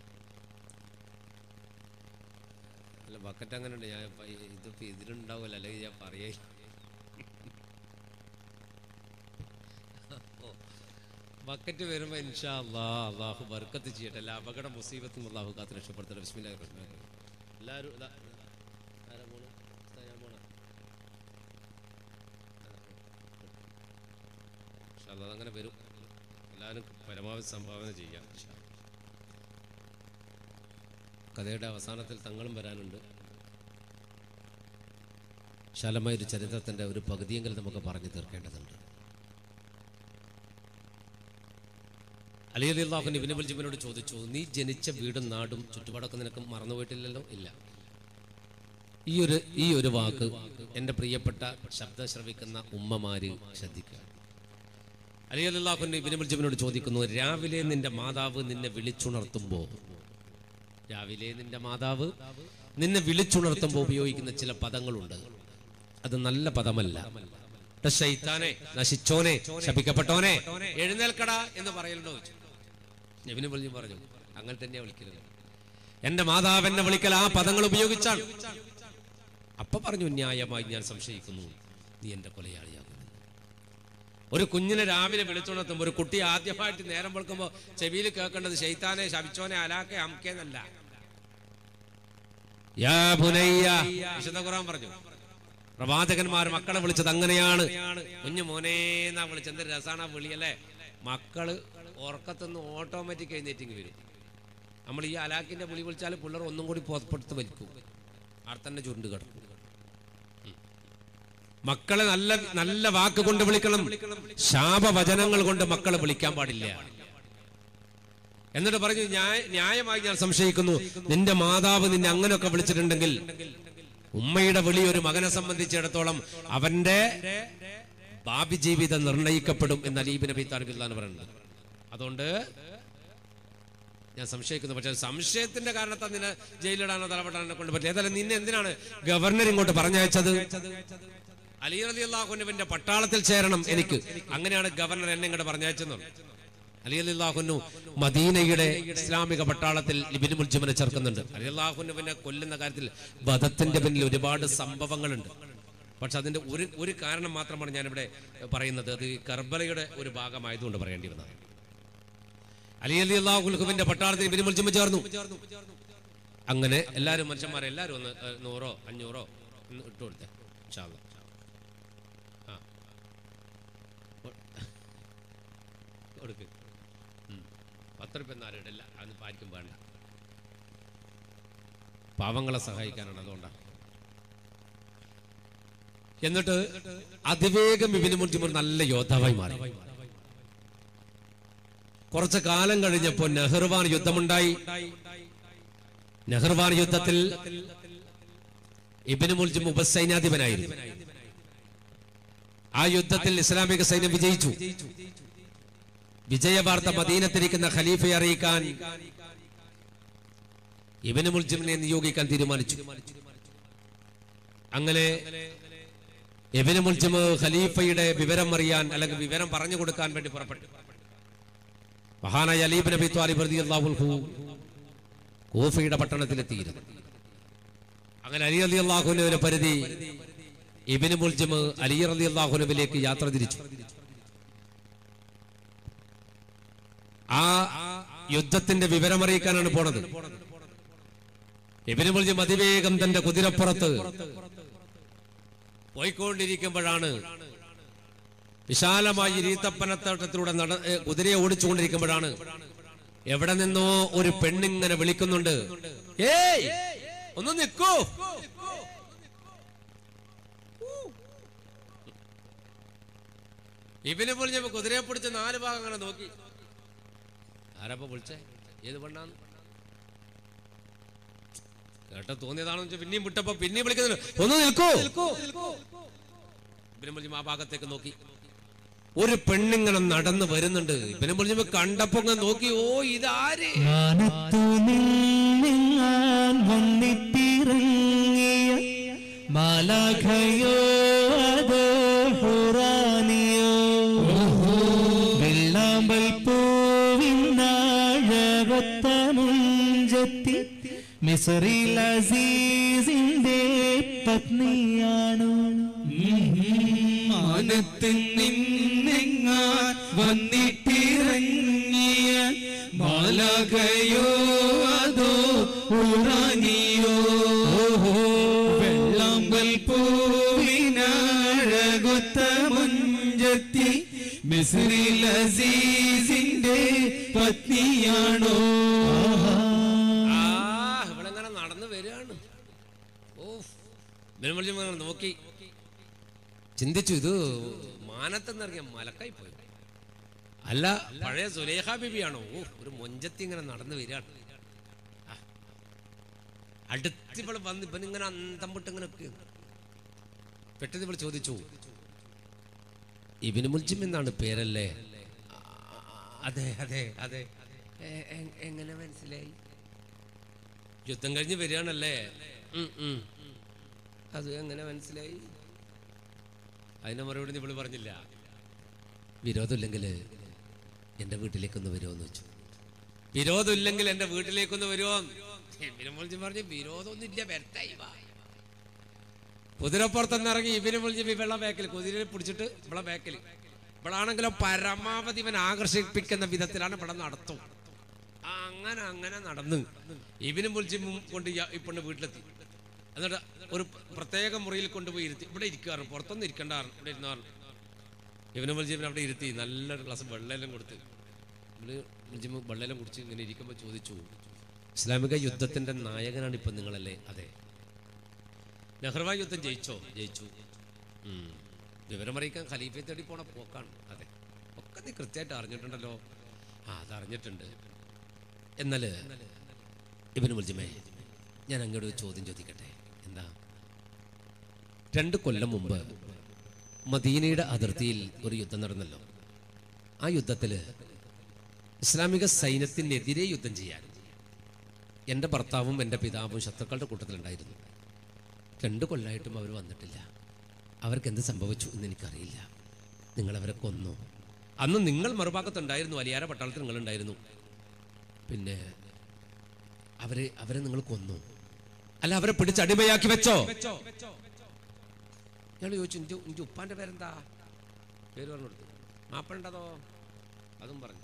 [SPEAKER 1] അല്ല ബക്കറ്റ് അങ്ങനെ ഉണ്ട് ഞാൻ ഇപ്പൊ ഈ- ഇതിപ്പോ ഇതിലുണ്ടാവുമല്ലോ അല്ലെങ്കിൽ ഞാൻ പറയേ ബക്കറ്റ് വരുമ്പോൾ ഇൻഷാ അല്ലാ അള്ളാഹു ബർക്കത്ത് ചെയ്യട്ടെ എല്ലാ അപകട മുസീബത്തും അള്ളാഹു കാത്ത് രക്ഷപ്പെടുത്തട്ടെ ബിസ്മില്ലാഹിർ റഹ്മാനിർ റഹീം എല്ലാവരും ഇതാ ആരാ പോണെ? ഉസ്താദ് ഞാൻ പോണെ? ഇൻഷാ അല്ലാ അതങ്ങനെ വരും എല്ലാവരും പരമാവധി സംഭാവന ചെയ്യാം ഇൻഷാ അല്ലാ. കഥയുടെ അവസാനത്തിൽ തങ്ങളും വരാനുണ്ട് വിശാലമായ ഒരു ചരിത്രത്തിൻ്റെ ഒരു പകുതിയെങ്കിലും നമുക്ക് പറഞ്ഞു തീർക്കേണ്ടതുണ്ട് അലി അലി അള്ളാഹുൻ ഇബിന് ബൽജിബിനോട് ചോദിച്ചു നീ ജനിച്ച വീടും നാടും ചുറ്റുപാടൊക്കെ നിനക്ക് മറന്നുപോയിട്ടില്ലല്ലോ ഇല്ല ഈ ഒരു ഈ ഒരു വാക്ക് എൻ്റെ പ്രിയപ്പെട്ട ശബ്ദം ശ്രവിക്കുന്ന ഉമ്മമാര് ശ്രദ്ധിക്കുക അലി അലി അള്ളാഹുൻ ഇബിന് ബൽജിബിനോട് ചോദിക്കുന്നു രാവിലെ നിന്റെ മാതാവ് നിന്നെ വിളിച്ചുണർത്തുമ്പോൾ രാവിലെ നിന്റെ മാതാവ് നിന്നെ വിളിച്ചുണർത്തുമ്പോൾ ഉപയോഗിക്കുന്ന ചില പദങ്ങളുണ്ട് അത് നല്ല പദമല്ല ടാ ശൈത്താനെ നശിച്ചോനെ ശപിക്കപ്പെട്ടോനെ എഴുന്നേൽക്കടാ എന്ന് പറയലുണ്ടോ ചോദിച്ചു നബിന് പറഞ്ഞു പറഞ്ഞു അങ്ങനെ തന്നെയാ വിളിക്കരുത് എന്റെ മാതാവെന്നെ വിളിക്കൽ ആ പദങ്ങൾ ഉപയോഗിച്ചാണ് അപ്പൊ പറഞ്ഞു ന്യായമായി ഞാൻ സംശയിക്കുന്നു നീ എന്റെ കൊലയാളിയാകുന്നു ഒരു കുഞ്ഞിനെ രാവിലെ വിളിച്ചുണർത്തുമ്പോൾ ഒരു കുട്ടി ആദ്യമായിട്ട് നേരം വെളുക്കുമ്പോൾ ചെവിയിൽ കേൾക്കേണ്ടത് ശൈത്താനെ ശപിച്ചോനെ അലാക്കെ അമുക്കേന്നല്ല യാ ബുനയ്യ വിശുദ്ധ ഖുർആൻ പറഞ്ഞു പ്രവാചകന്മാർ മക്കളെ വിളിച്ചത് അങ്ങനെയാണ് കുഞ്ഞു മോനെ എന്നാ വിളിച്ചത് എന്ത് രസാണ് ആ വിളി അല്ലേ മക്കള് ഉറക്കത്തുനിന്ന് ഓട്ടോമാറ്റിക് എഴുന്നേറ്റിങ് വരും നമ്മൾ ഈ അലാക്കിന്റെ വിളി വിളിച്ചാൽ പിള്ളേർ ഒന്നും കൂടി പുറപ്പെടുത്ത് വലിക്കും അവിടെ തന്നെ ചുരുണ്ട് കിടക്കും ഉം. മക്കളെ നല്ല നല്ല വാക്ക് കൊണ്ട് വിളിക്കണം ശാപവചനങ്ങൾ കൊണ്ട് മക്കളെ വിളിക്കാൻ പാടില്ല എന്നിട്ട് പറഞ്ഞു ന്യായ- ന്യായമായി ഞാൻ സംശയിക്കുന്നു നിന്റെ മാതാവ് നിന്നെ അങ്ങനെയൊക്കെ വിളിച്ചിട്ടുണ്ടെങ്കിൽ ഉമ്മയുടെ വിളി ഒരു മകനെ സംബന്ധിച്ചിടത്തോളം അവന്റെ ഭാവി ജീവിതം നിർണയിക്കപ്പെടും എന്ന് അലീബ് നബി താലിബില്ലാന്ന് പറയുന്നത് അതുകൊണ്ട് ഞാൻ സംശയിക്കുന്നു പക്ഷേ സംശയത്തിന്റെ കാരണത്താൽ നിന്നെ ജയിലിടാനോ തലപ്പെടാനോ കൊണ്ട് പറ്റില്ല ഏതായാലും നിന്നെ എന്തിനാണ് ഗവർണർ ഇങ്ങോട്ട് പറഞ്ഞയച്ചത് അലി അലി അള്ളാഹുനുവിന്റെ പട്ടാളത്തിൽ ചേരണം എനിക്ക് അങ്ങനെയാണ് ഗവർണർ എന്നെ ഇങ്ങോട്ട് പറഞ്ഞയച്ചെന്നുള്ളത് അലി അലി അള്ളാഹുനു മദീനയുടെ ഇസ്ലാമിക പട്ടാളത്തിൽ ലിബിന് മുൽജിമനെ ചേർക്കുന്നുണ്ട് അലി അള്ളാഹുനുവിനെ കൊല്ലുന്ന കാര്യത്തിൽ വധത്തിന്റെ പിന്നിൽ ഒരുപാട് സംഭവങ്ങളുണ്ട് പക്ഷെ അതിന്റെ ഒരു ഒരു കാരണം മാത്രമാണ് ഞാനിവിടെ പറയുന്നത് അത് ഈ കർബലയുടെ ഒരു ഭാഗമായതുകൊണ്ട് പറയേണ്ടി വന്നത് അലി അലി അള്ളാഹുൽഹുവിന്റെ പട്ടാളത്തിൽ ഇബിന് മുൽജിമ ചേർന്നു അങ്ങനെ എല്ലാവരും മനുഷ്യന്മാരെ എല്ലാവരും ഒന്ന് ഏഹ്, നൂറോ അഞ്ഞൂറോ ഒന്ന് ഇട്ട് കൊടുത്തേ ഇൻഷാ അല്ലാ. ആ കൊടുക്ക് ഉം. പത്ത് റുപ്യ നാലിടല്ല അതൊന്നും പാരിക്കും വേണ്ട പാവങ്ങളെ സഹായിക്കാനാണ് അതുകൊണ്ടാണ് എന്നിട്ട് അതിവേഗം ഇബിന് മുൽജിമർ നല്ല യോദ്ധാവായി മാറി കുറച്ച് കാലം കഴിഞ്ഞപ്പോൾ നെഹ്റുവാൻ യുദ്ധമുണ്ടായി നെഹ്റുവാൻ യുദ്ധത്തിൽ ഇബിന് മുൽജിം ഉപസൈന്യാധിപനായിരുന്നു ആ യുദ്ധത്തിൽ ഇസ്ലാമിക സൈന്യം വിജയിച്ചു വിജയവാർത്ത മദീനത്തിരിക്കുന്ന ഖലീഫയെ അറിയിക്കാൻ ഇബിന് മുൽജിമിനെ നിയോഗിക്കാൻ തീരുമാനിച്ചു അങ്ങനെ ഇബിന് മുൽജിം ഖലീഫയുടെ വിവരം അറിയാൻ അല്ലെങ്കിൽ വിവരം പറഞ്ഞു കൊടുക്കാൻ വേണ്ടി പുറപ്പെട്ടു മഹാനായ അലീബ് നബി ത്വാലിബ് റളിയല്ലാഹു അൻഹു കൂഫയുടെ പട്ടണത്തിലെത്തിയിരുന്നു അങ്ങനെ അലി അലി അള്ളാഹുവിന്റെ ഒരു പരിധി ഇബിന് മുൽജമ് അലി റലി അള്ളാഹുനബിലേക്ക് യാത്ര തിരിച്ചു ആ യുദ്ധത്തിന്റെ വിവരമറിയിക്കാനാണ് പോണത് ഇബിന് മുൽജം അതിവേഗം തന്റെ കുതിരപ്പുറത്ത് പോയിക്കൊണ്ടിരിക്കുമ്പോഴാണ് വിശാലമായി രീത്തപ്പനത്തോട്ടത്തിലൂടെ നട ഏ, കുതിരയെ ഓടിച്ചുകൊണ്ടിരിക്കുമ്പോഴാണ് എവിടെ നിന്നോ ഒരു പെണ്ണിങ്ങനെ വിളിക്കുന്നുണ്ട് ഏയ് ഒന്ന് നിൽക്കൂ ഇവനെ പൊളിഞ്ഞപ്പോ കുതിരയെ പിടിച്ച് നാല് ഭാഗം അങ്ങനെ നോക്കി ആരപ്പോ വിളിച്ചേ ഏത് പെണ്ണാന്ന് കേട്ട തോന്നിയതാണെന്ന് വെച്ചാൽ പിന്നെയും വിട്ടപ്പോ പിന്നെയും വിളിക്കുന്നില്ല ഒന്ന് നിൽക്കൂ ഇവനെ പൊളിഞ്ഞ ആ ഭാഗത്തേക്ക് നോക്കി ഒരു പെണ്ണിങ്ങനെ നടന്നു വരുന്നുണ്ട് ഇവനെ പൊളിഞ്ഞപ്പോ കണ്ടപ്പോ ഇങ്ങനെ നോക്കി ഓ ഇതാര്
[SPEAKER 2] മാനത്തു നിന്നെങ്ങാൻ വന്നിട്ടിറങ്ങിയ മാലാഖയോ അതോ ഹുറാനിയോ വെള്ളാമ്പൽ പൂവിനാഴകൊത്ത മുഞ്ചത്തി മിസറിൽ അസീസിന്റെ പത്നിയാണോ
[SPEAKER 3] മാനത്തിൽ നിന്നെങ്ങാൻ വന്നിട്ടിറങ്ങിയ മാലകയോ അതോ ഉറാനിയോ വെള്ളാമ്പൽ പൂവിനഴകൊത്ത മുഞ്ചത്തി മിസ്രിൽ അസീസിന്റെ പത്നിയാണോ
[SPEAKER 1] ആ ഇവളെങ്ങനെ നടന്നു വരികയാണ് ഓ ഇവനെ പൊളിഞ്ഞപ്പോ ഇങ്ങനെ നോക്കി ചിന്തിച്ചു ഇത് മാനത്തെന്നിറങ്ങിയ മലക്കായി പോയി അല്ല പഴയ സുലേഖ ബിബിയാണോ ഓ ഒരു മൊഞ്ചത്തി ഇങ്ങനെ നടന്നു വരികയാണ് ആ. അടുത്ത് ഇവള് വന്ന് ഇവൻ ഇങ്ങനെ അന്തം വിട്ട് ഇങ്ങനെ നിൽക്കുകയാണ്. പെട്ടെന്ന് ഇവള് ചോദിച്ചു ഇബിന് മുൽജിം എന്നാണ് പേരല്ലേ ആ, അതെ അതെ അതെ എ- എ- എങ്ങനെ മനസ്സിലായി യുദ്ധം കഴിഞ്ഞ് വരികയാണല്ലേ ഉം, ഉം. അത് എങ്ങനെ മനസ്സിലായി അതിന് മറുപടി ഇവള് പറഞ്ഞില്ല വിരോധമില്ലെങ്കിൽ എൻ്റെ വീട്ടിലേക്കൊന്ന് വരുമോന്ന് വെച്ചു വിരോധമില്ലെങ്കിൽ എൻ്റെ വീട്ടിലേക്കൊന്ന് വരുമോ ഇബിനെ പറഞ്ഞു വിരോധമൊന്നും ഇല്ല വരട്ടായി വാ കുതിരപ്പുറത്തുനിന്ന് ഇറങ്ങി ഇവനെ വിളിച്ച് ഇവളെ ബാക്കിൽ കുതിരയെ പിടിച്ചിട്ട് ഇവളെ ബാക്കിൽ ഇവളാണെങ്കിലോ പരമാവധി ഇവൻ ആകർഷിപ്പിക്കുന്ന വിധത്തിലാണ് ഇവിടെ നടത്തും അങ്ങനെ അങ്ങനെ നടന്ന് ഇവനും വിളിച്ച് കൊണ്ട് ഈ- ഈ പെണ്ണ് വീട്ടിലെത്തി എന്നിട്ട് ഒരു പ്രത്യേക മുറിയിൽ കൊണ്ടുപോയി ഇരുത്തി ഇവിടെ ഇരിക്കാറ് പുറത്തൊന്നും ഇരിക്കണ്ടാറ് ഇവിടെ ഇരുന്നാറ് ഇവനെ വിളിച്ച് ഇവൻ അവിടെ ഇരുത്തി നല്ലൊരു ഗ്ലാസ് വെള്ളമെല്ലാം കൊടുത്ത് ഇവള് വിളിച്ച് വെള്ളമെല്ലാം കുടിച്ച് ഇങ്ങനെ ഇരിക്കുമ്പോൾ ചോദിച്ചു ഇസ്ലാമിക യുദ്ധത്തിന്റെ നായകനാണ് ഇപ്പം നിങ്ങളല്ലേ അതെ നെഹ്റുവ യുദ്ധം ജയിച്ചോ ജയിച്ചു ഉം. വിവരമറിയിക്കാൻ ഖലീഫയെ തേടി പോണ പോക്കാണ് അതെ ഒക്കെ നീ കൃത്യമായിട്ട് അറിഞ്ഞിട്ടുണ്ടല്ലോ ആ അതറിഞ്ഞിട്ടുണ്ട് എന്നാൽ ഇവന് മുൽജിമേ ഞാൻ അങ്ങോട്ട് ഒരു ചോദ്യം ചോദിക്കട്ടെ എന്താ രണ്ട് കൊല്ലം മുമ്പ് മദീനയുടെ അതിർത്തിയിൽ ഒരു യുദ്ധം നടന്നല്ലോ ആ യുദ്ധത്തിൽ ഇസ്ലാമിക സൈന്യത്തിനെതിരെ യുദ്ധം ചെയ്യാൻ എൻ്റെ ഭർത്താവും എൻ്റെ പിതാവും ശത്രുക്കളുടെ കൂട്ടത്തിലുണ്ടായിരുന്നു രണ്ട് കൊല്ലമായിട്ടും അവർ വന്നിട്ടില്ല അവർക്ക് എന്ത് സംഭവിച്ചു എന്ന് എനിക്കറിയില്ല നിങ്ങൾ അവരെ കൊന്നു അന്ന് നിങ്ങൾ മറുഭാഗത്തുണ്ടായിരുന്നു അലിയാര പട്ടാളത്തിൽ നിങ്ങളുണ്ടായിരുന്നു പിന്നെ അവരെ അവരെ നിങ്ങൾ കൊന്നു അല്ല അവരെ പിടിച്ച് അടിമയാക്കി വെച്ചോ ഞാൻ ചോദിച്ചു ഇഞ്ചു ഇഞ്ചു ഉപ്പാന്റെ പേരെന്താ പേര് പറഞ്ഞു കൊടുത്തു മാപ്പണ്ടതോ അതും പറഞ്ഞു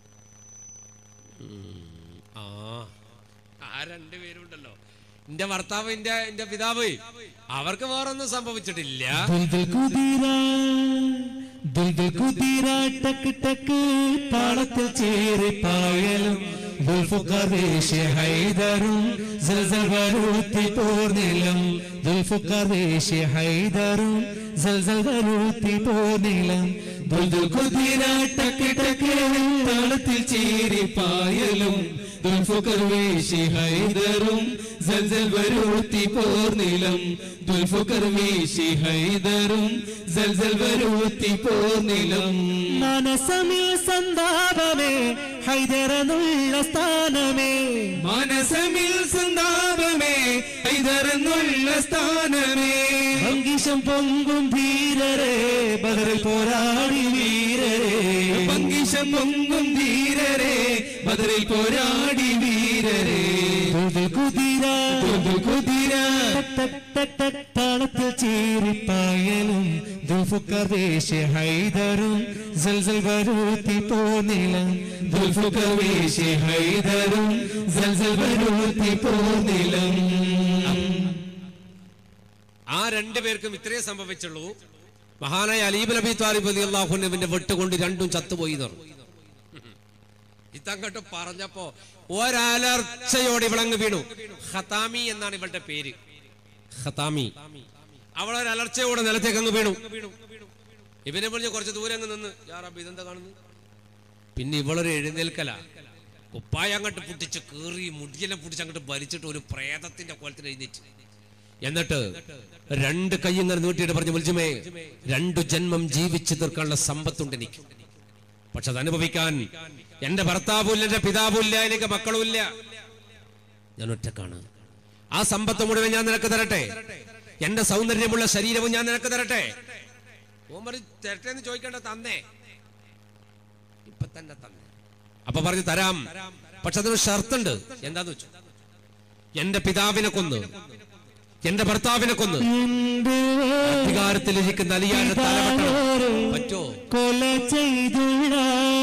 [SPEAKER 1] ഉം, ആ ആ രണ്ട് പേരുണ്ടല്ലോ എന്റെ ഭർത്താവ് എന്റെ എന്റെ പിതാവ് അവർക്ക് വേറൊന്നും സംഭവിച്ചിട്ടില്ല
[SPEAKER 2] ദുൽദുൽ കുതിര ദുൽദുൽ കുതിര ടക്ക് ടക്ക് താളത്തിൽ ചേരി പായലും ദുൽഫുഖർദേശി ഹൈദറും സൽസൽ വരൂത്തി പോർനിലം ദുൽഫുഖർദേശി ഹൈദറും സൽസൽ വരൂത്തി പോർനിലം
[SPEAKER 3] ദുൽദുൽ കുതിര ടക്ക് ടക്ക് താളത്തിൽ ചേരി പായലും ദുൽഫുക്കർ വേശി ഹൈദറും സൽസൽ വരൂത്തി പോർനിലം ദുൽഫുക്കർ വേശി ഹൈദറും സൽസൽ വരൂത്തി പോർനിലം
[SPEAKER 2] മനസമിൽ സന്താപമേ ഹൈദറെന്നുള്ള സ്ഥാനമേ
[SPEAKER 3] മനസമിൽ സന്താപമേ ഹൈദറെന്നുള്ള സ്ഥാനമേ
[SPEAKER 2] ഭംഗിശം പൊങ്കും ധീരരേ ബദറിൽ പോരാടി വീരരേ
[SPEAKER 3] പങ്കിശം പൊങ്ങും ധീരരെ ബദറിൽ പോരാടി വീരരെ
[SPEAKER 2] ദുൽദുൽ കുതിര
[SPEAKER 3] ദുൽദുൽ കുതിര
[SPEAKER 2] ടക് ടക് ടക് താളത്തിൽ ചീറിപ്പായലും ദുൽഫുക്കർ വേശ്യ ഹൈദറും സൽസൽ വരൂത്തി പോന്നിളം ദുൽഫുക്കർ വേശ്യ ഹൈദറും സൽസൽ വരൂത്തി പോന്നിളം
[SPEAKER 1] ആ രണ്ടുപേർക്കും ഇത്രയേ സംഭവിച്ചുള്ളൂ മഹാനായ അലീബ് നബി താലിബ് അലി അള്ളാഹുനബിന്റെ വെട്ടുകൊണ്ട് രണ്ടും ചത്തുപോയി എന്ന് പറഞ്ഞു ഇതങ്ങോട്ട് പറഞ്ഞപ്പോ ഒരലർച്ചയോടെ ഇവളങ്ങ് വീണു ഖതാമി എന്നാണ് ഇവളുടെ പേര് ഖതാമി അവളൊരലർച്ചയോടെ നിലത്തേക്ക് അങ്ങ് വീണു ഇവനെ പറഞ്ഞ് കുറച്ച് ദൂരെ അങ്ങ് നിന്ന് യാ റബ്ബ് ഇതെന്താ കാണുന്നു പിന്നെ ഇവളൊരു എഴുന്നേൽക്കല കുപ്പായ അങ്ങോട്ട് പൊട്ടിച്ച് കീറി മുടിയെല്ലാം പൊട്ടിച്ച് അങ്ങോട്ട് വലിച്ചിട്ട് ഒരു പ്രേതത്തിന്റെ കോലത്തിൽ എഴുന്നേറ്റ് എന്നിട്ട് രണ്ട് കൈ ഇങ്ങനെ നീട്ടിയിട്ട് പറഞ്ഞു വിളിച്ചുമേ രണ്ടു ജന്മം ജീവിച്ചു തീർക്കാനുള്ള സമ്പത്തുണ്ട് എനിക്ക് പക്ഷെ അത് അനുഭവിക്കാൻ എന്റെ ഭർത്താവുമില്ല എന്റെ പിതാവുമില്ല എനിക്ക് മക്കളുമില്ല ഞാൻ ഒറ്റക്കാണ് ആ സമ്പത്ത് മുഴുവൻ ഞാൻ നിനക്ക് തരട്ടെ എന്റെ സൗന്ദര്യമുള്ള ശരീരവും ഞാൻ നിനക്ക് തരട്ടെ ഓൻ പറഞ്ഞു തരട്ടെ എന്ന് ചോദിക്കേണ്ട തന്നേ ഇപ്പൊ തന്നെ തന്നെ അപ്പൊ പറഞ്ഞു തരാം പക്ഷെ അതിനൊരു ഷർത്തുണ്ട് എന്താന്ന് വെച്ചു എന്റെ പിതാവിനെ കൊന്ന് എന്റെ ഭർത്താവിനെ കൊന്ന് അധികാരത്തിലിരിക്കുന്ന അലിയാന്റെ തലവെട്ടണം പറ്റോ
[SPEAKER 2] കൊല ചെയ്തുള്ള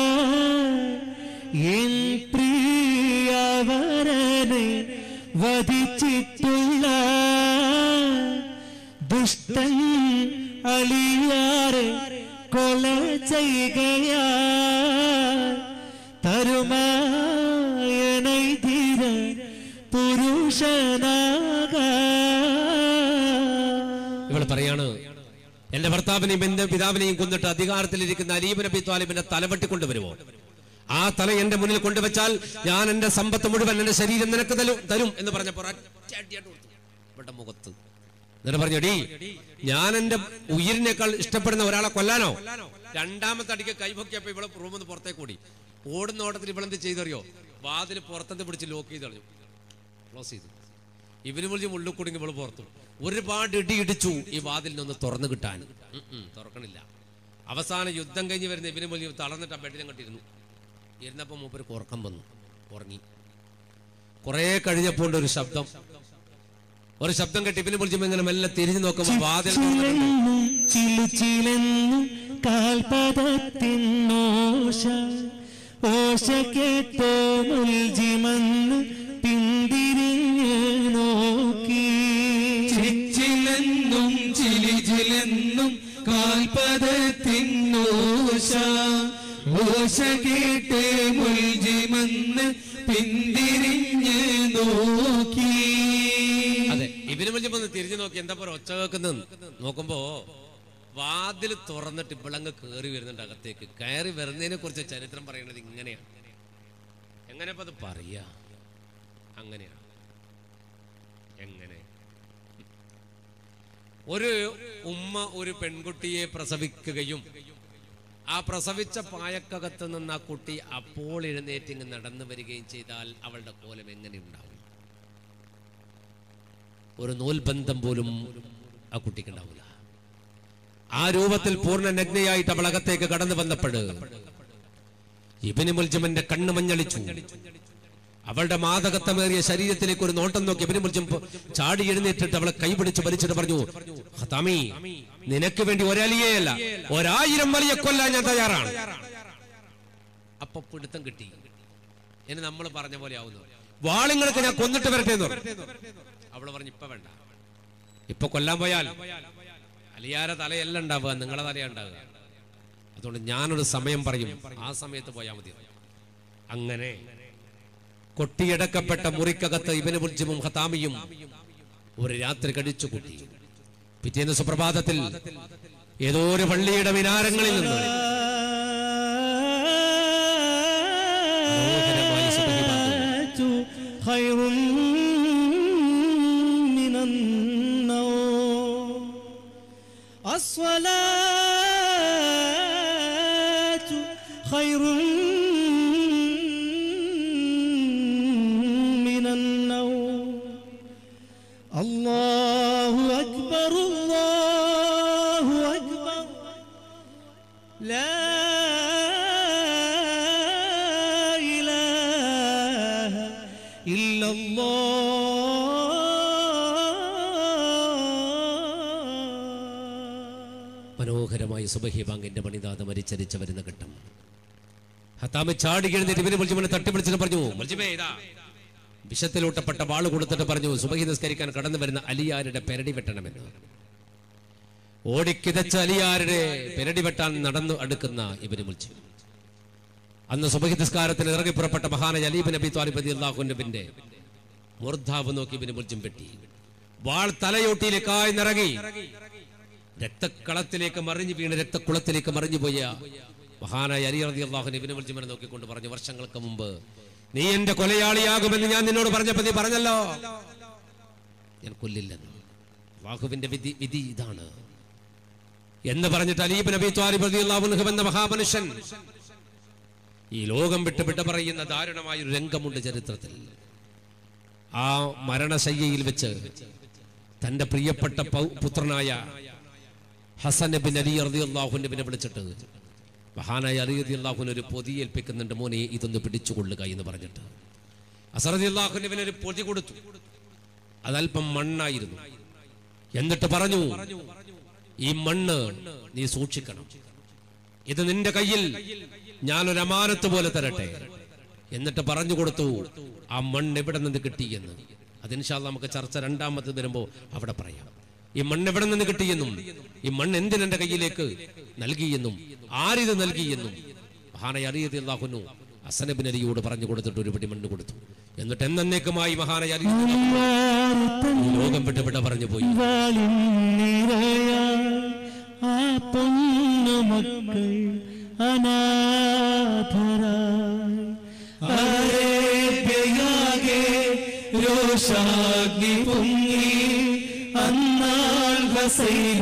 [SPEAKER 2] എൻ പ്രിയവരനെ വധിച്ചിട്ടുള്ള ദുഷ്ടൻ അലിയാറെ കൊല ചെയ്യുകയാ തരുമായനൈതിര പുരുഷനാക
[SPEAKER 1] ഇവള് പറയാണ് എന്റെ ഭർത്താവിനെയും എന്റെ പിതാവിനെയും കൊന്നിട്ട് അധികാരത്തിലിരിക്കുന്ന അലീബ് നബി താലിബിന്റെ തലവെട്ടി കൊണ്ടുവരുമോ ആ തല എന്റെ മുന്നിൽ കൊണ്ടുവച്ചാൽ ഞാൻ എന്റെ സമ്പത്ത് മുഴുവൻ എന്റെ ശരീരം നിനക്ക് തരും തരും എന്ന് പറഞ്ഞപ്പോ ഒരൊറ്റ അടിയായിട്ട് കൊടുത്തു ഇവളുടെ മുഖത്ത് എന്നിട്ട് പറഞ്ഞു "എടീ, ഞാൻ എന്റെ ഉയിരിനേക്കാൾ ഇഷ്ടപ്പെടുന്ന ഒരാളെ കൊല്ലാനോ രണ്ടാമത്തെ അടിക്ക് കൈപൊക്കിയപ്പോ ഇവളെ റൂമിൽ നിന്ന് പുറത്തേക്ക് ഓടി ഓടുന്ന ഓട്ടത്തിൽ ഇവളെന്ത് ചെയ്തറിയോ വാതിൽ പുറത്തെന്ത് പിടിച്ച് ലോക്ക് ചെയ്ത് കളഞ്ഞു ക്ലോസ് ചെയ്തു ഇവന് വിളിച്ച് മുള്ളിൽ കുടുങ്ങി ഇവള് പുറത്തു ഒരുപാട് ഇടി ഇടിച്ചു ഈ വാതിലിനൊന്ന് തുറന്നു കിട്ടാൻ ഉം ഉം, തുറക്കണില്ല അവസാനം യുദ്ധം കഴിഞ്ഞ് വരുന്ന ഇവന് വലിയ തളർന്നിട്ട് ആ ബെഡിലും കണ്ടിരുന്നു ഇരുന്നപ്പോ മൂപ്പര് ഉറക്കം വന്നു ഉറങ്ങി കുറെ കഴിഞ്ഞപ്പോൾ ഉണ്ട് ഒരു ശബ്ദം ഒരു ശബ്ദം കേട്ട് ഇവന് വിളിച്ചപ്പോ ഇങ്ങനെ മെല്ലെ തിരിഞ്ഞു നോക്കുമ്പോ വാതിൽ തുറന്നിട്ടുണ്ട്.
[SPEAKER 2] ചിലെന്നും ചിലുചിലെന്നും കാൽപദത്തിന്നോശ ഓശ കേട്ടോ മുൽജിമന്ന് പിന്തിരിഞ്ഞ് നോക്കി
[SPEAKER 3] ചിച്ചിലെന്നും ചിലിചിലെന്നും കാൽപദത്തിന്നോശ ഓശ കേട്ട് മുൽജിമന്ന് പിന്തിരിഞ്ഞ് നോക്കി
[SPEAKER 1] അതെ ഇവന് വിളിച്ചപ്പോ ഒന്ന് തിരിഞ്ഞു നോക്കി എന്താ പോലെ ഒച്ച കേൾക്കുന്നത് നോക്കുമ്പോ വാതിൽ തുറന്നിട്ട് ഇവളങ്ങ് കയറി വരുന്നുണ്ട് അകത്തേക്ക് കയറി വരുന്നതിനെ കുറിച്ച് ചരിത്രം പറയുന്നത് ഇങ്ങനെയാണ് എങ്ങനെ ഇപ്പൊ അത് പറയാ അങ്ങനെയാണ് എങ്ങനെ ഒരു ഉമ്മ ഒരു പെൺകുട്ടിയെ പ്രസവിക്കുകയും ആ പ്രസവിച്ച പായക്കകത്ത് നിന്ന് ആ കുട്ടി അപ്പോൾ എഴുന്നേറ്റിങ് നടന്നു വരികയും ചെയ്താൽ അവളുടെ കോലം എങ്ങനെ ഉണ്ടാവും ഒരു നൂൽബന്ധം പോലും ആ കുട്ടിക്ക് ഉണ്ടാവില്ല ആ രൂപത്തിൽ പൂർണ്ണ നഗ്നയായിട്ട് അവൾ അകത്തേക്ക് കടന്നു വന്നപ്പോഴ് ഇബിന് മുൽജമന്റെ കണ്ണ് മഞ്ഞളിച്ചു അവളുടെ മാതകത്വമേറിയ ശരീരത്തിലേക്ക് ഒരു നോട്ടം നോക്കി ഇബിന് മുൽജം ചാടി എഴുന്നേറ്റിട്ട് അവളെ കൈപിടിച്ച് വലിച്ചിട്ട് പറഞ്ഞു ഹതാമി നിനക്ക് വേണ്ടി ഒരലിയല്ല ഒരായിരം വലിയ കൊല്ലാൻ ഞാൻ തയ്യാറാണ് അപ്പൊ പിടുത്തം കിട്ടി ഇനി നമ്മൾ പറഞ്ഞ പോലെ ആവുന്നു വാളിങ്ങൾക്ക് ഞാൻ കൊന്നിട്ട് വരട്ടെ എന്ന് പറഞ്ഞു അവള് പറഞ്ഞു ഇപ്പൊ വേണ്ട ഇപ്പൊ കൊല്ലാൻ പോയാൽ അലിയാര തലയല്ല ഉണ്ടാവുക നിങ്ങളെ തലയാ ഉണ്ടാവുക അതുകൊണ്ട് ഞാനൊരു സമയം പറയും ആ സമയത്ത് പോയാൽ മതി അങ്ങനെ കൊട്ടിയടക്കപ്പെട്ട മുറിക്കകത്ത് ഇവന് മുൽജിമും ഹതാമിയും ഒരു രാത്രി കടിച്ചു കൂട്ടി പിറ്റേന്ന് സുപ്രഭാതത്തിൽ ഏതോ ഒരു പള്ളിയുടെ മിനാരങ്ങളിൽ നിന്ന് മനോഹരമായ സുബഹി ബാങ്ക്.
[SPEAKER 2] خير من النوم الصلاة خير من النوم الله أكبر الله أكبر لا إله إلا الله
[SPEAKER 1] സുബഹി ബാങ്കിന്റെ പണിതാത മരിച്ചരിച്ച് വരുന്ന ഘട്ടം ഹത്താമ് ചാടി എഴുന്നേറ്റ് ഇവനെ വിളിച്ചു തട്ടി വിളിച്ചിട്ട് പറഞ്ഞു മുൽജിമേ ഇതാ വിഷത്തിലൂട്ടപ്പെട്ട വാള് കൊടുത്തിട്ട് പറഞ്ഞു സുബഹി നിസ്കരിക്കാൻ കടന്നു വരുന്ന അലിയാരുടെ പെരടി വെട്ടണമെന്ന് ഓടിക്കിതച്ച അലിയാരുടെ പെരടി വെട്ടാൻ നടന്നു അടുക്കുന്ന ഇവന് വിളിച്ചു അന്ന് സുബഹി നിസ്കാരത്തിന് ഇറങ്ങി പുറപ്പെട്ട മഹാന അലീബ് നബി താലിബ് അള്ളാഹുനബിന്റെ മൂർധാവ് നോക്കി ഇവന് വിളിച്ചും വെട്ടി വാൾ തലയോട്ടിയിലേക്കായി നിറങ്ങി രക്തക്കളത്തിലേക്ക് മറിഞ്ഞു വീണ് രക്തക്കുളത്തിലേക്ക് മറിഞ്ഞു പോയ മഹാനായ അലി റതി അള്ളാഹു നബിനെ വിളിച്ചുമനെ നോക്കിക്കൊണ്ട് പറഞ്ഞു വർഷങ്ങൾക്ക് മുമ്പ് നീ എന്റെ കൊലയാളിയാകുമെന്ന് ഞാൻ നിന്നോട് പറഞ്ഞപ്പോ നീ പറഞ്ഞല്ലോ ഞാൻ കൊല്ലില്ലെന്ന് അള്ളാഹുവിന്റെ വിധി വിധി ഇതാണ് എന്ന് പറഞ്ഞിട്ട് അലീബ് നബി ത്വാലിബ് റളിയല്ലാഹു എന്ന മഹാമനുഷ്യൻ ഈ ലോകം വിട്ട് വിട്ട പറയുന്ന ദാരുണമായ ഒരു രംഗമുണ്ട് ചരിത്രത്തിൽ ആ മരണശയ്യയിൽ വെച്ച് തന്റെ പ്രിയപ്പെട്ട പൗ- പുത്രനായ ഹസൻ ബിൻ അലി റളിയല്ലാഹുവിനെ വിളിച്ചിട്ട് മഹാനായ അലി റളിയല്ലാഹുവിന് ഒരു പൊതി ഏൽപ്പിക്കുന്നുണ്ട് മോനെ ഇതൊന്ന് പിടിച്ചുകൊള്ളുക എന്ന് പറഞ്ഞിട്ട് അസറദി അള്ളാഹുവിന് ഒരു പൊതി കൊടുത്തു അതല്പം മണ്ണായിരുന്നു എന്നിട്ട് പറഞ്ഞു ഈ മണ്ണ് നീ സൂക്ഷിക്കണം ഇത് നിന്റെ കയ്യിൽ ഞാനൊരു അമാനത്ത് പോലെ തരട്ടെ എന്നിട്ട് പറഞ്ഞു കൊടുത്തു ആ മണ്ണ് എവിടെ നിന്ന് കിട്ടിയെന്ന് അതിൻഷാല്ല നമുക്ക് ചർച്ച രണ്ടാമത്തെ വരുമ്പോ അവിടെ പറയാം ഈ മണ്ണ് എവിടെ നിന്ന് കിട്ടിയെന്നും ഈ മണ്ണ് എന്തിനെന്റെ കയ്യിലേക്ക് നൽകിയെന്നും ആരിത് നൽകിയെന്നും മഹാനായ അറിയത് അള്ളാഹുനു അസനബിൻ അലിയോട് പറഞ്ഞു കൊടുത്തിട്ട് ഒരു പിടി മണ്ണ് കൊടുത്തു എന്നിട്ട് എന്നേക്കുമായി മഹാനായ അലി ഈ ലോകം വിട്ട് വിട പറഞ്ഞു പോയി
[SPEAKER 2] നിറയ ആ പൊന്നുമക്കൾ അനാഥരായി അരേബ്യയാകെ രോഷാഗ്നി പൊങ്ങി അന്നാൾ ഹസൈന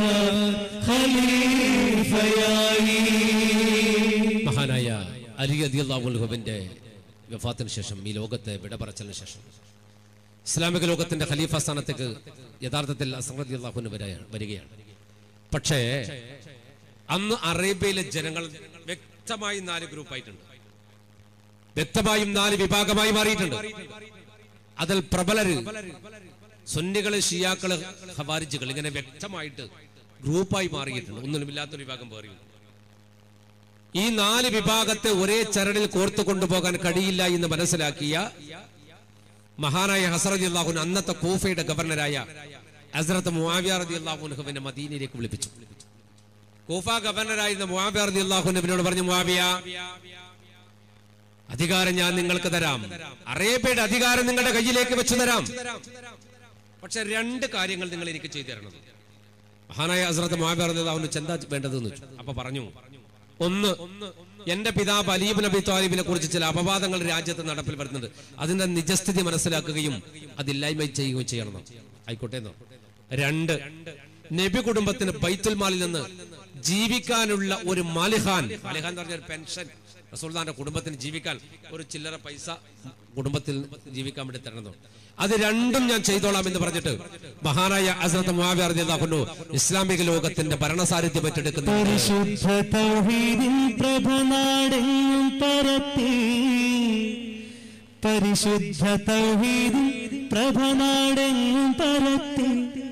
[SPEAKER 2] ഖലീഫയായി
[SPEAKER 1] മഹാനായ അലി അദിയുല്ലാഹുൽഹുവിന്റെ വഫാത്തിന് ശേഷം ഈ ലോകത്തെ വിട പറച്ചലിന് ശേഷം ഇസ്ലാമിക ലോകത്തിന്റെ ഖലീഫ സ്ഥാനത്തേക്ക് യഥാർത്ഥത്തിൽ അസറദി അള്ളാഹുന് വരികയാണ് പക്ഷേ അന്ന് അറേബ്യയിലെ ജനങ്ങൾ വ്യക്തമായി നാല് ഗ്രൂപ്പായിട്ടുണ്ട് വ്യക്തമായും നാല് വിഭാഗമായി മാറിയിട്ടുണ്ട് അതിൽ പ്രബലര് സുന്നികള് ഷിയാക്കള് ഹവാരിജുകൾ ഇങ്ങനെ വ്യക്തമായിട്ട് ഗ്രൂപ്പായി മാറിയിട്ടുണ്ട് ഒന്നിനുമില്ലാത്തൊരു വിഭാഗം പേറിയുണ്ട് ഈ നാല് വിഭാഗത്തെ ഒരേ ചരടിൽ കോർത്തു കൊണ്ടുപോകാൻ കഴിയില്ല എന്ന് മനസ്സിലാക്കിയ മഹാനായ ഹസറതി അള്ളാഹുൻ അന്നത്തെ കൂഫയുടെ ഗവർണറായ ഹസ്രത്ത് മുആവിയ റതി അള്ളാഹുനുഹുവിനെ മദീനയിലേക്ക് വിളിപ്പിച്ചു കൂഫ ഗവർണറായിരുന്ന മുആവിയ റതി അള്ളാഹുനബിനോട് പറഞ്ഞു മുആവിയ അധികാരം ഞാൻ നിങ്ങൾക്ക് തരാം അറേബ്യയുടെ അധികാരം നിങ്ങളുടെ കയ്യിലേക്ക് വെച്ചു തരാം പക്ഷെ രണ്ട് കാര്യങ്ങൾ നിങ്ങൾ എനിക്ക് ചെയ്തു തരണം മഹാനായ ഹസ്രത്ത് മുആവിയ റതി അള്ളാഹുന് ചെന്താ വേണ്ടതെന്ന് വെച്ചു അപ്പൊ പറഞ്ഞു ഒന്ന് എന്റെ പിതാവ് അലീബ് നബി താലിബിനെ കുറിച്ച് ചില അപവാദങ്ങൾ രാജ്യത്ത് നടപ്പിൽ വരുന്നുണ്ട് അതിന്റെ നിജസ്ഥിതി മനസ്സിലാക്കുകയും അതില്ലായ്മ ചെയ്യുകയും ചെയ്യണം ആയിക്കോട്ടെ എന്നോ രണ്ട് നബി കുടുംബത്തിന് ബൈത്തുൽ മാലിൽ നിന്ന് ജീവിക്കാനുള്ള ഒരു മാലിഹാൻ മാലിഹാൻ എന്ന് പറഞ്ഞ ഒരു പെൻഷൻ റസൂൽദാന്റെ കുടുംബത്തിന് ജീവിക്കാൻ ഒരു ചില്ലറ പൈസ കുടുംബത്തിൽ ജീവിക്കാൻ വേണ്ടി തരണം അത് രണ്ടും ഞാൻ ചെയ്തോളാം എന്ന് പറഞ്ഞിട്ട് മഹാനായ അസറത്ത് മുആവിയ റളിയല്ലാഹു ഇസ്ലാമിക ലോകത്തിന്റെ ഭരണസാരഥ്യം ഏറ്റെടുക്കുന്ന
[SPEAKER 2] പരിശുദ്ധ തൗഹീദിൻ പ്രഭനാടെങ്ങും പരത്തി പരിശുദ്ധ തൗഹീദിൻ പ്രഭനാടെങ്ങും പരത്തി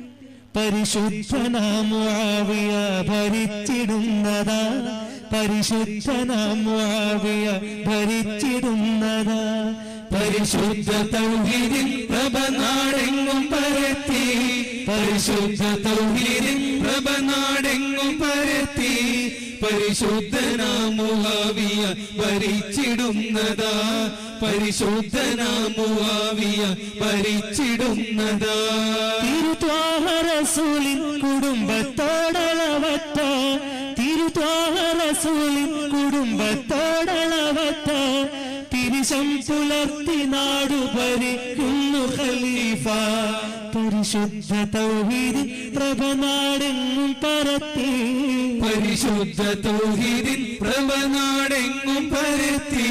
[SPEAKER 2] പരിശുദ്ധനാമുവിയ ഭരിച്ചിടുന്നതാ പരിശുദ്ധനാമുവിയ ഭരിച്ചിടുന്നതാ പരിശുദ്ധ തൗഹീദിൻ പ്രഭനാടെങ്ങും പരത്തി പരിശുദ്ധ തൗഹീദിൻ
[SPEAKER 3] പ്രഭനാടെങ്ങും പരത്തി പരിശുദ്ധനാമുഹാവിയ ഭരിച്ചിടുന്നതാ പരിശുദ്ധനാമുഹാവിയ ഭരിച്ചിടുന്നതാ
[SPEAKER 2] തിരുത്വാഹരസൂലിൻ കുടുംബത്തോടളവറ്റ തിരുത്വാഹരസൂലിൻ കുടുംബത്തോടളവറ്റ തിരിശം പുലർത്തി നാടു ഭരിക്കുന്നു ഖലീഫ പരിശുദ്ധ തൗഹീദ് പ്രഭനാടെങ്ങും പരത്തി
[SPEAKER 3] പരിശുദ്ധ തൗഹീദിൻ പ്രഭനാടെങ്ങും പരത്തി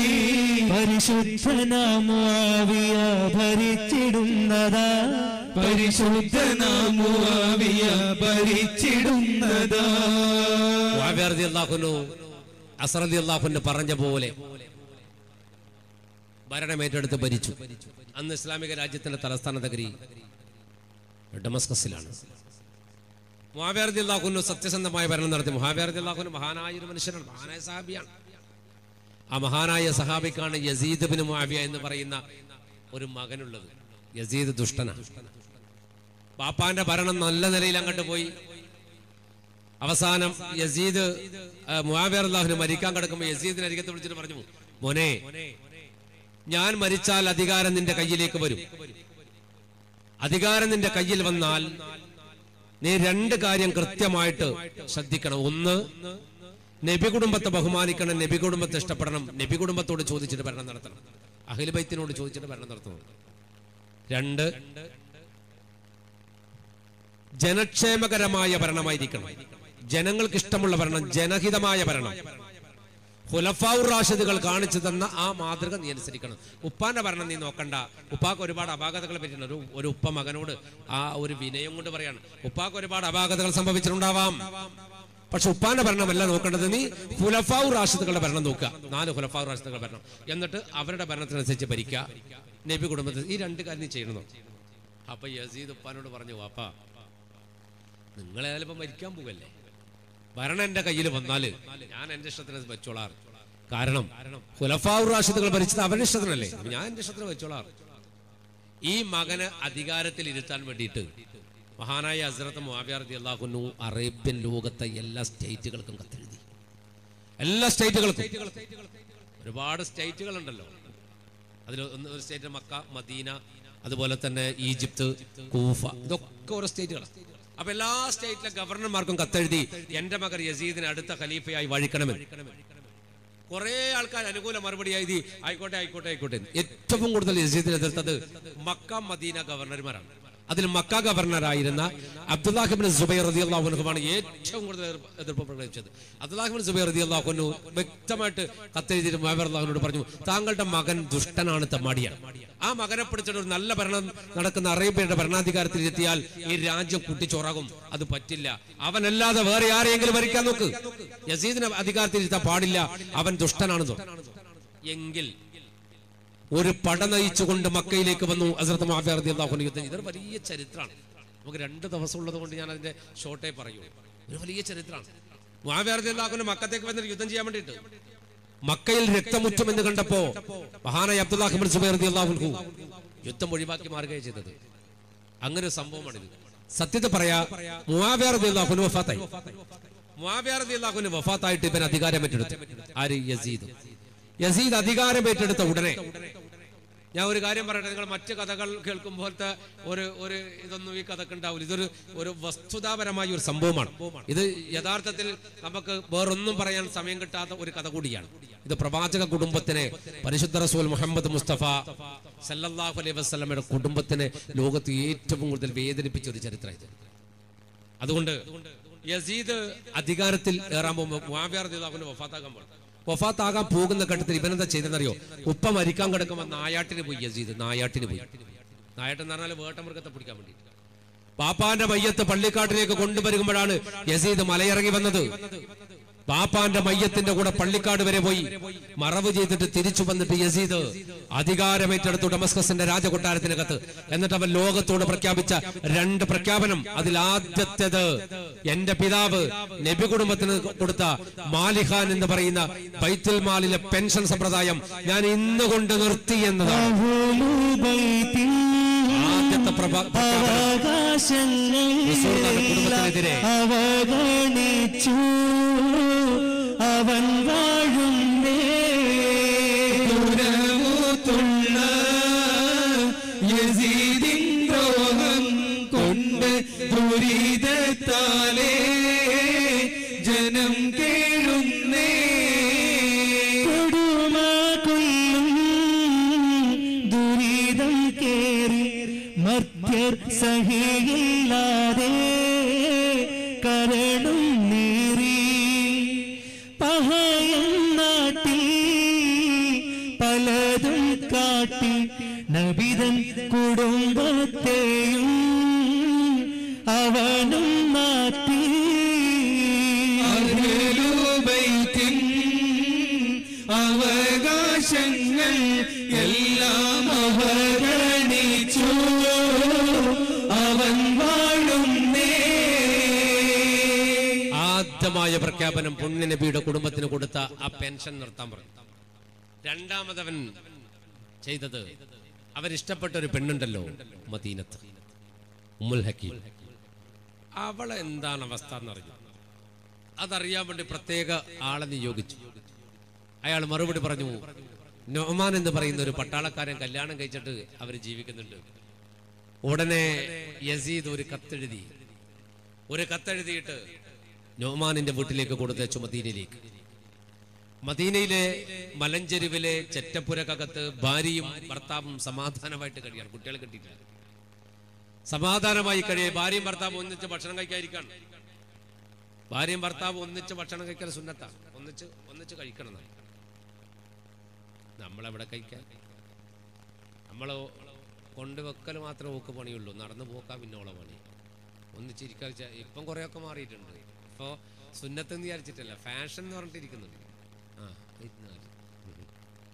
[SPEAKER 2] പരിശുദ്ധനാമുവിയ ഭരിച്ചിടുന്നതാ
[SPEAKER 3] പരിശുദ്ധനാമുഹാവിയ ഭരിച്ചിടുന്നതാ
[SPEAKER 1] മുആവിയ റളിയല്ലാഹുനു അസർ റളിയല്ലാഹുവിന് പറഞ്ഞ പോലെ ഭരണമേറ്റെടുത്ത് ഭരിച്ചു അന്ന് ഇസ്ലാമിക രാജ്യത്തിന്റെ തലസ്ഥാന നഗരി ഡമസ്കസിലാണ് മുഹാബിയാർദി അള്ളാഹുനു സത്യസന്ധമായ ഭരണം നടത്തി മുഹാബിയാർദി അള്ളാഹുനു മഹാനായ ഒരു മനുഷ്യനാണ് മഹാനായ സഹാബിയാണ് ആ മഹാനായ സഹാബിക്കാണ് യസീദ് ബിൻ മുഹാബിയ എന്ന് പറയുന്ന ഒരു മകനുള്ളത് യസീദ് ദുഷ്ടനാണ് പാപ്പാന്റെ ഭരണം നല്ല നിലയിൽ അങ്ങോട്ട് പോയി അവസാനം യസീദ് മുഹാബിയർ അള്ളാഹുന് മരിക്കാൻ കിടക്കുമ്പോൾ യസീദിനെ അരികത്ത് വിളിച്ചിട്ട് പറഞ്ഞു മോനെ ഞാൻ മരിച്ചാൽ അധികാരം നിന്റെ കയ്യിലേക്ക് വരും അധികാരം നിന്റെ കയ്യിൽ വന്നാൽ നീ രണ്ട് കാര്യം കൃത്യമായിട്ട് ശ്രദ്ധിക്കണം ഒന്ന് നബി കുടുംബത്തെ ബഹുമാനിക്കണം നബി കുടുംബത്തെ ഇഷ്ടപ്പെടണം നബി കുടുംബത്തോട് ചോദിച്ചിട്ട് ഭരണം നടത്തണം അഖിൽബൈത്തിനോട് ചോദിച്ചിട്ട് ഭരണം നടത്തണം രണ്ട് ജനക്ഷേമകരമായ ഭരണമായിരിക്കണം ജനങ്ങൾക്ക് ഇഷ്ടമുള്ള ഭരണം ജനഹിതമായ ഭരണം ഹുലഫാവുർ റാഷിദുകൾ കാണിച്ചു തന്ന ആ മാതൃക നീ അനുസരിക്കണം ഉപ്പാന്റെ ഭരണം നീ നോക്കണ്ട ഉപ്പാക്ക് ഒരുപാട് അപാകതകൾ പറ്റിയിട്ടുണ്ട് ഒരു ഒരു ഉപ്പ മകനോട് ആ ഒരു വിനയം കൊണ്ട് പറയാണ് ഉപ്പാക്ക് ഒരുപാട് അപാകതകൾ സംഭവിച്ചിട്ടുണ്ടാവാം പക്ഷെ ഉപ്പാന്റെ ഭരണമല്ല നോക്കേണ്ടത് നീ ഹുലഫാവു റാഷിദുകളുടെ ഭരണം നോക്കുക നാല് ഹുലഫാവു റാഷിദുകളുടെ ഭരണം എന്നിട്ട് അവരുടെ ഭരണത്തിനനുസരിച്ച് ഭരിക്കുക നബി കുടുംബത്തിൽ ഈ രണ്ട് കാര്യം നീ ചെയ്യണം അപ്പൊ യസീദ് ഉപ്പാനോട് പറഞ്ഞു വാപ്പാ നിങ്ങളേതായാലും ഇപ്പൊ മരിക്കാൻ പോകല്ലേ ഭരണം എന്റെ കയ്യിൽ വന്നാല് ഞാൻ എന്റെ ഇഷ്ടത്തിന് വെച്ചോളാറ് കാരണം ഹുലഫാവു റാഷിദുകൾ ഭരിച്ചത് അവരുടെ ഇഷ്ടത്തിനല്ലേ ഞാൻ എന്റെ ഇഷ്ടത്തിന് വെച്ചോളാറ് ഈ മകന് അധികാരത്തിൽ ഇരുത്താൻ വേണ്ടിയിട്ട് മഹാനായ ഹസ്രത്ത് മുഹാബിയാർദി അള്ളാഹുനു അറേബ്യൻ ലോകത്തെ എല്ലാ സ്റ്റേറ്റുകൾക്കും കത്തെഴുതി എല്ലാ സ്റ്റേറ്റുകൾക്കും ഒരുപാട് സ്റ്റേറ്റുകൾ ഉണ്ടല്ലോ അതിൽ ഒന്ന് ഒരു സ്റ്റേറ്റ് മക്ക മദീന അതുപോലെ തന്നെ ഈജിപ്ത് കൂഫ ഇതൊക്കെ ഓരോ സ്റ്റേറ്റുകളാണ് അപ്പൊ എല്ലാ സ്റ്റേറ്റിലെ ഗവർണർമാർക്കും കത്തെഴുതി എന്റെ മകൻ യസീദിനെ അടുത്ത ഖലീഫയായി വഴിക്കണമെന്ന് കുറെ ആൾക്കാർ അനുകൂല മറുപടി എഴുതി ആയിക്കോട്ടെ ആയിക്കോട്ടെ ആയിക്കോട്ടെ ഏറ്റവും കൂടുതൽ യസീദിനെ എതിർത്തത് മക്ക മദീന ഗവർണർമാരാണ് അതിൽ മക്ക ഗവർണറായിരുന്ന അബ്ദുല്ലാഹിബിൻ സുബൈർ റതി അള്ളാഹുനുമാണ് ഏറ്റവും കൂടുതൽ എതിർപ്പ് എതിർപ്പ് പ്രകടിപ്പിച്ചത് അബ്ദുല്ലാഹിബിൻ സുബൈർ റതി അള്ളാഹുനു വ്യക്തമായിട്ട് കത്തെഴുതിയിട്ട് മുഹബർ അള്ളാഹുനോട് പറഞ്ഞു താങ്കളുടെ മകൻ ദുഷ്ടനാണ് തെമ്മാടിയാണ് ആ മകനെ പിടിച്ചിട്ട് ഒരു നല്ല ഭരണം നടക്കുന്ന അറേബ്യയുടെ ഭരണാധികാരത്തിൽ എത്തിയാൽ ഈ രാജ്യം കുട്ടിച്ചോറാകും അത് പറ്റില്ല അവനല്ലാതെ വേറെ ആരെയെങ്കിലും ഭരിക്കാൻ നോക്ക് യസീദിനെ അധികാരത്തിൽ ഇരുത്താൻ പാടില്ല അവൻ ദുഷ്ടനാണെന്നോ എങ്കിൽ ഒരു പട നയിച്ചുകൊണ്ട് മക്കയിലേക്ക് വന്നു ഹസ്രത്ത് മാഫിയ റളിയല്ലാഹു അൻഹു യുദ്ധം ഇതൊരു വലിയ ചരിത്രമാണ് നമുക്ക് രണ്ട് ദിവസം ഉള്ളത് കൊണ്ട് ഞാൻ അതിന്റെ ഷോർട്ടേ പറയൂ ഒരു വലിയ ചരിത്രമാണ് മാഫിയ റളിയല്ലാഹു അൻഹു മക്കത്തേക്ക് വന്നിട്ട് യുദ്ധം ചെയ്യാൻ വേണ്ടിയിട്ട് മക്കയിൽ രക്തമുറ്റം എന്ന് കണ്ടപ്പോ മഹാനായ അബ്ദുല്ലാഹിബിൻ സുബൈർ റളിയല്ലാഹു അൻഹു യുദ്ധം ഒഴിവാക്കി മാറുകയാണ് ചെയ്തത് അങ്ങനെ ഒരു സംഭവമാണിത് സത്യത്തെ പറയാ മുആവിയ റളിയല്ലാഹു അൻഹു വഫാത്തായി മുആവിയ റളിയല്ലാഹു അൻഹു വഫാത്തായിട്ട് ഇവൻ അധികാരം ഏറ്റെടുത്തു ആര് യസീദ് യസീദ് അധികാരം ഏറ്റെടുത്ത ഉടനെ ഞാൻ ഒരു കാര്യം പറയട്ടെ നിങ്ങൾ മറ്റു കഥകൾ കേൾക്കുമ്പോഴത്തെ ഒരു ഒരു ഇതൊന്നും ഈ കഥക്ക് ഉണ്ടാവില്ല ഇതൊരു ഒരു വസ്തുതാപരമായ ഒരു സംഭവമാണ് ഇത് യഥാർത്ഥത്തിൽ നമുക്ക് വേറൊന്നും പറയാൻ സമയം കിട്ടാത്ത ഒരു കഥ കൂടിയാണ് ഇത് പ്രവാചക കുടുംബത്തിനെ പരിശുദ്ധ റസൂൽ മുഹമ്മദ് മുസ്തഫ സല്ലല്ലാഹു അലൈഹി വസല്ലമയുടെ കുടുംബത്തിനെ ലോകത്ത് ഏറ്റവും കൂടുതൽ വേദനിപ്പിച്ച ഒരു ചരിത്രം ഇത് അതുകൊണ്ട് യസീദ് അധികാരത്തിൽ ഏറാൻ പോകുമ്പോൾ മുആവിയ റളിയല്ലാഹു അൻഹു വഫാത്താകാൻ പോകും വഫാത്താകാൻ പോകുന്ന ഘട്ടത്തിൽ ഇവനെന്താ ചെയ്തെന്നറിയോ ഉപ്പ മരിക്കാൻ കിടക്കുമ്പോൾ നായാട്ടിന് പോയി യസീദ് നായാട്ടിന് പോയി നായാട്ട് എന്ന് പറഞ്ഞാൽ വേട്ടമൃഗത്തെ പിടിക്കാൻ വേണ്ടി പാപ്പാന്റെ മയ്യത്ത് പള്ളിക്കാട്ടിലേക്ക് കൊണ്ടുവരുമ്പോഴാണ് യസീദ് മലയിറങ്ങി വന്നത് പാപ്പാന്റെ മയ്യത്തിന്റെ കൂടെ പള്ളിക്കാട് വരെ പോയി മറവ് ചെയ്തിട്ട് തിരിച്ചു വന്നിട്ട് യസീദ് അധികാരമേറ്റെടുത്തു ഡമസ്കസിന്റെ രാജകൊട്ടാരത്തിന് കത്ത് എന്നിട്ട് അവൻ ലോകത്തോട് പ്രഖ്യാപിച്ച രണ്ട് പ്രഖ്യാപനം അതിൽ ആദ്യത്തേത് എന്റെ പിതാവ് നബി കുടുംബത്തിന് കൊടുത്ത മാലിഹാൻ എന്ന് പറയുന്ന ബൈത്തുൽ മാലിലെ പെൻഷൻ സമ്പ്രദായം ഞാൻ ഇന്ന് കൊണ്ട് നിർത്തി എന്നതാണ് ആദ്യത്തെ പ്രഭ- പ്രഖ്യാപനം റസൂലുള്ളാഹിയുടെ കുടുംബത്തിനെതിരെ.
[SPEAKER 2] അവഗണിച്ചു അവൻ വാഴുന്നേ
[SPEAKER 3] ദുരവൂത്തുള്ള യസീദിൻ ദ്രോഹം കൊണ്ട് ദുരിതത്താലേ ജനം കേഴുന്നേ
[SPEAKER 2] കൊടുമ കൊല്ലും ദുരിതം കേറി മർത്യർ സഹിയില്ലാതെ കരടും നീറി പഹയൻ നാട്ടിൽ പലതും കാട്ടി നബിതൻ കുടുംബത്തെയും അവനും മാറ്റി
[SPEAKER 3] അഹ്ലുബൈത്തിൻ അവകാശങ്ങൾ എല്ലാം അവഗണിച്ചു അവൻ വാഴുന്നേ
[SPEAKER 1] ഗംഭീരമായ പ്രഖ്യാപനം പുണ്യ നബിയുടെ കുടുംബത്തിന് കൊടുത്ത ആ പെൻഷൻ നിർത്താൻ പറഞ്ഞു രണ്ടാമതവൻ ചെയ്തത് അവരിഷ്ടപ്പെട്ട ഒരു പെണ്ണുണ്ടല്ലോ മദീനത്ത് ഉമ്മുൽ ഹക്കീം അവളെ എന്താണ് അവസ്ഥ എന്നറിഞ്ഞു അതറിയാൻ വേണ്ടി പ്രത്യേക ആളെ നിയോഗിച്ചു അയാൾ മറുപടി പറഞ്ഞു നോമാൻ എന്ന് പറയുന്ന ഒരു പട്ടാളക്കാരൻ കല്യാണം കഴിച്ചിട്ട് അവർ ജീവിക്കുന്നുണ്ട് ഉടനെ യസീദ് ഒരു കത്തെഴുതി ഒരു കത്തെഴുതിയിട്ട് നോമാനിന്റെ വീട്ടിലേക്ക് കൊടുത്തയച്ചു മദീനയിലേക്ക് മദീനയിലെ മലഞ്ചെരുവിലെ ചെറ്റപ്പുരക്കകത്ത് ഭാര്യയും ഭർത്താവും സമാധാനമായിട്ട് കഴിയാണ് കുട്ടികളെ കിട്ടിയിട്ടില്ല സമാധാനമായി കഴിയുക ഭാര്യയും ഭർത്താവും ഒന്നിച്ച് ഭക്ഷണം കഴിക്കാതിരിക്കാണ് ഭാര്യയും ഭർത്താവും ഒന്നിച്ച് ഭക്ഷണം കഴിക്കൽ സുന്നത്താണ് ഒന്നിച്ച് ഒന്നിച്ച് കഴിക്കണം എന്നാണ്. നമ്മളെവിടെ കഴിക്കാൻ നമ്മൾ കൊണ്ടുവെക്കൽ മാത്രമേ ഓക്ക് പണിയുള്ളൂ നടന്നു പോക്കാൻ പിന്നെ ഓളെ പണി ഒന്നിച്ചിരിക്കാൻ വെച്ചാൽ ഇപ്പം കുറേയൊക്കെ മാറിയിട്ടുണ്ട് ഇപ്പോൾ സുന്നത്തെന്ന് വിചാരിച്ചിട്ടല്ല ഫാഷൻ എന്ന് പറഞ്ഞിട്ടിരിക്കുന്നുണ്ട് ആ ഇരുന്നാല്. ഉം.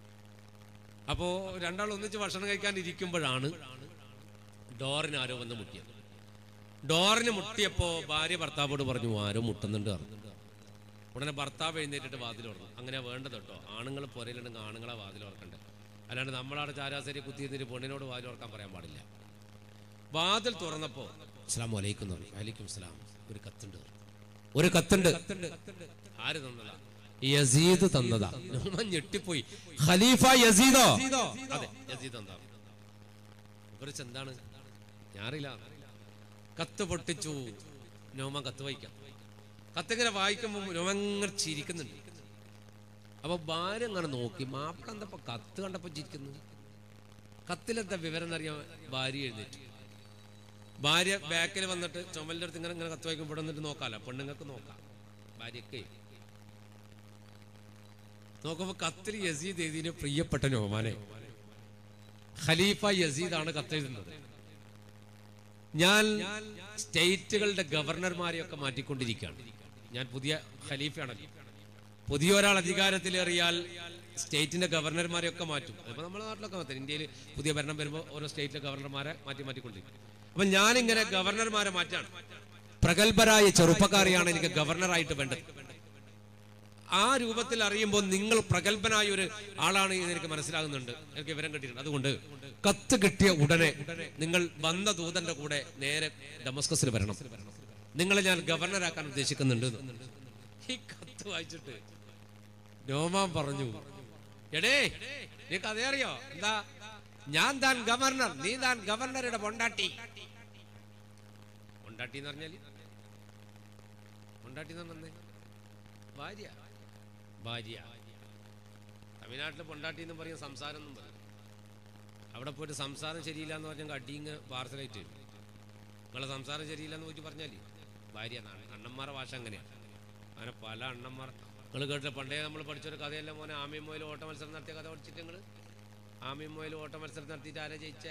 [SPEAKER 1] അപ്പോ രണ്ടാൾ ഒന്നിച്ച് ഭക്ഷണം കഴിക്കാൻ ഇരിക്കുമ്പോഴാണ് ഡോറിന് ആരോ വന്ന് മുട്ടിയത് ഡോറിന് മുട്ടിയപ്പോ ഭാര്യ ഭർത്താവോട് പറഞ്ഞു ആരോ മുട്ടുന്നുണ്ട് പറഞ്ഞു ഉടനെ ഭർത്താവ് എഴുന്നേറ്റിട്ട് വാതിൽ തുറന്നു അങ്ങനെ വേണ്ടത് കേട്ടോ ആണുങ്ങൾ പുരയിലുണ്ടെങ്കിൽ ആണുങ്ങളെ വാതിൽ തുറക്കണ്ടേ അല്ലാണ്ട് നമ്മളവിടെ ചാരാശേരി കുത്തിയിരുന്നിട്ട് പെണ്ണിനോട് വാതിൽ തുറക്കാൻ പറയാൻ പാടില്ല വാതിൽ തുറന്നപ്പോ അസ്ലാം വലൈക്കും എന്ന് പറഞ്ഞു വലൈക്കും സ്ലാം ഒരു കത്തുണ്ട് ഒരു കത്തുണ്ട് ആര് തന്നതാ യസീദ് തന്നതാ നോമൻ ഞെട്ടിപ്പോയി ഖലീഫ യസീദോ അതെ യസീദ് തന്നതാ കുറിച്ച് എന്താണ് ഞാറില്ല കത്ത് പൊട്ടിച്ചു നോമ കത്ത് വായിക്കാം കത്തിങ്ങനെ വായിക്കുമ്പോൾ നോമ ഇങ്ങനെ ചിരിക്കുന്നുണ്ട് അപ്പൊ ഭാര്യ അങ്ങനെ നോക്കി മാപ്പിള എന്താ കത്ത് കണ്ടപ്പോ ചിരിക്കുന്നു കത്തിലെന്താ വിവരം എന്നറിയാൻ ഭാര്യ എഴുന്നേറ്റ് ഭാര്യ ബാക്കിൽ വന്നിട്ട് ചുമലിന്റെ അടുത്ത് ഇങ്ങനെ ഇങ്ങനെ കത്ത് വായിക്കും ഇവിടെ വന്നിട്ട് നോക്കാലോ പെണ്ണുങ്ങൾക്ക് നോക്കാം ഭാര്യക്ക് നോക്കുമ്പോ കത്തിൽ യസീദ് എഴുതിയ പ്രിയപ്പെട്ട നോമാനെ ഖലീഫ യസീദാണ് കത്തെഴുതുന്നത് ഞാൻ സ്റ്റേറ്റുകളുടെ ഗവർണർമാരെയൊക്കെ മാറ്റിക്കൊണ്ടിരിക്കുകയാണ് ഞാൻ പുതിയ ഖലീഫയാണല്ലോ പുതിയ ഒരാൾ അധികാരത്തിലേറിയാൽ സ്റ്റേറ്റിന്റെ ഗവർണർമാരെയൊക്കെ മാറ്റും അതിപ്പോ നമ്മുടെ നാട്ടിലൊക്കെ മാറ്റും ഇന്ത്യയിൽ പുതിയ ഭരണം വരുമ്പോൾ ഓരോ സ്റ്റേറ്റിലെ ഗവർണർമാരെ മാറ്റി മാറ്റിക്കൊണ്ടിരിക്കും അപ്പൊ ഞാനിങ്ങനെ ഗവർണർമാരെ മാറ്റാണ് പ്രഗത്ഭരായ ചെറുപ്പക്കാരെയാണ് എനിക്ക് ഗവർണറായിട്ട് വേണ്ടത് ആ രൂപത്തിൽ അറിയുമ്പോൾ നിങ്ങൾ പ്രഗത്ഭനായ ഒരു ആളാണ് എന്ന് എനിക്ക് മനസ്സിലാകുന്നുണ്ട് എനിക്ക് വിവരം കിട്ടിയിട്ടുണ്ട് അതുകൊണ്ട് കത്ത് കിട്ടിയ ഉടനെ നിങ്ങൾ വന്ന ദൂതന്റെ കൂടെ നേരെ ഡമസ്കസിൽ വരണം നിങ്ങളെ ഞാൻ ഗവർണറാക്കാൻ ഉദ്ദേശിക്കുന്നുണ്ട് എന്ന്. ഈ കത്ത് വായിച്ചിട്ട് നോമാൻ പറഞ്ഞു എടേ നിനക്ക് അതേ അറിയോ എന്താ ഞാൻ താൻ ഗവർണർ നീ താൻ ഗവർണറുടെ പൊണ്ടാട്ടി പൊണ്ടാട്ടി എന്ന് പറഞ്ഞാല് പൊണ്ടാട്ടി എന്ന് പറഞ്ഞേ ഭാര്യ ഭാര്യ തമിഴ്നാട്ടിൽ പൊണ്ടാട്ടി എന്ന് പറയും സംസാരം എന്നും പറയും അവിടെ പോയിട്ട് സംസാരം ശരിയില്ല എന്ന് പറഞ്ഞാൽ അടിയിങ് പാർസലായിട്ട് വരും നിങ്ങളെ സംസാരം ശരിയില്ല എന്ന് പോയിട്ട് പറഞ്ഞാൽ ഭാര്യ എന്നാണ് അണ്ണന്മാരുടെ ഭാഷ അങ്ങനെയാണ് അങ്ങനെ പല അണ്ണന്മാർ നിങ്ങൾ കേട്ടില്ല പണ്ടേ നമ്മൾ പഠിച്ചൊരു കഥയല്ല മോനെ ആമയും മോയിൽ ഓട്ട മത്സരം നടത്തിയ കഥ പഠിച്ചിട്ട് നിങ്ങൾ ആമയും മോയിൽ ഓട്ട മത്സരം നടത്തിയിട്ട് ആരാ ജയിച്ചേ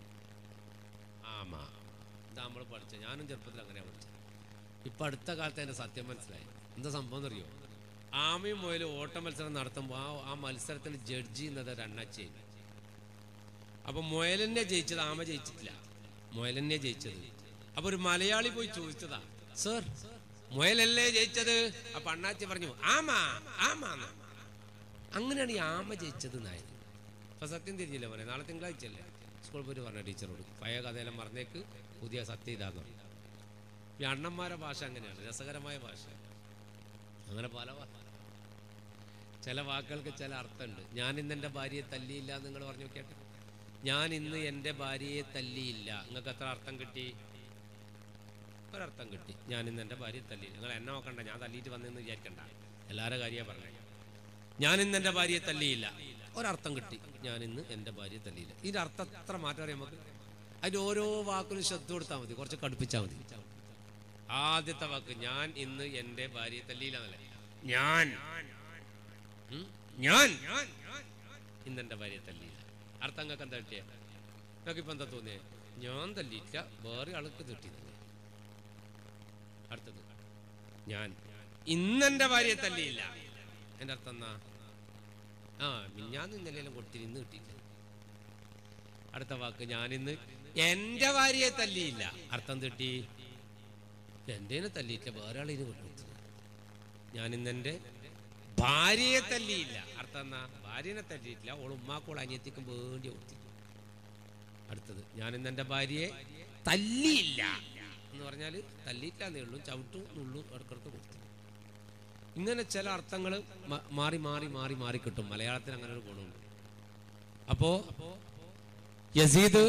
[SPEAKER 1] ആമാ ഇതാ നമ്മൾ പഠിച്ച ഞാനും ചെറുപ്പത്തിൽ അങ്ങനെയാണ് പഠിച്ചത് ഇപ്പൊ അടുത്ത കാലത്ത് അതിന്റെ സത്യം മനസ്സിലായി എന്താ സംഭവം എന്നറിയോ ആമയും മുയലും ഓട്ട മത്സരം നടത്തുമ്പോൾ ആ ആ മത്സരത്തിൽ ജഡ്ജി എന്നത് ഒരു അണ്ണാച്ചി അപ്പൊ മുയലിനെ ജയിച്ചത് ആമ ജയിച്ചിട്ടില്ല മുയലിനെ ജയിച്ചത് അപ്പൊ ഒരു മലയാളി പോയി ചോദിച്ചതാ സർ മുയലല്ലേ ജയിച്ചത് അപ്പൊ അണ്ണാച്ചി പറഞ്ഞു ആമാ ആമാ എന്ന്." അങ്ങനെയാണ് ഈ ആമ ജയിച്ചത് എന്നായത് അപ്പൊ സത്യം തിരിഞ്ഞില്ല മോനെ നാളെ തിങ്കളാഴ്ചയല്ലേ സ്കൂളിൽ പോയിട്ട് പറഞ്ഞ ടീച്ചറോട് പഴയ കഥയെല്ലാം മറന്നേക്ക് പുതിയ സത്യം ഇതാന്ന് പറഞ്ഞു ഈ അണ്ണന്മാരുടെ ഭാഷ അങ്ങനെയാണ് രസകരമായ ഭാഷ അങ്ങനെ പല വാ- ചില വാക്കുകൾക്ക് ചില അർത്ഥമുണ്ട് ഞാൻ ഇന്ന് എൻ്റെ ഭാര്യയെ തല്ലിയില്ല എന്ന് നിങ്ങൾ പറഞ്ഞു കേട്ടെ ഞാൻ ഇന്ന് എൻ്റെ ഭാര്യയെ തല്ലിയില്ല നിങ്ങൾക്ക് എത്ര അർത്ഥം കിട്ടി ഒരർത്ഥം കിട്ടി ഞാൻ ഇന്ന് എൻ്റെ ഭാര്യയെ തല്ലിയില്ല നിങ്ങൾ എന്നെ നോക്കണ്ട ഞാൻ തല്ലിയിട്ട് വന്നെന്ന് വിചാരിക്കണ്ട എല്ലാവരുടെ കാര്യമാണ് പറഞ്ഞത് ഞാൻ ഇന്ന് എൻ്റെ ഭാര്യയെ തല്ലിയില്ല ഒരർത്ഥം കിട്ടി ഞാൻ ഇന്ന് എൻ്റെ ഭാര്യയെ തല്ലിയില്ല ഇതിൻ്റെ അർത്ഥം എത്ര മാറ്റം അറിയാം നമുക്ക് അതിൻ്റെ ഓരോ വാക്കിനും ശ്രദ്ധ കൊടുത്താൽ മതി കുറച്ച് കടുപ്പിച്ചാൽ മതി ആദ്യത്തെ വാക്ക് ഞാൻ ഇന്ന് എൻ്റെ ഭാര്യയെ തല്ലിയില്ല എന്നല്ലേ ഞാൻ ഉം? ഞാൻ ഇന്ന് എൻ്റെ ഭാര്യയെ തല്ലിയില്ല അർത്ഥം നിങ്ങൾക്ക് എന്താ കിട്ടിയ നിങ്ങൾക്കിപ്പോൾ എന്താ തോന്നിയേ ഞാൻ തല്ലിയില്ല വേറെ ആൾക്ക് തെറ്റി തന്നെ അടുത്തത് ഞാൻ ഇന്നെൻ്റെ ഭാര്യയെ തല്ലിയില്ല എൻ്റെ അർത്ഥം എന്നാ ആ ഞാൻ ഇന്നലെല്ലാം കൊടുത്തിട്ട് ഇന്ന് കിട്ടിയില്ല അടുത്ത വാക്ക് ഞാനിന്ന് എൻ്റെ ഭാര്യയെ തല്ലിയില്ല അർത്ഥം തെറ്റി എന്തേനെ തല്ലിയിട്ടില്ല വേറെ ആളിന് കൊടുത്തു ഞാൻ ഇന്നെൻ്റെ ഭാര്യയെ തല്ലിയില്ല അർത്ഥം എന്നാ ഭാര്യനെ തല്ലിയിട്ടില്ല ഓൾ ഉമ്മാക്കോൾ അനിയത്തിക്കും വേണ്ടി ഒത്തി അടുത്തത് ഞാൻ ഇന്ന് എൻ്റെ ഭാര്യയെ തല്ലിയില്ല എന്ന് പറഞ്ഞാൽ തല്ലിയില്ല എന്നേ ഉള്ളൂ ചവിട്ടും നുള്ളും ഇടക്കിടക്ക് കൊടുത്തു ഇങ്ങനെ ചില അർത്ഥങ്ങൾ മാറി മാറി മാറി മാറി കിട്ടും മലയാളത്തിൽ അങ്ങനെ ഒരു ഗുണമുണ്ട് അപ്പോ യസീദ്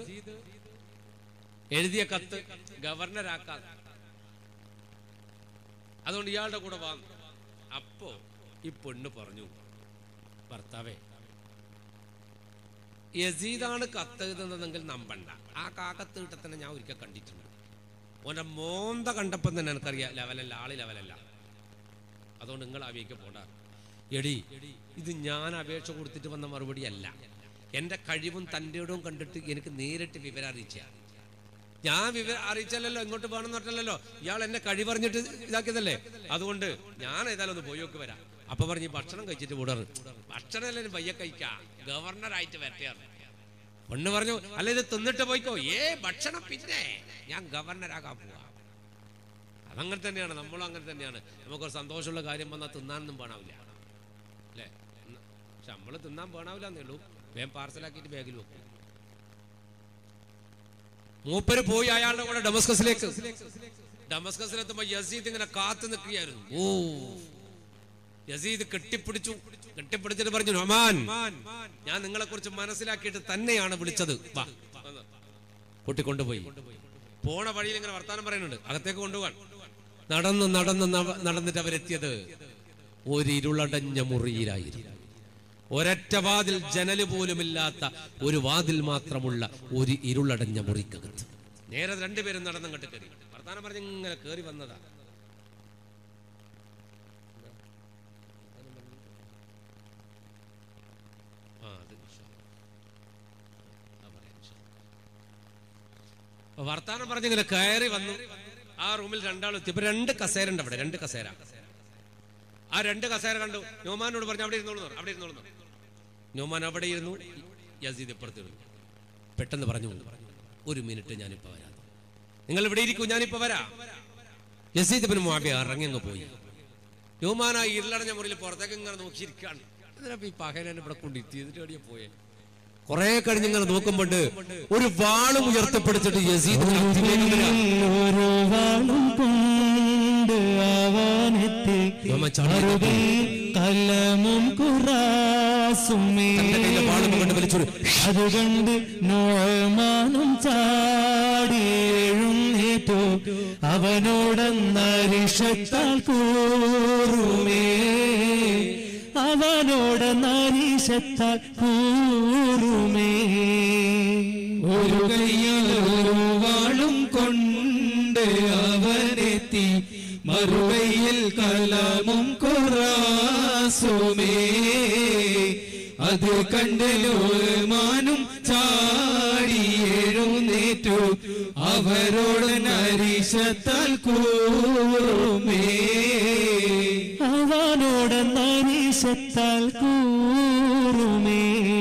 [SPEAKER 1] എഴുതിയ കത്ത് ഗവർണറാക്കാൻ അതുകൊണ്ട് ഇയാളുടെ കൂടെ വാ അപ്പോ ഈ പെണ്ണ് പറഞ്ഞു ഭർത്താവേ യസീദാണ് കത്ത് എഴുതുന്നതെങ്കിൽ നമ്പണ്ട ആ കാക്കത്ത് കിട്ടത്തന്നെ ഞാൻ ഒരിക്കൽ കണ്ടിട്ടുണ്ട് ഓന്റെ മോന്ത കണ്ടപ്പം തന്നെ എനിക്കറിയാം ലെവലല്ല ആള് ലെവലല്ല അതുകൊണ്ട് നിങ്ങൾ അവിയേക്ക് പോണ്ട എടി ഇത് ഞാൻ അപേക്ഷ കൊടുത്തിട്ട് വന്ന മറുപടി അല്ല എൻ്റെ കഴിവും തൻ്റെ ഇടവും കണ്ടിട്ട് എനിക്ക് നേരിട്ട് വിവരം അറിയിച്ച ഞാൻ വിവരം അറിയിച്ചല്ലോ ഇങ്ങോട്ട് വേണമെന്ന് പറഞ്ഞല്ലോ ഇയാൾ എന്നെ കഴി പറഞ്ഞിട്ട് ഇതാക്കിയതല്ലേ അതുകൊണ്ട് ഞാൻ ഏതായാലും ഒന്ന് പോയി നോക്കി വരാം അപ്പൊ പറഞ്ഞ് ഭക്ഷണം കഴിച്ചിട്ട് വിടറ് ഭക്ഷണം അല്ലേ വയ്യ കഴിക്കാ ഗവർണറായിട്ട് വരട്ടെയാണ് പെണ്ണ് പറഞ്ഞു അല്ല ഇത് തിന്നിട്ട് പോയിക്കോ ഏ ഭക്ഷണം പിന്നെ ഞാൻ ഗവർണറാകാൻ പോവാ അതങ്ങനെ തന്നെയാണ് നമ്മളും അങ്ങനെ തന്നെയാണ് നമുക്കൊരു സന്തോഷമുള്ള കാര്യം വന്നാൽ തിന്നാനൊന്നും വേണാവില്ല അല്ലേ ഉം. പക്ഷെ നമ്മൾ തിന്നാൻ വേണാവില്ല എന്നേ ഉള്ളൂ വേഗം പാർസലാക്കിയിട്ട് ബാഗിൽ വെക്കും മൂപ്പര് പോയി അയാളുടെ കൂടെ ഡമസ്കസിലേക്ക് ഡമസ്കസിലെത്തുമ്പോ യസീദ് ഇങ്ങനെ കാത്തു നിൽക്കുകയായിരുന്നു ഓ യസീദ് കെട്ടിപ്പിടിച്ചു കെട്ടിപ്പിടിച്ചിട്ട് പറഞ്ഞു നൊമാൻ ഞാൻ നിങ്ങളെ കുറിച്ച് മനസ്സിലാക്കിയിട്ട് തന്നെയാണ് വിളിച്ചത് വാ വന്ന്. കൂട്ടിക്കൊണ്ടുപോയി പോണ വഴിയിൽ ഇങ്ങനെ വർത്താനം പറയുന്നുണ്ട് അകത്തേക്ക് കൊണ്ടുപോകാൻ നടന്ന് നടന്ന് നവ- നടന്നിട്ട് അവരെത്തിയത് ഒരു ഇരുളടഞ്ഞ മുറിയിലായിരുന്നു ഒരൊറ്റ വാതിൽ ജനല് പോലുമില്ലാത്ത ഒരു വാതിൽ മാത്രമുള്ള ഒരു ഇരുളടഞ്ഞ മുറിക്കകത്ത് നേരെ രണ്ടുപേരും നടന്നങ്ങോട്ട് കയറി വർത്താനം പറഞ്ഞ് ഇങ്ങനെ കയറി വന്നതാ ആ, അത് ഇൻഷാ അല്ലാ. ആ, പറയാം, ഇൻഷാ അല്ലാ. അപ്പൊ വർത്താനം പറഞ്ഞിങ്ങനെ കയറി വന്നു ആ റൂമിൽ രണ്ടാളും എത്തി ഇപ്പൊ രണ്ട് കസേര ഉണ്ട് അവിടെ രണ്ട് കസേര ആ രണ്ട് കസേര കണ്ടു നോമാനോട് പറഞ്ഞു അവിടെ ഇരുന്നോളൂ എന്ന് പറഞ്ഞു. അവിടെ ഇരുന്നോളൂ എന്ന് പറഞ്ഞു. നോമാൻ അവിടെ ഇരുന്നു യസീദ് ഇപ്പുറത്ത് ഇരുന്നു പെട്ടെന്ന് പറഞ്ഞു ഒരു മിനിറ്റ് ഞാനിപ്പോ വരാം നിങ്ങൾ ഇവിടെ ഇരിക്കൂ ഞാനിപ്പോ വരാം യസീദ് പിന്നെ മാബി ഇറങ്ങി അങ്ങ് പോയി നോമാൻ ആ ഇരുളടഞ്ഞ മുറിയിൽ പുറത്തേക്ക് ഇങ്ങനെ നോക്കിയിരിക്കാണ് ഇതിനപ്പോ ഈ പകരനെ ഇവിടെ കൊണ്ടിരുത്തി എന്നിട്ട് എവിടെയാ പോയേ കുറെ കഴിഞ്ഞ് ഇങ്ങനെ നോക്കുമ്പോണ്ട് ഒരു വാളും ഉയർത്തപ്പെടുത്തിട്ട് യസീദ് ഇങ്ങനെ അതിലേക്ക് വരിക.
[SPEAKER 2] ഒരു വാളും കൊണ്ട് അവനെത്തി
[SPEAKER 1] നോമാൻ ചാടി
[SPEAKER 2] അറുതിൽ കലമും കുറാസുമേ
[SPEAKER 1] തന്റെ കയ്യിലെ വാളും കൊണ്ട് വലിച്ചൊരു
[SPEAKER 2] അതുകൊണ്ട് നോമാനും ചാടിയെഴുന്നേറ്റു അവനോടെന്നരിഷത്താൽ കൂറുമേ അവനോട് നരീശത്താൽ കൂറുമേ
[SPEAKER 3] ഒരു കയ്യിൽ ഒരു വാളും കൊണ്ട് അവനെത്തി മറുകയിൽ കലമും കൊറാസുമേ അത് കണ്ടലോമാനും ചാടി എഴുന്നേറ്റു അവരോട് നരീശത്താൽ കൂറുമേ
[SPEAKER 2] അവനോട് നരീശത്താൽ കൂറുമേ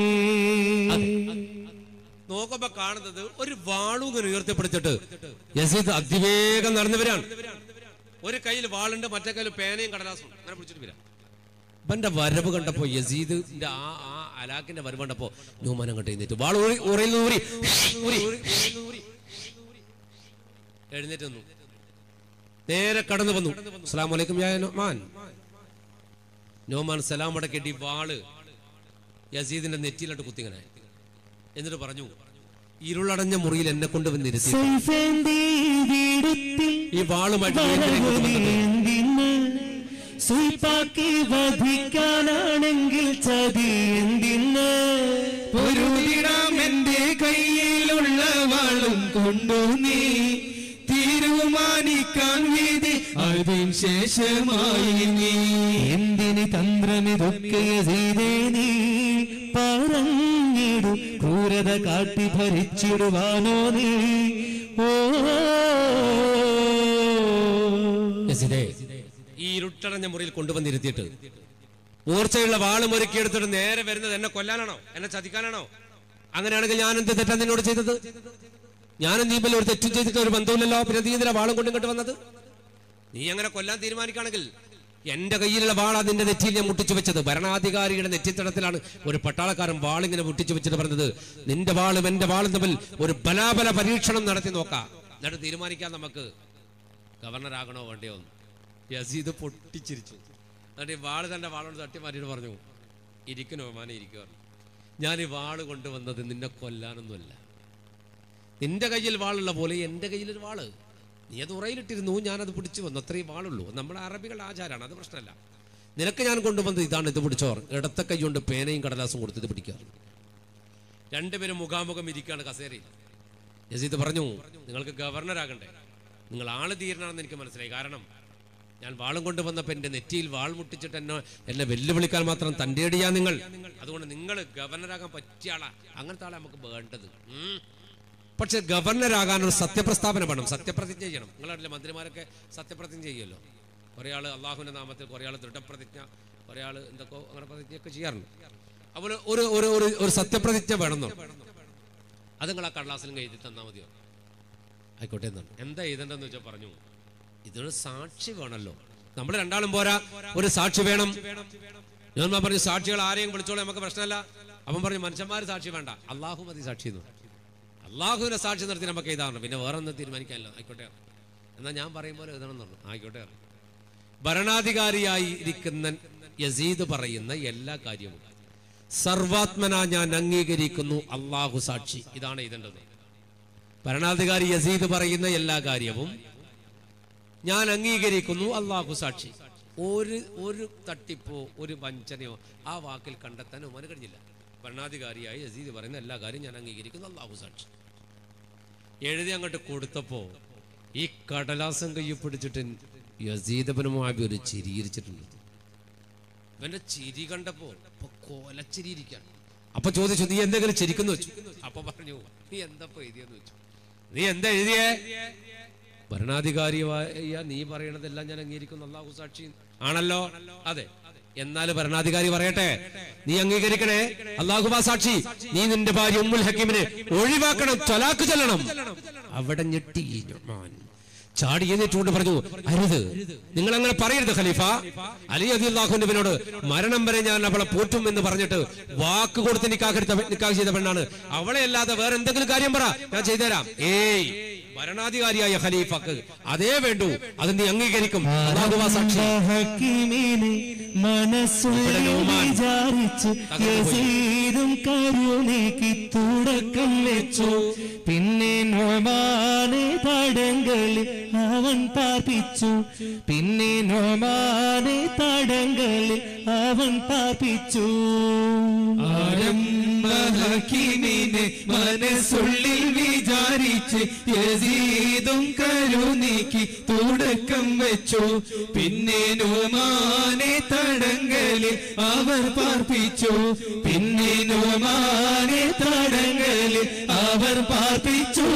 [SPEAKER 1] നോക്കുമ്പോ കാണുന്നത് ഒരു വാളും ഇങ്ങനെ ഉയർത്തിപ്പിടിച്ചിട്ട് യസീദ് അതിവേഗം നടന്നു വരാണ് ഒരു കയ്യിൽ വാളുണ്ട് മറ്റേ കയ്യിൽ പേനയും കടലാസും അങ്ങനെ പിടിച്ചിട്ട് വരാം ഇവന്റെ വരവ് കണ്ടപ്പോ യസീദിന്റെ ആ ആ അലാക്കിന്റെ വരവ് കണ്ടപ്പോ ന്യൂമാൻ അങ്ങോട്ട് എഴുന്നേറ്റ് വാൾ ഊരി ഉറയിൽ നിന്ന് ഊരി ഊരി ഊരി. എഴുന്നേറ്റ് വന്നു നേരെ കടന്നു വന്നു അസ്സലാമു അലൈക്കും യാ നോമാൻ നോമാൻ സലാം അടക്കിയിട്ട് ഈ വാള് യസീദിന്റെ നെറ്റിയിലോട്ട് കുത്തിങ്ങനെ എന്നിട്ട് പറഞ്ഞു ഇരുളടഞ്ഞ മുറിയിൽ എന്നെ കൊണ്ട് വന്നിരുത്തി
[SPEAKER 2] സൈഫേന്തി വീടുത്തിൽ
[SPEAKER 1] ഈ വാളുമായിട്ട് വീട്ടിലേക്ക് വന്നത്.
[SPEAKER 2] വരവുനേന്തിന്ന് സുയിപ്പാക്കി വധിക്കാനാണെങ്കിൽ ചതി എന്തിന്ന്
[SPEAKER 3] പൊരുതിടാം എന്റെ കയ്യിലുള്ള വാളും കൊണ്ടു നീ തീരുമാനിക്കാൻ വിധി അതിന് ശേഷമായി നീ
[SPEAKER 2] എന്തിന് തന്ത്രമിതൊക്കെ ചെയ്തേ നീ പറഞ്ഞിടു ക്രൂരത കാട്ടി ഭരിച്ചിടുവാനോ നീ ഓ
[SPEAKER 1] യസീദേ, ഈ ഇരുട്ടടഞ്ഞ മുറിയിൽ കൊണ്ടുവന്നിരുത്തിയിട്ട് മൂർച്ചയുള്ള വാളും ഒരുക്കിയെടുത്തിട്ട് നേരെ വരുന്നത് എന്നെ കൊല്ലാനാണോ എന്നെ ചതിക്കാനാണോ അങ്ങനെയാണെങ്കിൽ ഞാൻ എന്ത് തെറ്റാ നിന്നോട് ചെയ്തത് ഞാനും നീ ഒരു തെറ്റും ചെയ്തിട്ട് ഒരു ബന്ധവുമില്ലല്ലോ പിന്നെ നീ എന്തിനാ വാളും കൊണ്ടും ഇങ്ങോട്ട് വന്നത് നീ അങ്ങനെ കൊല്ലാൻ തീരുമാനിക്കുകയാണെങ്കിൽ എന്റെ കയ്യിലുള്ള വാളാ നിന്റെ നെറ്റിയിൽ ഞാൻ മുട്ടിച്ചു വെച്ചത് ഭരണാധികാരിയുടെ നെറ്റിത്തടത്തിലാണ് ഒരു പട്ടാളക്കാരൻ വാളിങ്ങനെ മുട്ടിച്ചു വെച്ചിട്ട് പറഞ്ഞത് നിന്റെ വാളും എന്റെ വാളും തമ്മിൽ ഒരു ബലാബല പരീക്ഷണം നടത്തി നോക്കാം എന്നിട്ട് തീരുമാനിക്കാം നമുക്ക് ഗവർണറാകണോ വേണ്ടയോ എന്ന് യസീദ് പൊട്ടിച്ചിരിച്ചു എന്നിട്ട് ഈ വാള് തന്റെ വാളോട് തട്ടി മാറ്റിയിട്ട് പറഞ്ഞു ഇരിക്കണോ മാനെ ഇരിക്കുക ഞാൻ ഈ വാള് കൊണ്ടുവന്നത് നിന്നെ കൊല്ലാനൊന്നുമല്ല നിന്റെ കയ്യിൽ വാളുള്ള പോലെ എൻ്റെ കയ്യിലൊരു വാള് നീ അത് ഉറയിലിട്ടിരുന്നു ഞാനത് പിടിച്ചു വന്നു അത്രയും വാളുള്ളൂ നമ്മുടെ അറബികളുടെ ആചാരമാണ് അത് പ്രശ്നമല്ല നിനക്ക് ഞാൻ കൊണ്ടുവന്നത് ഇതാണ് ഇത് പിടിച്ചോർ ഇടത്ത കൈ കൊണ്ട് പേനയും കടലാസും കൊടുത്ത് ഇത് പിടിക്കാറ് രണ്ടുപേരും മുഖാമുഖം ഇരിക്കുകയാണ് കസേരയിൽ യസീദ് പറഞ്ഞു നിങ്ങൾക്ക് ഗവർണറാകണ്ടേ നിങ്ങൾ ആള് തീരണമാണെന്ന് എനിക്ക് മനസ്സിലായി കാരണം ഞാൻ വാളും കൊണ്ടുവന്നപ്പോൾ എൻ്റെ നെറ്റിയിൽ വാൾ മുട്ടിച്ചിട്ട് എന്നെ എന്നെ വെല്ലുവിളിക്കാൻ മാത്രം തൻ്റെ അടിയാ നിങ്ങൾ അതുകൊണ്ട് നിങ്ങൾ ഗവർണറാകാൻ പറ്റിയ ആളാ അങ്ങനത്തെ ആളെ നമുക്ക് വേണ്ടത് ഉം. പക്ഷെ ഗവർണറാകാൻ ഒരു സത്യപ്രസ്താവന വേണം സത്യപ്രതിജ്ഞ ചെയ്യണം നിങ്ങളറിയില്ല മന്ത്രിമാരൊക്കെ സത്യപ്രതിജ്ഞ ചെയ്യുമല്ലോ കുറേ ആൾ അള്ളാഹുവിൻ്റെ നാമത്തിൽ കുറേ ആൾ ദൃഢപ്രതിജ്ഞ കുറേ ആൾ എന്തൊക്കെ അങ്ങനെ പ്രതിജ്ഞയൊക്കെ ചെയ്യാറുണ്ട് അപ്പോൾ ഒരു ഒരു ഒരു ഒരു സത്യപ്രതിജ്ഞ വേണമെന്നോ അത് നിങ്ങൾ ആ കടലാസിലും എഴുതി തന്നാൽ മതിയോ ആയിക്കോട്ടെ എന്നാണ് എന്താ എഴുതണ്ടെന്ന് വെച്ചാൽ പറഞ്ഞു ഇതൊരു സാക്ഷി വേണമല്ലോ നമ്മൾ രണ്ടാളും പോരാ ഒരു സാക്ഷി വേണം ഞാൻ പറഞ്ഞു സാക്ഷികൾ ആരെയും വിളിച്ചോളെ നമുക്ക് പ്രശ്നമല്ല അവൻ പറഞ്ഞു മനുഷ്യന്മാർ സാക്ഷി വേണ്ട അള്ളാഹു മതി സാക്ഷി എന്ന് അള്ളാഹുവിനെ സാക്ഷി നിർത്തി നമുക്ക് എഴുതാറുണ്ട് പിന്നെ വേറെ ഒന്നും തീരുമാനിക്കാമല്ലോ ആയിക്കോട്ടെ എന്നാൽ ഞാൻ പറയും പോലെ എഴുതണം എന്ന് പറഞ്ഞു ആയിക്കോട്ടെ ഭരണാധികാരിയായി ഇരിക്കുന്ന യസീദ് പറയുന്ന എല്ലാ കാര്യവും സർവാത്മന ഞാൻ അംഗീകരിക്കുന്നു അള്ളാഹു സാക്ഷി ഇതാണ് എഴുതേണ്ടത് ഭരണാധികാരി യസീദ് പറയുന്ന എല്ലാ കാര്യവും ഞാൻ അംഗീകരിക്കുന്നു അള്ളാഹു സാക്ഷി ഒരു ഒരു തട്ടിപ്പോ ഒരു വഞ്ചനയോ ആ വാക്കിൽ കണ്ടെത്താൻ ഉമാന് കഴിഞ്ഞില്ല ഭരണാധികാരിയായി യസീദ് പറയുന്ന എല്ലാ കാര്യവും ഞാൻ അംഗീകരിക്കുന്നു അള്ളാഹു സാക്ഷി എഴുതി അങ്ങോട്ട് കൊടുത്തപ്പോ ഈ കടലാസം കയ്യിൽ പിടിച്ചിട്ട് യസീദബനുമായി ഒരു ചിരിയിരിച്ചിട്ടുണ്ട് ഇവന്റെ ചിരി കണ്ടപ്പോ ഇപ്പൊ കോലച്ചിരി ഇരിക്കാണ് അപ്പൊ ചോദിച്ചു നീ എന്തെങ്കിലും ചിരിക്കുന്നു വെച്ചു അപ്പൊ പറഞ്ഞു നീ എന്താ എഴുതിയെന്ന് വെച്ചു നീ എന്താ എഴുതിയേ ഭരണാധികാരിയായ നീ പറയണതെല്ലാം ഞാൻ അംഗീകരിക്കുന്നു അള്ളാഹു സാക്ഷി ആണല്ലോ അതെ എന്നാൽ ഭരണാധികാരി പറയട്ടെ നീ അംഗീകരിക്കണേ അള്ളാഹുബാ സാക്ഷി നീ നിന്റെ ഭാര്യ ഉമ്മുൽ ഹക്കീമിനെ ഒഴിവാക്കണം തൊലാക്ക് ചെല്ലണം അവിടെ ഞെട്ടി നുഅ്മാൻ. ചാടി എന്നിട്ടുകൊണ്ട് പറഞ്ഞു അരുത് നിങ്ങൾ അങ്ങനെ പറയരുത് ഖലീഫ അലി അതി അള്ളാഹുവിനോട് മരണം വരെ ഞാൻ അവളെ പോറ്റും എന്ന് പറഞ്ഞിട്ട് വാക്ക് കൊടുത്ത് നിക്കാഹ് എടുത്ത നിക്കാഹ് ചെയ്ത പെണ്ണാണ് അവളെ അല്ലാതെ വേറെ എന്തെങ്കിലും കാര്യം പറ ഞാൻ ചെയ്തുതരാം ഏയ് ഭരണാധികാരിയായ ഖലീഫക്ക് അതേ വേണ്ടൂ അത് നീ അംഗീകരിക്കും അള്ളാഹുവാ സാക്ഷി
[SPEAKER 2] ഹക്കീമിനെ മനസ്സുള്ളിൽ
[SPEAKER 1] ഇവിടെ നോമാൻ.
[SPEAKER 2] വിചാരിച്ച് യസീദും കരുണയ്ക്ക് തുടക്കം വെച്ചു പിന്നെ നോമാനെ തടങ്ങളിൽ അവൻ പാർപ്പിച്ചു പിന്നെ നോമാനെ തടങ്ങളിൽ അവൻ പാർപ്പിച്ചു
[SPEAKER 3] ആരംഭ ഹക്കീമിനെ മനസ്സുള്ളിൽ വിചാരിച്ച് യസീദും കരുനീക്കി തുടക്കം വെച്ചു പിന്നെ നോമാനെ തടങ്കലിൽ അവർ പാർപ്പിച്ചു പിന്നെ നോമാനെ തടങ്കലിൽ അവർ പാർപ്പിച്ചു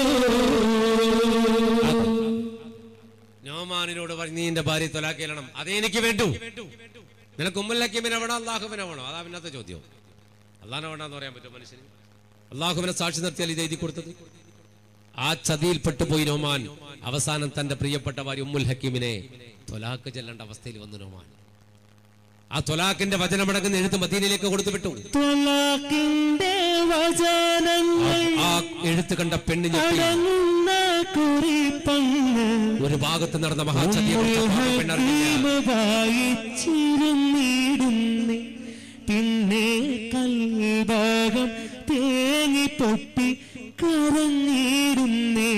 [SPEAKER 1] നോമാനിനോട് പറഞ്ഞു നീ എന്റെ ഭാര്യ തൊലാക്കിയിരണം അതേ എനിക്ക് വേണ്ടു നിനക്ക് ഉമ്മല്ലക്കിയമിനെ വേണോ അള്ളാഹുവിനെ വേണോ അതാ പിന്നത്തെ ചോദ്യം അള്ളാഹിനെ വേണ്ടെന്ന് പറയാൻ പറ്റുമോ മനുഷ്യന് അള്ളാഹുവിനെ സാക്ഷി നിർത്തിയാൽ ഇത് എഴുതി കൊടുത്തത് ആ ചതിയിൽപ്പെട്ടു പോയി നോമാൻ അവസാനം തന്റെ പ്രിയപ്പെട്ട ഭാര്യ ഉമ്മുൽ ഹക്കീമിനെ തൊലാക്ക് ചെല്ലേണ്ട അവസ്ഥയിൽ വന്നു നോമാൻ ആ തൊലാക്കിന്റെ വചനമടങ്ങുന്ന എഴുത്ത് മദീനയിലേക്ക് കൊടുത്തു വിട്ടു
[SPEAKER 2] ത്വലാഖിന്റെ വചനങ്ങൾ
[SPEAKER 1] ആ എഴുത്ത് കണ്ട പെണ്ണ് ഞെട്ടി
[SPEAKER 2] അടങ്ങുന്ന കുറിപ്പങ്ങ്
[SPEAKER 1] ഒരു ഭാഗത്ത് നടന്ന മഹാചതിയെ കുറിച്ച് പെണ്ണറിഞ്ഞില്ല
[SPEAKER 2] വായിച്ചിരുന്നിടുന്നേ പിന്നെ കൽഭാഗം തേങ്ങി പൊട്ടി കരഞ്ഞിടുന്നേ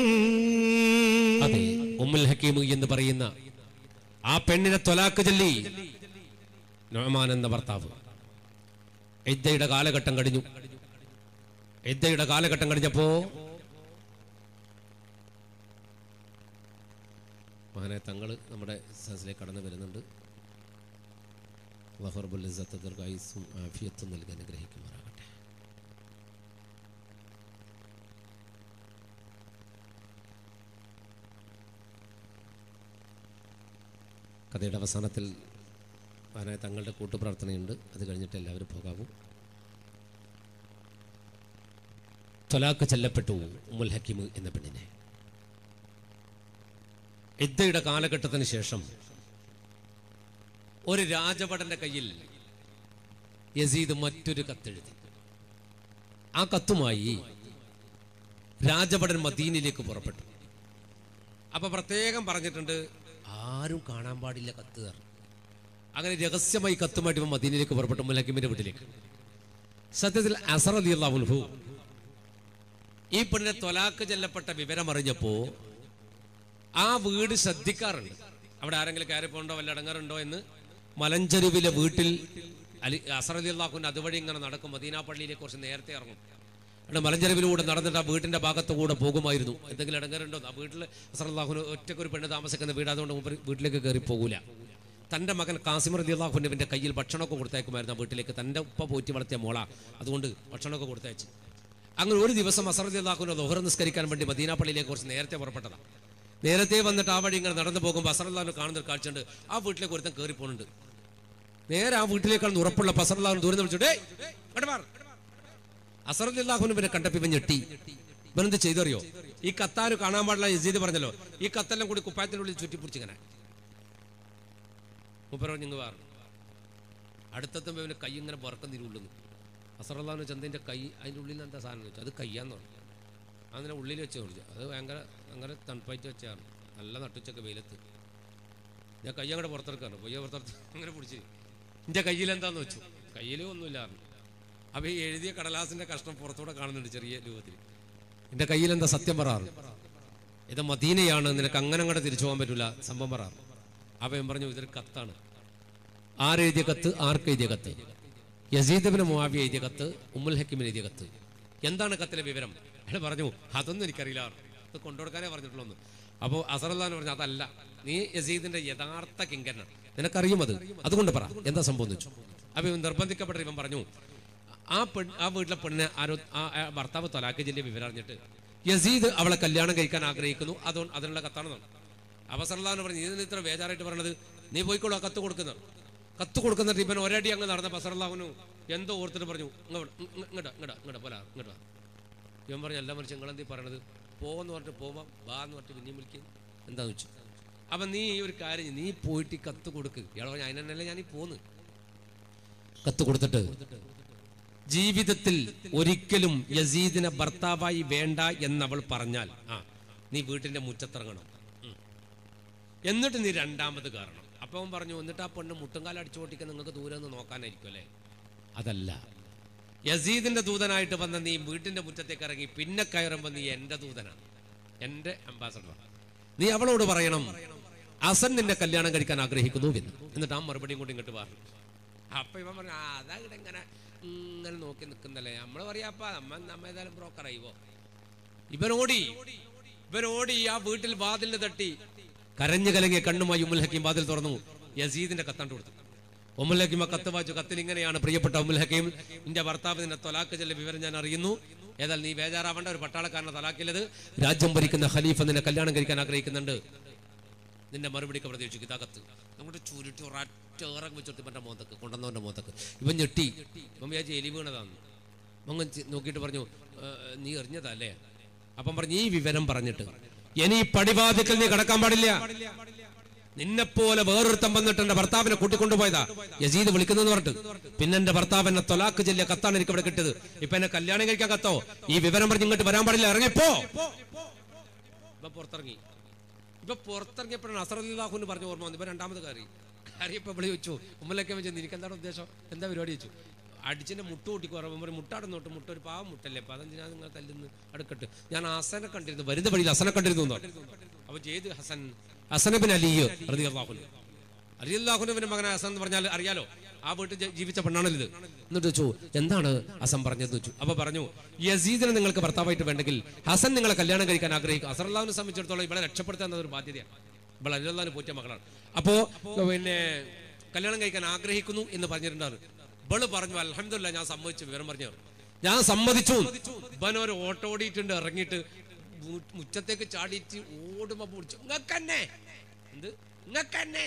[SPEAKER 1] അതെ ഉമ്മുൽ ഹക്കീം എന്ന് പറയുന്ന ആ പെണ്ണിനെ തൊലാക്ക് ചൊല്ലി നൊമാൻ എന്ന ഭർത്താവ് എദ്ദയുടെ കാലഘട്ടം കഴിഞ്ഞു എദ്ദയുടെ കാലഘട്ടം കഴിഞ്ഞപ്പോ മഹാനെ തങ്ങൾ നമ്മുടെ സദസ്സിലേക്ക് കടന്നു വരുന്നുണ്ട് അള്ളാഹുറബുൽ ഇസ്സത്ത് ദീർഘായുസ്സും ആഫിയത്തും നൽകി അനുഗ്രഹിക്കുമാറാകട്ടെ കഥയുടെ അവസാനത്തിൽ മഹാനായ തങ്ങളുടെ കൂട്ടുപ്രാർത്ഥനയുണ്ട് അത് കഴിഞ്ഞിട്ട് എല്ലാവരും പോകാവൂ തൊലാക്ക് ചെല്ലപ്പെട്ടു ഉമ്മുൽ ഹക്കീം എന്ന പെണ്ണിനെ ഇദ്ദയുടെ കാലഘട്ടത്തിന് ശേഷം ഒരു രാജഭടന്റെ കയ്യിൽ യസീദ് മറ്റൊരു കത്തെഴുതി ആ കത്തുമായി രാജഭടൻ മദീനിലേക്ക് പുറപ്പെട്ടു അപ്പൊ പ്രത്യേകം പറഞ്ഞിട്ടുണ്ട് ആരും കാണാൻ പാടില്ല കത്ത് തരണം അങ്ങനെ രഹസ്യമായി കത്തുമായിട്ട് ഇവൻ മദീനയിലേക്ക് പുറപ്പെട്ടു മുലക്കിമിന്റെ വീട്ടിലേക്ക് സത്യത്തിൽ അസർ അലി അള്ളാഹുൽഹു ഈ പെണ്ണിനെ തൊലാക്ക് ചെല്ലപ്പെട്ട വിവരം അറിഞ്ഞപ്പോ ആ വീട് ശ്രദ്ധിക്കാറുണ്ട് അവിടെ ആരെങ്കിലും കയറി പോകണ്ടോ വല്ല അടങ്ങാറുണ്ടോ എന്ന് മലഞ്ചെരുവിലെ വീട്ടിൽ അലി അസർ അലി അള്ളാഹുവിന്റെ അതുവഴി ഇങ്ങനെ നടക്കും മദീന പള്ളിയിലേക്ക് കുറച്ച് നേരത്തെ ഇറങ്ങും അവിടെ മലഞ്ചെരുവിലൂടെ നടന്നിട്ട് ആ വീട്ടിന്റെ ഭാഗത്തു കൂടെ പോകുമായിരുന്നു എന്തെങ്കിലും ഇടങ്ങാറുണ്ടോ ആ വീട്ടിൽ അസർ അള്ളാഹുന് ഒറ്റക്കൊരു പെണ്ണ് താമസിക്കുന്ന വീട് അതുകൊണ്ട് മൂപ്പര് വീട്ടിലേക്ക് കയറി പോകൂല തന്റെ മകൻ കാസിം റലി അള്ളാഹുവിന്റെ കയ്യിൽ ഭക്ഷണമൊക്കെ കൊടുത്തേക്കുമായിരുന്നു ആ വീട്ടിലേക്ക് തന്റെ ഉപ്പ പോറ്റി വളർത്തിയ മോള അതുകൊണ്ട് ഭക്ഷണമൊക്കെ കൊടുത്തയച്ചു അങ്ങനെ ഒരു ദിവസം അസറദി അള്ളാഹുവിന്റെ ദോഹർ നിസ്കരിക്കാൻ വേണ്ടി മദീന പള്ളിയിലേക്ക് കുറച്ച് നേരത്തെ പുറപ്പെട്ടതാണ് നേരത്തെ വന്നിട്ട് ആ വഴി ഇങ്ങനെ നടന്നു പോകുമ്പോൾ അസറല്ലാഹു കാണുന്ന ഒരു കാഴ്ചയുണ്ട് ആ വീട്ടിലേക്ക് ഒരുത്തൻ കയറി പോകുന്നുണ്ട് നേരെ ആ വീട്ടിലേക്കാണ് ഉറപ്പുള്ള അസറല്ലാഹു ദൂരം വിളിച്ചിട്ട് അസറദി അള്ളാഹുവിന് പിന്നെ കണ്ടപ്പോ ഇവൻ ഞെട്ടി ഇവനെന്ത് ചെയ്തറിയോ ഈ കത്താര് കാണാൻ പാടില്ല യസീദ് പറഞ്ഞല്ലോ ഈ കത്തെല്ലാം കൂടി കുപ്പായത്തിനുള്ളിൽ ചുറ്റിപ്പിടിച്ചിങ്ങനെ മുപ്പരോ നിങ്ങൾ പറഞ്ഞു അടുത്തെത്തുമ്പോൾ ഇവന് കൈ ഇങ്ങനെ വറക്കുന്നിരുള്ളു അസറുള്ളാന്ന് ചന്തിൻ്റെ കൈ അതിൻ്റെ ഉള്ളിൽ എന്താ സാധനം വെച്ചു അത് കയ്യാന്ന് പറഞ്ഞു അതിനെ ഉള്ളിൽ വെച്ച് വിളിച്ചു അത് ഭയങ്കര ഭയങ്കര തണുപ്പായിട്ട് വെച്ചാണ് നല്ല നട്ടുച്ചൊക്കെ വെയിലത്ത് ഞാൻ കൈ അങ്ങോട്ട് പുറത്തെടുക്കാണ് പൊയ്യ പുറത്തെടുത്ത് അങ്ങനെ പിടിച്ച് എൻ്റെ കയ്യിൽ എന്താന്ന് വെച്ചു കയ്യിൽ ഒന്നുമില്ലായിരുന്നു അപ്പോൾ ഈ എഴുതിയ കടലാസിൻ്റെ കഷ്ണം പുറത്തൂടെ കാണുന്നുണ്ട് ചെറിയ രൂപത്തിൽ എൻ്റെ കയ്യിൽ എന്താ സത്യം പറയാറ് ഇത് മദീനയാണ് നിനക്ക് അങ്ങനെ അങ്ങോട്ട് തിരിച്ചു പോകാൻ പറ്റില്ല സംഭവം പറയാറ് അപ്പോൾ ഞാൻ പറഞ്ഞു ഇതൊരു കത്താണ് ആരെഴുതിയ കത്ത് ആർക്ക് എഴുതിയ കത്ത് യസീദബിന് മുവാവി എഴുതിയ കത്ത് ഉമ്മുൽ ഹക്കിമിന് എഴുതിയ കത്ത് എന്താണ് കത്തിലെ വിവരം അയാൾ പറഞ്ഞു അതൊന്നും എനിക്കറിയില്ല അത് കൊണ്ടുകൊടുക്കാനേ പറഞ്ഞിട്ടുള്ളൂ അപ്പോൾ അസറുല്ലാന്ന് പറഞ്ഞു അതല്ല നീ യസീദിന്റെ യഥാർത്ഥ കിങ്കരനാണ് നിനക്കറിയും അത് അതുകൊണ്ട് പറ എന്താ സംഭവം വെച്ചു അപ്പൊ ഇവൻ നിർബന്ധിക്കപ്പെട്ട ഇവൻ പറഞ്ഞു ആ പെൺ ആ വീട്ടിലെ പെണ്ണിനെ ആരോ ആ ആ ഭർത്താവ് തൊലാക്ക് ജില്ലയെ വിവരം അറിഞ്ഞിട്ട് യസീദ് അവളെ കല്യാണം കഴിക്കാൻ ആഗ്രഹിക്കുന്നു അതുകൊണ്ട് അതിനുള്ള കത്താണെന്നാണ് അവസരല്ലാന്ന് പറഞ്ഞു നീ ഇത്ര ബേജാറായിട്ട് പറയണത് നീ പോയിക്കോളൂ ആ കത്ത് കൊടുക്കുന്നത് കത്ത് കൊടുക്കുന്നിട്ട് ഇവൻ ഒരടി അങ്ങ് നടന്ന ബസറല്ലാഹുനു എന്തോ ഓർത്തിട്ട് പറഞ്ഞു ഇങ്ങോട്ട് ഇങ്ങോട്ട് ഇങ്ങോട്ട് ഇങ്ങോട്ട് പോലാ ഇങ്ങോട്ട് വാ. ഇവൻ പറഞ്ഞു എല്ലാ മനുഷ്യൻ നിങ്ങളെന്തീ പറയണത് പോവെന്ന് പറഞ്ഞിട്ട് പോവാം വാ എന്ന് പറഞ്ഞിട്ട് പിന്നെയും വിളിക്കും എന്താന്ന് വെച്ചു അപ്പൊ നീ ഈ ഒരു കാര്യം ചെയ്യ്. നീ പോയിട്ട് ഈ കത്ത് കൊടുക്ക് ഇയാൾ പറഞ്ഞു അതിനല്ലേ ഞാൻ ഈ പോന്ന് കത്ത് കൊടുത്തിട്ട് ജീവിതത്തിൽ ഒരിക്കലും യസീദിനെ ഭർത്താവായി വേണ്ട എന്നവൾ പറഞ്ഞാൽ ആ നീ വീട്ടിന്റെ മുറ്റത്തിറങ്ങണം ഉം. എന്നിട്ട് നീ രണ്ടാമത് കയറണം അപ്പൊ അവൻ പറഞ്ഞു എന്നിട്ട് ആ പെണ്ണ് മുട്ടുംകാലം അടിച്ചു പൊട്ടിക്കാൻ നിങ്ങൾക്ക് ദൂരെ നിന്ന് നോക്കാനായിരിക്കും അല്ലേ അതല്ല യസീദിന്റെ ദൂതനായിട്ട് വന്ന നീ വീട്ടിന്റെ മുറ്റത്തേക്ക് ഇറങ്ങി പിന്നെ കയറുമ്പോൾ നീ എന്റെ ദൂതനാണ് എന്റെ അംബാസഡർ നീ അവളോട് പറയണം അസൻ നിന്നെ കല്യാണം കഴിക്കാൻ ആഗ്രഹിക്കുന്നു എന്ന് എന്നിട്ട് ആ മറുപടിയും കൂടി ഇങ്ങോട്ട് പറഞ്ഞു അപ്പൊ ഇവൻ പറഞ്ഞു "ആ, അതാ ഇവിടെ ഇങ്ങനെ ഇങ്ങനെ നോക്കി നിൽക്കുന്നല്ലേ നമ്മൾ പറയാപ്പാ നമ്മ നമ്മ ഏതായാലും ബ്രോക്കർ ആയിവോ ഇവനോടി ഇവനോടി ആ വീട്ടിൽ വാതിലിന് തട്ടി കരഞ്ഞു കലങ്ങിയ കണ്ണുമായി ഉമ്മുൽ ഹക്കീം വാതിൽ തുറന്നു യസീദിന്റെ കത്താണ്ട് കൊടുത്തു ഉമ്മുൽ ഹക്കീം ആ കത്ത് വായിച്ചു കത്തിൽ ഇങ്ങനെയാണ് പ്രിയപ്പെട്ട ഉമ്മുൽ ഹക്കീം നിന്റെ ഭർത്താവ് നിന്നെ തൊലാക്ക് ചെല്ല വിവരം ഞാൻ അറിയുന്നു ഏതായാലും നീ ബേജാറാവേണ്ട ഒരു പട്ടാളക്കാരനെ തലാക്കില്ലത് രാജ്യം ഭരിക്കുന്ന ഖലീഫ നിന്നെ കല്യാണം കഴിക്കാൻ ആഗ്രഹിക്കുന്നുണ്ട് നിന്റെ മറുപടിക്ക് പ്രതീക്ഷിക്കും ഇതാ കത്ത് നമ്മുടെ ചുരുട്ടി ഒരൊറ്റ ഇറങ്ങി വെച്ചെടുത്ത് ഇവന്റെ മോന്തക്ക് കൊണ്ടുവന്നവന്റെ മോന്തക്ക് ഇവൻ ഞെട്ടി ഇവൻ വിചാരിച്ച് എലി വീണതാണ് മങ്ങൻ നോക്കിയിട്ട് പറഞ്ഞു "ഏ, നീ എറിഞ്ഞതല്ലേ അപ്പം പറഞ്ഞു ഈ വിവരം പറഞ്ഞിട്ട് ഇനി ഈ പടിവാതിക്കൽ നീ കടക്കാൻ പാടില്ല നിന്നെപ്പോലെ വേറൊരുത്തം വന്നിട്ട് എന്റെ ഭർത്താവിനെ കൂട്ടിക്കൊണ്ടുപോയതാ യസീദ് വിളിക്കുന്നത് പറഞ്ഞിട്ട് പിന്നെ എന്റെ ഭർത്താവ് എന്നെ തൊലാക്ക് ചെല്ലിയ കത്താണ് എനിക്ക് ഇവിടെ കിട്ടിയത് ഇപ്പൊ എന്നെ കല്യാണം കഴിക്കാൻ കത്തോ ഈ വിവരം പറഞ്ഞ് ഇങ്ങോട്ട് വരാൻ പാടില്ല ഇറങ്ങിപ്പോ ഇപ്പൊ പുറത്തിറങ്ങി ഇപ്പൊ പുറത്തിറങ്ങിയപ്പോഴാണ് അസറുല്ലാഹുന്ന് പറഞ്ഞ ഓർമ്മ വന്നു ഇപ്പൊ രണ്ടാമത് കയറി കയറിയപ്പോ വിളി വെച്ചു ഉമ്മലൊക്കെ വെച്ചു നിനക്ക് എന്താണ് ഉദ്ദേശം എന്താ പരിപാടി വെച്ചു അടിച്ചിന്റെ മുട്ട കൂട്ടി കുറവ് പറയും മുട്ടാടുന്ന തൊട്ട് മുട്ട ഒരു പാവം മുട്ടല്ലേ അപ്പൊ അതെന്തിനാ നിങ്ങൾ കല്ലുന്ന് അടുക്കട്ട് ഞാൻ ഹസനെ കണ്ടിരുന്നു വരുന്ന വഴിയിൽ ഹസനെ കണ്ടിരുന്നു എന്ന് പറഞ്ഞു. അപ്പൊ ചെയ്ത് ഹസൻ ഹസനബിൻ അലിയ് റളിയല്ലാഹുവിന് അലിയല്ലാഹുനുവിന്റെ മകനായ ഹസൻ എന്ന് പറഞ്ഞാൽ അറിയാലോ ആ വീട്ടിൽ ജ- ജീവിച്ച പെണ്ണാണല്ലോ ഇത് എന്നിട്ട് വെച്ചു എന്താണ് ഹസൻ പറഞ്ഞത് വെച്ചു അപ്പൊ പറഞ്ഞു യസീദിനെ നിങ്ങൾക്ക് ഭർത്താവായിട്ട് വേണ്ടെങ്കിൽ ഹസൻ നിങ്ങളെ കല്യാണം കഴിക്കാൻ ആഗ്രഹിക്കും അസറുല്ലാവിനെ സംബന്ധിച്ചിടത്തോളം ഇവിടെ രക്ഷപ്പെടുത്താൻ ഒരു ബാധ്യതയാണ് ഇപ്പോൾ അലിയല്ലാവിന് പോറ്റിയ മകളാണ് അപ്പോ പിന്നെ കല്യാണം കഴിക്കാൻ ആഗ്രഹിക്കുന്നു എന്ന് പറഞ്ഞിട്ടുണ്ടാണ് ഇവള് പറഞ്ഞു അലഹമില്ല ഞാൻ സമ്മതിച്ചു വിവരം പറഞ്ഞു ഞാൻ സമ്മതിച്ചു ഇവൻ ഒരു ഓട്ടോ ഓടിയിട്ടുണ്ട് ഇറങ്ങിയിട്ട് മു- മുറ്റത്തേക്ക് ചാടിയിട്ട് ഓടുമ്പോ പിടിച്ചു ഇങ്ങക്കന്നെ എന്ത് ഇങ്ങക്കന്നെ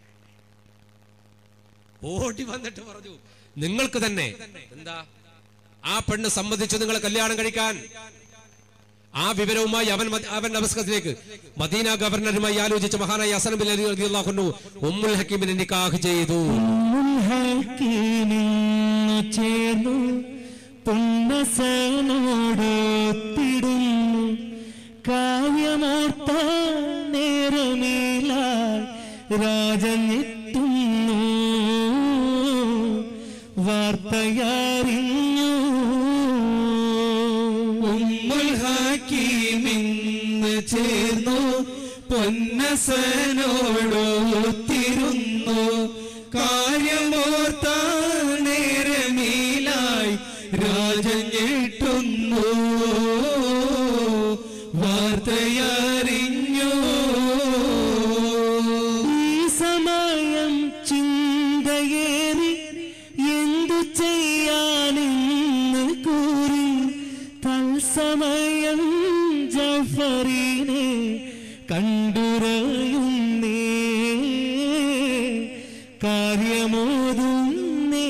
[SPEAKER 1] ഓടി വന്നിട്ട് പറഞ്ഞു നിങ്ങൾക്ക് തന്നെ എന്താ ആ പെണ്ണ് സമ്മതിച്ചു നിങ്ങളെ കല്യാണം കഴിക്കാൻ ആ വിവരവുമായി അവൻ മദ- അവൻ നമസ്കാരത്തിലേക്ക് മദീന ഗവർണറുമായി ആലോചിച്ച മഹാനായ ഹസൻ ബിൻ അലി റളിയല്ലാഹു അൻഹു ഉമ്മുൽ ഹക്കീമിനെ നിക്കാഹ് ചെയ്തു
[SPEAKER 2] മുൽഹക്കീമിന്നു ചേർന്നു പുന്നസനോടൊത്തിടുന്നു കാവ്യമോർത്ത നേരമേലായി രാജഞ്ഞെത്തുന്നു വാർത്തയറിഞ്ഞു
[SPEAKER 3] ഉമ്മുൽ ഹാക്കീമിന്ന് ചേർന്നു പൊന്നസനോടൊത്തിരുന്നു കാര്യമോർത്ത നേരമീലായി രാജൻ ഞെട്ടുന്നു വാർത്തയറിഞ്ഞു
[SPEAKER 2] ഈ സമയം ചിന്തയേറി എന്തു ചെയ്യാനെന്ന് കൂറി തത്സമയം ജഫറിനെ കണ്ടുറയുന്നേ കാര്യമോതുന്നേ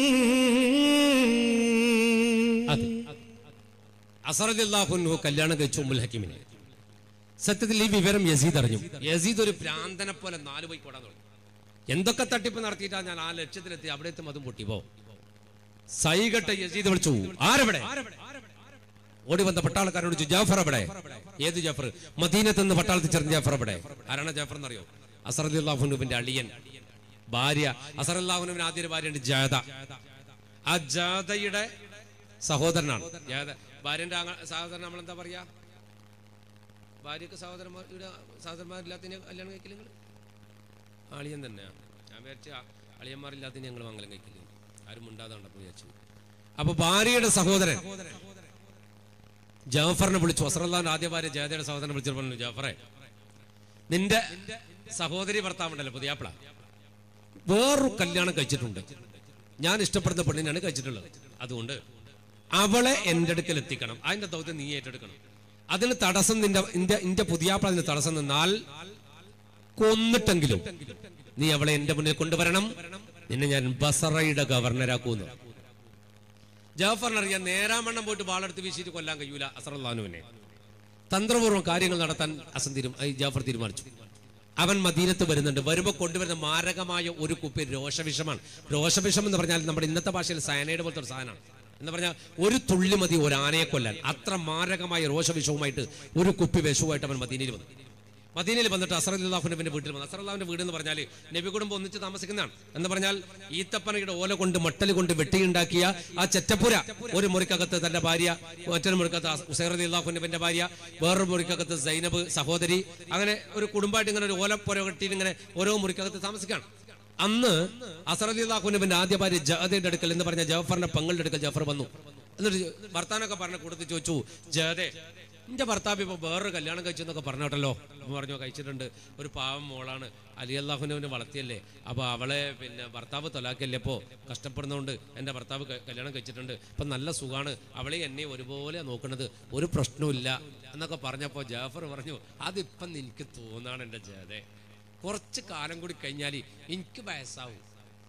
[SPEAKER 1] അതെ അസറദില്ലാഹുൻഹു കല്യാണം കഴിച്ചു ഉമ്മുൽ ഹക്കീമിനെ സത്യത്തിൽ ഈ വിവരം യസീദ് അറിഞ്ഞു യസീദ് ഒരു ഭ്രാന്തനെ പോലെ നാല് പോയി കൊടാൻ തുടങ്ങി എന്തൊക്കെ തട്ടിപ്പ് നടത്തിയിട്ടാ ഞാൻ ആ ലക്ഷ്യത്തിലെത്തി അവിടെ എത്തും അതും പൊട്ടിപ്പോ സൈകട്ട യസീദ് വിളിച്ചു ആരവിടെ ഓടി വന്ന പട്ടാളക്കാരോട് ചോദിച്ചു ജാഫർ അവിടെ ഏത് ജാഫർ മദീനത്ത് നിന്ന് പട്ടാളത്തിൽ ചേർന്ന ജാഫർ അവിടെ ആരാണ് ജാഫർ എന്നറിയോ അസറദില്ലാഹുനുവിന്റെ അളിയൻ ഭാര്യ അസറല്ലാഹുനുവിന് ആദ്യ ഒരു ഭാര്യയുണ്ട് ജാഥ ആ ജാഥയുടെ സഹോദരനാണ് ജാഥ ഭാര്യന്റെ ആങ്ങ- സഹോദരൻ നമ്മൾ എന്താ പറയാ ഭാര്യക്ക് സഹോദരന്മാർ ഇവിടെ സഹോദരന്മാരില്ലാത്തതിനെ കല്യാണം കഴിക്കില്ല നിങ്ങൾ അളിയൻ തന്നെയാണ് ഞാൻ വിചാരിച്ച അളിയന്മാരില്ലാത്തതിന് ഞങ്ങൾ മംഗലം കഴിക്കില്ല ആരും ഉണ്ടാതെ കണ്ടപ്പോൾ വിചാരിച്ചു അപ്പൊ ഭാര്യയുടെ സഹോദരൻ ജാഫറിനെ വിളിച്ചു അസറല്ലാന്റെ ആദ്യ ഭാര്യ ജാഥയുടെ സഹോദരനെ വിളിച്ചു പറഞ്ഞു ജാഫറെ നിന്റെ സഹോദരി ഭർത്താവുണ്ടല്ലോ പുതിയാപ്പിള വേറൊരു കല്യാണം കഴിച്ചിട്ടുണ്ട് ഞാൻ ഇഷ്ടപ്പെടുന്ന പെണ്ണിനാണ് കഴിച്ചിട്ടുള്ളത് അതുകൊണ്ട് അവളെ എൻ്റെ അടുക്കൽ എത്തിക്കണം അതിന്റെ ദൗത്യം നീ ഏറ്റെടുക്കണം അതിന് തടസ്സം നിന്റെ ഇന്റെ ഇന്റെ പുതിയാപ്പിള അതിന് തടസ്സം നിന്നാൽ കൊന്നിട്ടെങ്കിലും നീ അവളെ എന്റെ മുന്നിൽ കൊണ്ടുവരണം നിന്നെ ഞാൻ ബസറയുടെ ഗവർണരാക്കുന്നു ജാഫറിനറിയാൻ നേരാമണ്ണം പോയിട്ട് വാളെടുത്ത് വീശിയിട്ട് കൊല്ലാൻ കഴിയൂല അസറുല്ലാനുവിനെ തന്ത്രപൂർവ്വം കാര്യങ്ങൾ നടത്താൻ അസൻ തീരും ഈ ജാഫർ തീരുമാനിച്ചു അവൻ മദീനത്ത് വരുന്നുണ്ട് വരുമ്പോൾ കൊണ്ടുവരുന്ന മാരകമായ ഒരു കുപ്പി രോഷവിഷമാണ് രോഷവിഷം എന്ന് പറഞ്ഞാൽ നമ്മുടെ ഇന്നത്തെ ഭാഷയിൽ സയനൈഡ് പോലത്തെ ഒരു സാധനമാണ് എന്ന് പറഞ്ഞാൽ ഒരു തുള്ളി മതി ഒരു ആനയെ കൊല്ലാൻ അത്ര മാരകമായ രോഷവിഷവുമായിട്ട് ഒരു കുപ്പി വിഷവുമായിട്ട് അവൻ മദീനയിൽ വന്നു മദീനയിൽ വന്നിട്ട് അസറല്ലാഹുനബിന്റെ വീട്ടിൽ വന്നു അസറല്ലാഹുവിന്റെ വീട് എന്ന് പറഞ്ഞാൽ നബി കുടുംബം ഒന്നിച്ച് താമസിക്കുന്നതാണ് എന്ന് പറഞ്ഞാൽ ഈത്തപ്പനയുടെ ഓല കൊണ്ട് മട്ടൽ കൊണ്ട് വെട്ടിയുണ്ടാക്കിയ ആ ചെറ്റപ്പുര ഒരു മുറിക്കകത്ത് തന്റെ ഭാര്യ മറ്റൊരു മുറിക്കകത്ത് ഉസൈർ അള്ളാഹുനബിന്റെ ഭാര്യ വേറൊരു മുറിക്കകത്ത് സൈനബ് സഹോദരി അങ്ങനെ ഒരു കുടുംബമായിട്ട് ഇങ്ങനെ ഒരു ഓലപ്പുര കെട്ടിയിട്ട് ഇങ്ങനെ ഓരോ മുറിക്കകത്ത് താമസിക്കുകയാണ് അന്ന് അസറദിള്ളാഹുനബിന്റെ ആദ്യ ഭാര്യ ജഹദയുടെ അടുക്കൽ എന്ന് പറഞ്ഞ ജഫറിന്റെ പങ്ങളുടെ അടുക്കൽ ജഫർ വന്നു എന്നിട്ട് ഭർത്താനൊക്കെ പറഞ്ഞ കൂട്ടത്തിൽ ചോദിച്ചു ജഹദേ എന്റെ ഭർത്താവ് ഇപ്പൊ വേറൊരു കല്യാണം കഴിച്ചു എന്നൊക്കെ പറഞ്ഞോട്ടല്ലോ അപ്പൊ പറഞ്ഞു കഴിച്ചിട്ടുണ്ട് ഒരു പാവം മോളാണ് അലി അള്ളാഹുനവിനെ വളർത്തിയല്ലേ അപ്പൊ അവളെ പിന്നെ ഭർത്താവ് തൊലാക്കല്ലേ ഇപ്പോ കഷ്ടപ്പെടുന്നതുകൊണ്ട് എന്റെ ഭർത്താവ് ക- കല്യാണം കഴിച്ചിട്ടുണ്ട് ഇപ്പൊ നല്ല സുഖാണ് അവളെ എന്നെ ഒരുപോലെ നോക്കുന്നത് ഒരു പ്രശ്നവുമില്ല എന്നൊക്കെ പറഞ്ഞപ്പോ ജാഫർ പറഞ്ഞു അതിപ്പം എനിക്ക് തോന്നാണ് എന്റെ ജയതെ കുറച്ച് കാലം കൂടി കഴിഞ്ഞാൽ എനിക്ക് വയസ്സാവും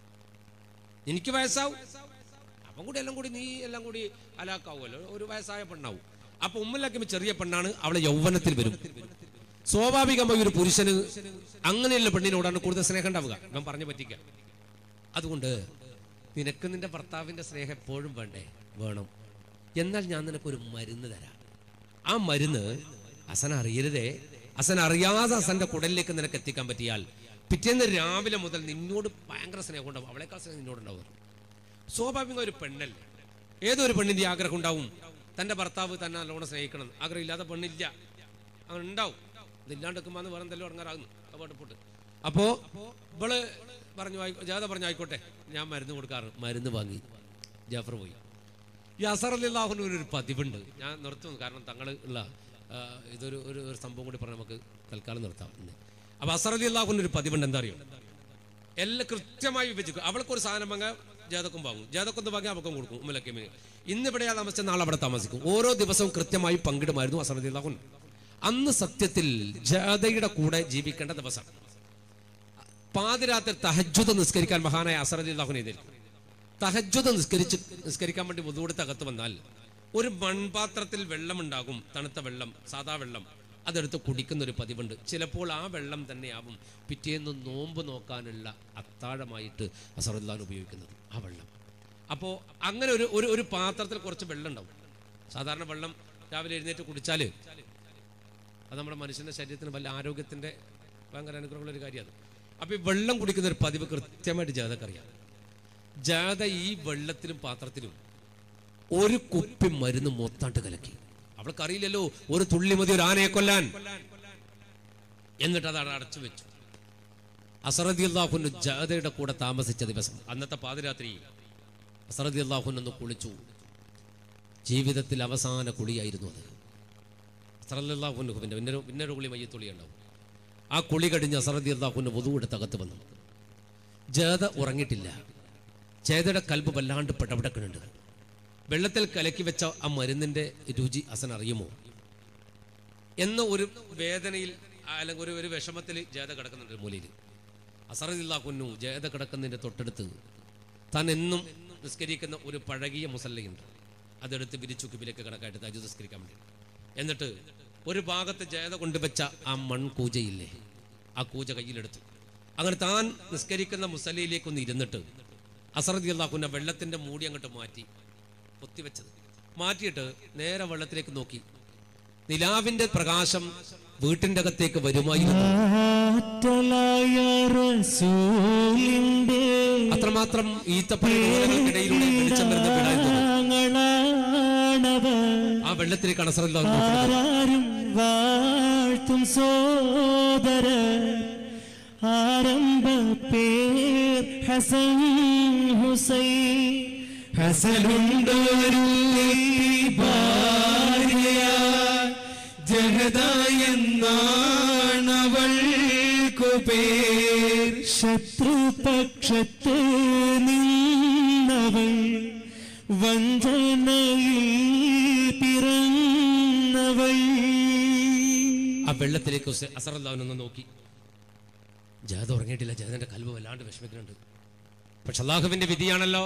[SPEAKER 1] എനിക്ക് വയസ്സാവും അപ്പം കൂടി എല്ലാം കൂടി നീ എല്ലാം കൂടി അലാക്കാവുമല്ലോ ഒരു വയസ്സായ പെണ്ണാവും അപ്പൊ ഉമ്മലാക്കുമ്പോ ചെറിയ പെണ്ണാണ് അവളെ യൗവനത്തിൽ വരും സ്വാഭാവികമായി ഒരു പുരുഷന് അങ്ങനെയുള്ള പെണ്ണിനോടാണ് കൂടുതൽ സ്നേഹം ഉണ്ടാവുക ഞാൻ പറഞ്ഞു പറ്റിക്ക അതുകൊണ്ട് നിനക്ക് നിന്റെ ഭർത്താവിന്റെ സ്നേഹം എപ്പോഴും വേണ്ടേ വേണം എന്നാൽ ഞാൻ നിനക്കൊരു മരുന്ന് തരാം ആ മരുന്ന് അസൻ അറിയരുതേ അസൻ അറിയാതെ അസന്റെ കുടലിലേക്ക് നിനക്ക് എത്തിക്കാൻ പറ്റിയാൽ പിറ്റേന്ന് രാവിലെ മുതൽ നിന്നോട് ഭയങ്കര സ്നേഹം ഉണ്ടാവും അവളെക്കാൾ സ്നേഹം നിന്നോടുണ്ടാവും സ്വാഭാവിക ഒരു പെണ്ണല്ലേ ഏതൊരു പെണ്ണിന്റെ ആഗ്രഹം ഉണ്ടാവും തന്റെ ഭർത്താവ് തന്നെ നല്ലോണം സ്നേഹിക്കണം ആഗ്രഹം ഇല്ലാത്ത പെണ്ണില്ല അങ്ങനെ ഉണ്ടാവും ഇതില്ലാണ്ട് നിൽക്കുമ്പോൾ വേറെ എന്തെല്ലാം ഇറങ്ങാറാകുന്നു അതുകൊണ്ട് പോട്ട് അപ്പോ ഇവള് പറഞ്ഞു ആയിക്കോ- ജാഥ പറഞ്ഞു ആയിക്കോട്ടെ ഞാൻ മരുന്ന് കൊടുക്കാറ് മരുന്ന് വാങ്ങി ജാഫർ പോയി ഈ അസർ അലിള്ളാഹുന് ഒരു പതിവുണ്ട് ഞാൻ നിർത്തുന്നു കാരണം തങ്ങൾ ഉള്ള ആ, ഇതൊരു ഒരു ഒരു സംഭവം കൂടി പറഞ്ഞ് നമുക്ക് തൽക്കാലം നിർത്താം ഇന്ന്. അപ്പൊ അസർ അലി അള്ളാഹുന് ഒരു പതിവുണ്ട് എന്താ അറിയോ എല്ലാം കൃത്യമായി വിഭജിക്കും അവൾക്ക് ഒരു സാധനം വാങ്ങാൻ ജാതക്കും വാങ്ങും ജാതക്കൊന്ന് വാങ്ങി അവക്കും കൊടുക്കും ഉമ്മലക്കിമിന് ഇന്ന് ഇവിടെയാ താമസിച്ച നാളെ അവിടെ താമസിക്കും ഓരോ ദിവസവും കൃത്യമായി പങ്കിടുമായിരുന്നു അസർ അലി അള്ളാഹുൻ അന്ന് സത്യത്തിൽ ജാതയുടെ കൂടെ ജീവിക്കേണ്ട ദിവസം പാതിരാത്രി തഹജ്ജുദ് നിസ്കരിക്കാൻ മഹാനായ അസർ അലി അള്ളാഹുനെ എതിർക്കും തഹജ്ജുദ് നിസ്കരിച്ച് നിസ്കരിക്കാൻ വേണ്ടി മുതുകൂടി തകത്ത് വന്നാൽ ഒരു മൺപാത്രത്തിൽ വെള്ളമുണ്ടാകും തണുത്ത വെള്ളം സാദാ വെള്ളം അതെടുത്ത് കുടിക്കുന്ന ഒരു പതിവുണ്ട് ചിലപ്പോൾ ആ വെള്ളം തന്നെയാവും പിറ്റേന്ന് നോമ്പ് നോക്കാനുള്ള അത്താഴമായിട്ട് അസറുദ്ദാൻ ഉപയോഗിക്കുന്നത് ആ വെള്ളം അപ്പോൾ അങ്ങനെ ഒരു ഒരു ഒരു പാത്രത്തിൽ കുറച്ച് വെള്ളം ഉണ്ടാവും സാധാരണ വെള്ളം രാവിലെ എഴുന്നേറ്റ് കുടിച്ചാൽ അത് നമ്മുടെ മനുഷ്യൻ്റെ ശരീരത്തിന് വല്ല ആരോഗ്യത്തിൻ്റെ ഭയങ്കര അനുഗ്രഹമുള്ള ഒരു കാര്യമാണ് അപ്പോൾ ഈ വെള്ളം കുടിക്കുന്ന ഒരു പതിവ് കൃത്യമായിട്ട് ജാതക്കറിയാം ജാത ഈ വെള്ളത്തിലും പാത്രത്തിലും ഒരു കുപ്പി മരുന്ന് മൊത്താണ്ട് കലക്കി അവൾക്കറിയില്ലല്ലോ ഒരു തുള്ളി മതി ഒരു ആനയെ കൊല്ലാൻ എന്നിട്ട് അത് അവിടെ അടച്ചു വെച്ചു അസറദി അള്ളാഹുന് ജാഥയുടെ കൂടെ താമസിച്ച ദിവസം അന്നത്തെ പാതിരാത്രി അസറദി അള്ളാഹുൻ ഒന്ന് കുളിച്ചു ജീവിതത്തിൽ അവസാന കുളിയായിരുന്നു അത് അസറദി അള്ളാഹുന് പിന്നെ പിന്നെ ഒരു- പിന്നെ ഒരു കുളി മയ്യത്തുളി ഉണ്ടാവും ആ കുളി കഴിഞ്ഞ് അസറദി അള്ളാഹുന് വധുവെടുത്ത് അകത്ത് വന്നു ജാഥ ഉറങ്ങിയിട്ടില്ല ചേതയുടെ കൽബ് വല്ലാണ്ട് പെടപെടക്കുന്നുണ്ട് വെള്ളത്തിൽ കലക്കി വെച്ച ആ മരുന്നിന്റെ രുചി അസൻ അറിയുമോ എന്ന ഒരു വേദനയിൽ അല്ലെങ്കിൽ ഒരു ഒരു വിഷമത്തിൽ ജേത കിടക്കുന്നുണ്ട് ഒരു മൂലയിൽ അസറില്ലാ കുന്നു ജേത കിടക്കുന്നതിന്റെ തൊട്ടടുത്ത് താൻ എന്നും നിസ്കരിക്കുന്ന ഒരു പഴകിയ മുസല്ലയുണ്ട് അതെടുത്ത് വിരിച്ചു കിബിലേക്ക് കിടക്കായിട്ട് തജു നിസ്കരിക്കാൻ വേണ്ടി എന്നിട്ട് ഒരു ഭാഗത്ത് ജേത കൊണ്ടുവച്ച ആ മൺകൂജയില്ലേ ആ കൂജ കയ്യിലെടുത്തു അങ്ങനെ താൻ നിസ്കരിക്കുന്ന മുസല്ലയിലേക്കൊന്ന് ഇരുന്നിട്ട് അസറദി അള്ളാഹുന്ന വെള്ളത്തിന്റെ മൂടി അങ്ങോട്ട് മാറ്റി പൊത്തിവെച്ചത് മാറ്റിയിട്ട് നേരെ വെള്ളത്തിലേക്ക് നോക്കി നിലാവിന്റെ പ്രകാശം വീട്ടിന്റെ അകത്തേക്ക് വരുമായിരുന്നു
[SPEAKER 2] ആറ്റലായ റസൂലിന്റെ
[SPEAKER 1] അത്രമാത്രം ഈത്തപ്പഴങ്ങൾക്കിടയിലൂടെ വെളിച്ചം വരുന്ന വീടായിരുന്നു
[SPEAKER 2] ങ്ങളാണവർ
[SPEAKER 1] ആ വെള്ളത്തിലേക്ക് അണസറല്ലോ
[SPEAKER 2] ആരാരും വാഴ്ത്തും സോദര ആരംഭ പേർ ഹസൻ ഹുസൈൻ
[SPEAKER 3] ഹസനുണ്ടൊരു ഭാര്യ ജഗതായെന്നാണവൾക്കു പേർ
[SPEAKER 2] ശത്രുപക്ഷത്ത് നിന്നവൾ വഞ്ചനയിൽ പിറന്നവൾ
[SPEAKER 1] ആ വെള്ളത്തിലേക്ക് അസറല്ലാവനൊന്ന് നോക്കി ജാഥ ഉറങ്ങിയിട്ടില്ല ജാഥന്റെ കൽവ് വല്ലാണ്ട് വിഷമിക്കുന്നുണ്ട് പക്ഷെ അള്ളാഹുവിന്റെ വിധിയാണല്ലോ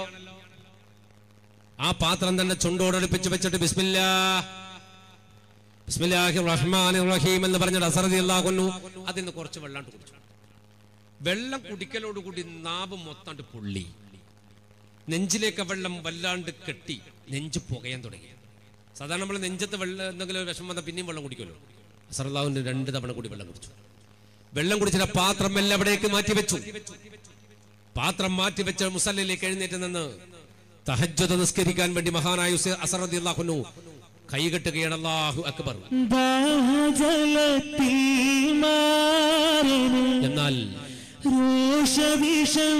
[SPEAKER 1] ആ പാത്രം തന്നെ ചുണ്ടോടടുപ്പിച്ച് വെച്ചിട്ട് ബിസ്മില്ലാ ബിസ്മില്ലാഹി റഹ്മാൻ റഹീം എന്ന് പറഞ്ഞിട്ട് അസറതി അള്ളാഹുന്നു അതിൽ നിന്ന് കുറച്ച് വെള്ളാണ്ട് കുടിച്ചു വെള്ളം കുടിക്കലോടുകൂടി നാവ് മൊത്താണ്ട് പൊള്ളി നെഞ്ചിലേക്ക് ആ വെള്ളം വല്ലാണ്ട് കെട്ടി നെഞ്ച് പുകയാൻ തുടങ്ങി സാധാരണ നമ്മൾ നെഞ്ചത്ത് വെള്ളം എന്തെങ്കിലും ഒരു വിഷം വന്നാൽ പിന്നെയും വെള്ളം കുടിക്കുമല്ലോ അസറുല്ലാവിന്റെ രണ്ട് തവണ കൂടി വെള്ളം കുടിച്ചു വെള്ളം കുടിച്ചിട്ട് ആ പാത്രം എല്ലാം അവിടേക്ക് മാറ്റി വെച്ചു പാത്രം മാറ്റി വെച്ച മുസല്ലിലേക്ക് എഴുന്നേറ്റ് നിന്ന് തഹജ്ജുദ് നിസ്കരിക്കാൻ വേണ്ടി മഹാനായ ഉസൈ- അസർ റളിയല്ലാഹു അൻഹു കൈകെട്ടുകയാണ് അല്ലാഹു അക്ബർ
[SPEAKER 2] ദാഹജലത്തിൽ മാറന്
[SPEAKER 1] എന്നാൽ
[SPEAKER 2] രോഷവിഷം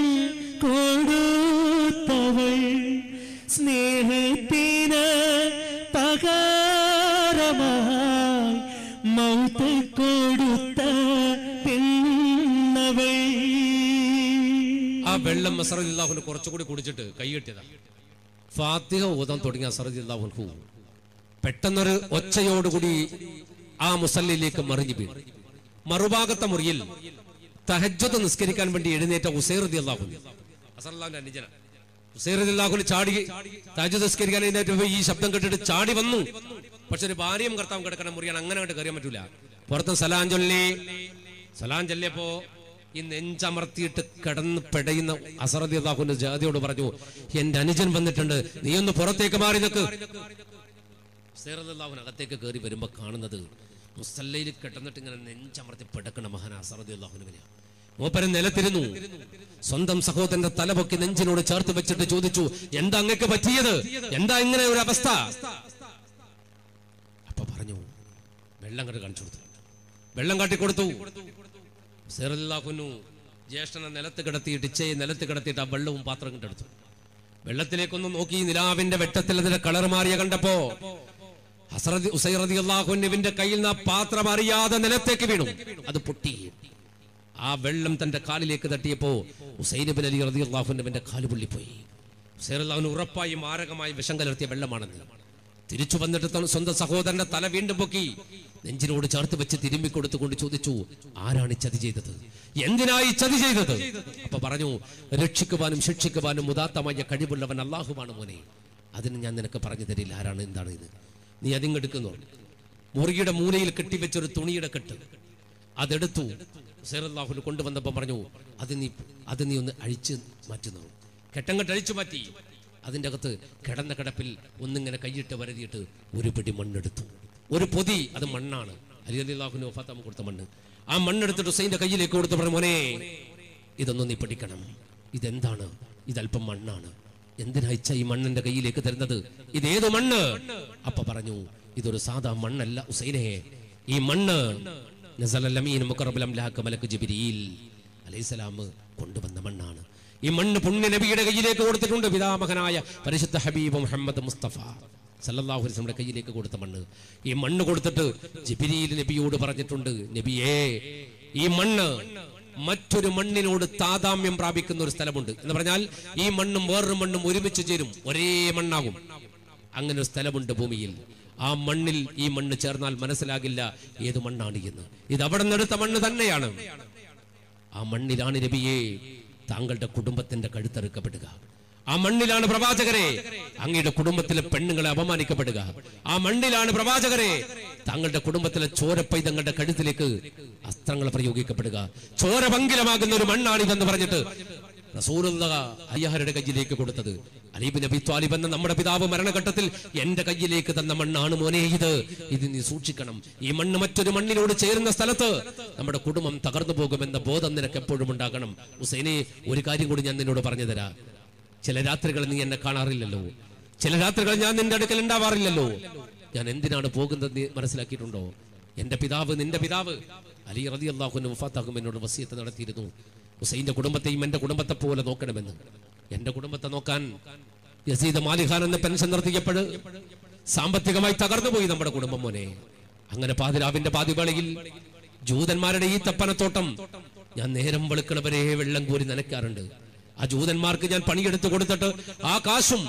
[SPEAKER 2] കൊടുത്തവൾ സ്നേഹത്തിന് പകാരമായി മൗത്ത് കൊടുത്ത പെണ്ണവൾ
[SPEAKER 1] ആ വെള്ളം അസർ അള്ളാഹുന് കുറച്ചുകൂടി കുടിച്ചിട്ട് കൈകെട്ടിയതാ ഫാത്തിഹ ഓതാൻ തുടങ്ങിയ അസർ അള്ളാഹുൻഹു പെട്ടെന്നൊരു ഒച്ചയോടുകൂടി ആ മുസല്ലിലേക്ക് മറിഞ്ഞു വീണു മറുഭാഗത്തെ മുറിയിൽ തഹജ്ജുദ് നിസ്കരിക്കാൻ വേണ്ടി എഴുന്നേറ്റ ഉസൈർ റതി അള്ളാഹു അസറുല്ലാഹുന്റെ അനുജന ഉസൈർ റതി അള്ളാഹുന് ചാടി തഹജ്ജുദ് നിസ്കരിക്കാൻ എഴുന്നേറ്റപ്പോ ഈ ശബ്ദം കേട്ടിട്ട് ചാടി വന്നു പക്ഷെ ഒരു ഭാര്യയും കർത്താവും കിടക്കണ മുറിയാണ് അങ്ങനെ അങ്ങോട്ട് കയറിയാൻ പറ്റൂല പുറത്ത് സലാം ചൊല്ലി സലാം ചൊല്ലിയപ്പോ ഈ നെഞ്ചമർത്തിയിട്ട് കിടന്ന് പെടയുന്ന അസറതി അള്ളാഹുന്റെ ജാതിയോട് പറഞ്ഞു എന്റെ അനുജൻ വന്നിട്ടുണ്ട് നീ ഒന്ന് പുറത്തേക്ക് മാറി നിൽക്ക് സേറല്ലാഹുൻ അകത്തേക്ക് കയറി വരുമ്പോ കാണുന്നത് മുസല്ലയിൽ കിടന്നിട്ട് ഇങ്ങനെ നെഞ്ചമർത്തി പെടക്കണ മഹാൻ അസറതി അള്ളാഹുനുവിനെ മൂപ്പരൻ നിലത്തിരുന്നു സ്വന്തം സഹോദരന്റെ തലപൊക്കി നെഞ്ചിനോട് ചേർത്ത് വെച്ചിട്ട് ചോദിച്ചു എന്താ അങ്ങക്ക് പറ്റിയത് എന്താ ഇങ്ങനെ ഒരു അവസ്ഥ അപ്പൊ പറഞ്ഞു വെള്ളം കണ്ട് കാണിച്ചു കൊടുത്തു വെള്ളം കാട്ടിക്കൊടുത്തു സേറല്ലാഹുനു ജ്യേഷ്ഠനെ നിലത്ത് കിടത്തിയിട്ട് ഇച്ചയെ നിലത്ത് കിടത്തിയിട്ട് ആ വെള്ളവും പാത്രം കണ്ടെടുത്തു വെള്ളത്തിലേക്കൊന്ന് നോക്കി നിലാവിന്റെ വെട്ടത്തിൽ അതിന്റെ കളർ മാറിയ കണ്ടപ്പോ ഹസ്രതി ഉസൈറതി അള്ളാഹുവിന്റെ കയ്യിൽ നിന്ന് ആ പാത്രം അറിയാതെ നിലത്തേക്ക് വീണു അത് പൊട്ടി ആ വെള്ളം തന്റെ കാലിലേക്ക് തട്ടിയപ്പോ ഉസൈനബിൻ അലി റതി അള്ളാഹുവിന്റെ കാല് പൊള്ളിപ്പോയി ഉസൈർ അള്ളാഹുന് ഉറപ്പായി മാരകമായി വിഷം കലർത്തിയ വെള്ളമാണെന്ന് തിരിച്ചു വന്നിട്ട് തൻ സ്വന്തം സഹോദരന്റെ തല വീണ്ടും പൊക്കി നെഞ്ചിനോട് ചേർത്ത് വെച്ച് തിരുമ്മി കൊടുത്തുകൊണ്ട് ചോദിച്ചു ആരാണ് ഈ ചതി ചെയ്തത് എന്തിനായി ചതി ചെയ്തത് അപ്പൊ പറഞ്ഞു രക്ഷിക്കുവാനും ശിക്ഷിക്കുവാനും ഉദാത്തമായ കഴിവുള്ളവൻ അള്ളാഹുവാണ് മോനെ അതിന് ഞാൻ നിനക്ക് പറഞ്ഞു തരില്ല ആരാണ് എന്താണ് ഇത് നീ അതിങ്ങെടുക്കുന്നു മുറിയുടെ മൂലയിൽ കെട്ടിവെച്ചൊരു തുണിയുടെ കെട്ട് അതെടുത്തു സേറല്ലാഹുൽ കൊണ്ടുവന്നപ്പോൾ പറഞ്ഞു അത് നീ അത് നീ ഒന്ന് അഴിച്ച് മാറ്റുന്നു കെട്ടങ്ങട്ട് അഴിച്ചു മാറ്റി അതിൻ്റെ അകത്ത് കിടന്ന കിടപ്പിൽ ഒന്നിങ്ങനെ കൈയിട്ട് വരതിയിട്ട് ഒരു പിടി മണ്ണെടുത്തു ഒരു പൊതി അത് മണ്ണാണ് അലി അലിഹുന് ഒഫാത്താമ കൊടുത്ത മണ്ണ് ആ മണ്ണെടുത്തിട്ട് ഹുസൈൻ്റെ കയ്യിലേക്ക് കൊടുത്ത് പറഞ്ഞു മോനെ ഇതൊന്നും നീ പഠിക്കണം ഇതെന്താണ് ഇതല്പം മണ്ണാണ് എന്തിനാ ഇച്ച ഈ മണ്ണിന്റെ കയ്യിലേക്ക് തരുന്നത് ഇതേത് മണ്ണ് അപ്പ പറഞ്ഞു ഇതൊരു സാധാ മണ്ണല്ല ഹുസൈനെ ഈ മണ്ണ് നസലൽ അമീൻ മുഖറബുൽ അംലാക്ക് മലക്ക് ജിബ്രീൽ അലൈഹിസ്സലാം കൊണ്ടുവന്ന മണ്ണാണ് ഈ മണ്ണ് പുണ്യ നബിയുടെ കയ്യിലേക്ക് കൊടുത്തിട്ടുണ്ട് പിതാമഹനായ പരിശുദ്ധ ഹബീബ് മുഹമ്മദ് മുസ്തഫ സല്ലല്ലാഹു അലൈഹി വസല്ലമയുടെ കയ്യിലേക്ക് കൊടുത്ത മണ്ണ് ഈ മണ്ണ് കൊടുത്തിട്ട് ജിബ്രീൽ നബിയോട് പറഞ്ഞിട്ടുണ്ട് നബിയേ ഈ മണ്ണ് മറ്റൊരു മണ്ണിനോട് താതാമ്യം പ്രാപിക്കുന്ന ഒരു സ്ഥലമുണ്ട് എന്ന് പറഞ്ഞാൽ ഈ മണ്ണും വേറൊരു മണ്ണും ഒരുമിച്ച് ചേരും ഒരേ മണ്ണാകും അങ്ങനെ ഒരു സ്ഥലമുണ്ട് ഭൂമിയിൽ ആ മണ്ണിൽ ഈ മണ്ണ് ചേർന്നാൽ മനസ്സിലാകില്ല ഏത് മണ്ണാണ് എന്ന് ഇത് അവിടെ നിന്നെടുത്ത മണ്ണ് തന്നെയാണ് ആ മണ്ണിലാണ് നബിയെ താങ്കളുടെ കുടുംബത്തിന്റെ കഴുത്തറുക്കപ്പെടുക ആ മണ്ണിലാണ് പ്രവാചകരെ അങ്ങയുടെ കുടുംബത്തിലെ പെണ്ണുങ്ങളെ അപമാനിക്കപ്പെടുക ആ മണ്ണിലാണ് പ്രവാചകരെ താങ്കളുടെ കുടുംബത്തിലെ ചോരപ്പൈതങ്ങളുടെ കഴുത്തിലേക്ക് അസ്ത്രങ്ങൾ പ്രയോഗിക്കപ്പെടുക ചോര പങ്കിലമാകുന്ന ഒരു മണ്ണാണ് ഇതെന്ന് പറഞ്ഞിട്ട് റസൂലുള്ള അയ്യാരുടെ കയ്യിലേക്ക് കൊടുത്തത് അലീബ് നബി ത്വാലിബ് എന്ന നമ്മുടെ പിതാവ് മരണഘട്ടത്തിൽ എന്റെ കയ്യിലേക്ക് തന്ന മണ്ണാണ് മോനെ ഇത് ഇത് നീ സൂക്ഷിക്കണം ഈ മണ്ണ് മറ്റൊരു മണ്ണിനോട് ചേരുന്ന സ്ഥലത്ത് നമ്മുടെ കുടുംബം തകർന്നു പോകുമെന്ന ബോധം നിനക്ക് എപ്പോഴും ഉണ്ടാകണം ഹുസൈനെ ഒരു കാര്യം കൂടി ഞാൻ നിന്നോട് പറഞ്ഞു തരാം ചില രാത്രികൾ നീ എന്നെ കാണാറില്ലല്ലോ ചില രാത്രികൾ ഞാൻ നിന്റെ അടുക്കൽ ഉണ്ടാവാറില്ലല്ലോ ഞാൻ എന്തിനാണ് പോകുന്നത് നീ മനസ്സിലാക്കിയിട്ടുണ്ടോ എന്റെ പിതാവ് നിന്റെ പിതാവ് അലി റതി അള്ളാഹുവിന്റെ മുഫാത്താകും എന്നോട് വസീയത്ത് നടത്തിയിരുന്നു ഹുസൈന്റെ കുടുംബത്തെയും എന്റെ കുടുംബത്തെ പോലെ നോക്കണമെന്ന് എന്റെ കുടുംബത്തെ നോക്കാൻ യസീദ് മാലിഖാൻ എന്ന പെൻഷൻ നിർത്തിയപ്പോൾ സാമ്പത്തികമായി തകർന്നുപോയി നമ്മുടെ കുടുംബം മോനെ അങ്ങനെ പാതിരാവിന്റെ പാതിവേളയിൽ ജൂതന്മാരുടെ ഈ തപ്പനത്തോട്ടം ഞാൻ നേരം വെളുക്കണവരെ വെള്ളം കോരി നനയ്ക്കാറുണ്ട് ആ ജൂതന്മാർക്ക് ഞാൻ പണിയെടുത്ത് കൊടുത്തിട്ട് ആ കാശും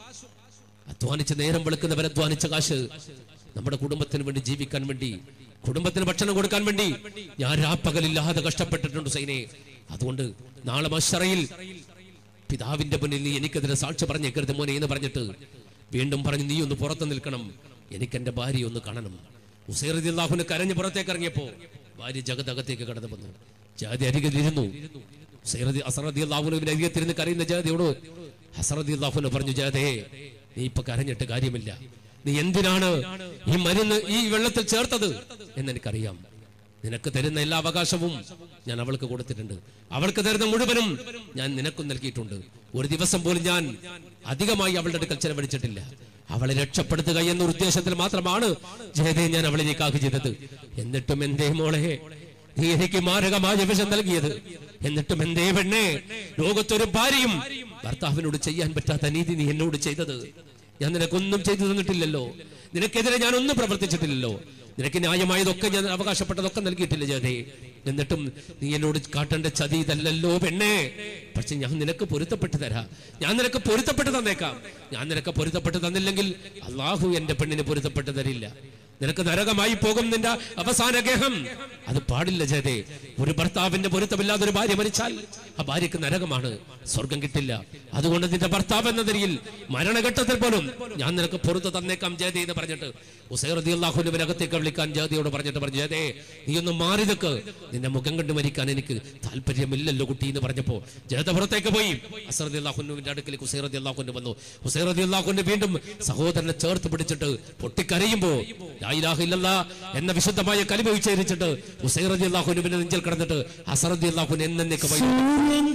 [SPEAKER 1] അധ്വാനിച്ച് നേരം വെളുക്കുന്നവർ അധ്വാനിച്ച കാശ് നമ്മുടെ കുടുംബത്തിന് വേണ്ടി ജീവിക്കാൻ വേണ്ടി കുടുംബത്തിന് ഭക്ഷണം കൊടുക്കാൻ വേണ്ടി ഞാൻ രാപ്പകലില്ലാതെ കഷ്ടപ്പെട്ടിട്ടുണ്ട് സൈനെ അതുകൊണ്ട് നാളെ മഷറയിൽ പിതാവിന്റെ മുന്നിൽ നീ എനിക്കെതിരെ സാക്ഷി പറഞ്ഞേക്കരുത് മോനെ എന്ന് പറഞ്ഞിട്ട് വീണ്ടും പറഞ്ഞു നീ ഒന്ന് പുറത്ത് നിൽക്കണം എനിക്ക് എന്റെ ഭാര്യ ഒന്ന് കാണണം ഉസൈറുദ്ദാഹുന് കരഞ്ഞ് പുറത്തേക്ക് ഇറങ്ങിയപ്പോ ഭാര്യ ജഗതകത്തേക്ക് കടന്നു വന്നു ജാതി അരികിലിരുന്നു ഉസൈറദി അസറദി അള്ളാഹുനുവിന്റെ അരികത്തിരുന്ന് കരയുന്ന ജാതിയോട് ഹസറദി അള്ളാഹുന് പറഞ്ഞു ജാതേ നീ ഇപ്പൊ കരഞ്ഞിട്ട് കാര്യമില്ല നീ എന്തിനാണ് ഈ മരുന്ന് ഈ വെള്ളത്തിൽ ചേർത്തത് എന്ന് എനിക്കറിയാം നിനക്ക് തരുന്ന എല്ലാ അവകാശവും ഞാൻ അവൾക്ക് കൊടുത്തിട്ടുണ്ട് അവൾക്ക് തരുന്ന മുഴുവനും ഞാൻ നിനക്കും നൽകിയിട്ടുണ്ട് ഒരു ദിവസം പോലും ഞാൻ അധികമായി അവളുടെ അടുക്കൽ ചെലവഴിച്ചിട്ടില്ല അവളെ രക്ഷപ്പെടുത്തുക എന്ന ഉദ്ദേശത്തിൽ മാത്രമാണ് ജയതയെ ഞാൻ അവളെ നീക്കാക്കി ചെയ്തത് എന്നിട്ടും എന്തേ മോളെ നീ എനിക്ക് മാരകമായ വിഷം നൽകിയത് എന്നിട്ടും എന്തേ പെണ്ണേ ലോകത്തൊരു ഭാര്യയും ഭർത്താവിനോട് ചെയ്യാൻ പറ്റാത്ത നീതി നീ എന്നോട് ചെയ്തത് ഞാൻ നിനക്കൊന്നും ചെയ്തു തന്നിട്ടില്ലല്ലോ നിനക്കെതിരെ ഞാൻ ഒന്നും പ്രവർത്തിച്ചിട്ടില്ലല്ലോ നിനക്ക് ന്യായമായതൊക്കെ ഞാൻ അവകാശപ്പെട്ടതൊക്കെ നൽകിയിട്ടില്ല ജയതേ എന്നിട്ടും നീ എന്നോട് കാട്ടേണ്ട ചതി ഇതല്ലല്ലോ പെണ്ണേ പക്ഷെ ഞാൻ നിനക്ക് പൊരുത്തപ്പെട്ട് തരാം ഞാൻ നിനക്ക് പൊരുത്തപ്പെട്ട് തന്നേക്കാം ഞാൻ നിനക്ക് പൊരുത്തപ്പെട്ട് തന്നില്ലെങ്കിൽ അള്ളാഹു എന്റെ പെണ്ണിന് പൊരുത്തപ്പെട്ട് തരില്ല നിനക്ക് നരകമായി പോകും നിന്റെ അവസാന ഗേഹം അത് പാടില്ല ജയതേ ഒരു ഭർത്താവിന്റെ പൊരുത്തമില്ലാതെ ഒരു ഭാര്യ മരിച്ചാൽ ആ ഭാര്യക്ക് നരകമാണ് സ്വർഗം കിട്ടില്ല അതുകൊണ്ട് നിന്റെ ഭർത്താവ് എന്ന നിലയിൽ മരണഘട്ടത്തിൽ പോലും ഞാൻ നിനക്ക് പൊറുത്ത് തന്നേക്കാം ജയതേ എന്ന് പറഞ്ഞിട്ട് ഉസൈറദി അള്ളാഹുവിന്റെ അകത്തേക്ക് വിളിക്കാൻ ജയതയോട് പറഞ്ഞിട്ട് പറഞ്ഞു ജയതേ നീ ഒന്ന് മാറി നിൽക്ക് നിന്റെ മുഖം കണ്ട് മരിക്കാൻ എനിക്ക് താല്പര്യമില്ലല്ലോ കുട്ടി എന്ന് പറഞ്ഞപ്പോ ജയത പുറത്തേക്ക് പോയി അസറദി അള്ളാഹുവിന്റെ അടുക്കലേക്ക് ഉസൈറദി അള്ളാഹുവിന്റെ വന്നു ഉസൈറദി അള്ളാഹുവിന്റെ വീണ്ടും സഹോദരനെ ചേർത്ത് പിടിച്ചിട്ട് പൊട്ടിക്കരയുമ്പോ ലാ ഇലാഹ ഇല്ലല്ലാ എന്ന വിശുദ്ധമായ കലിമ ഉച്ചരിച്ചിട്ട് ഉസൈറദി അള്ളാഹുവിന്റെ നെഞ്ചിൽ കിടന്നിട്ട് അസറദി അള്ളാഹുവിന് എന്നേക്ക് വൈ
[SPEAKER 2] സൂര്യൻ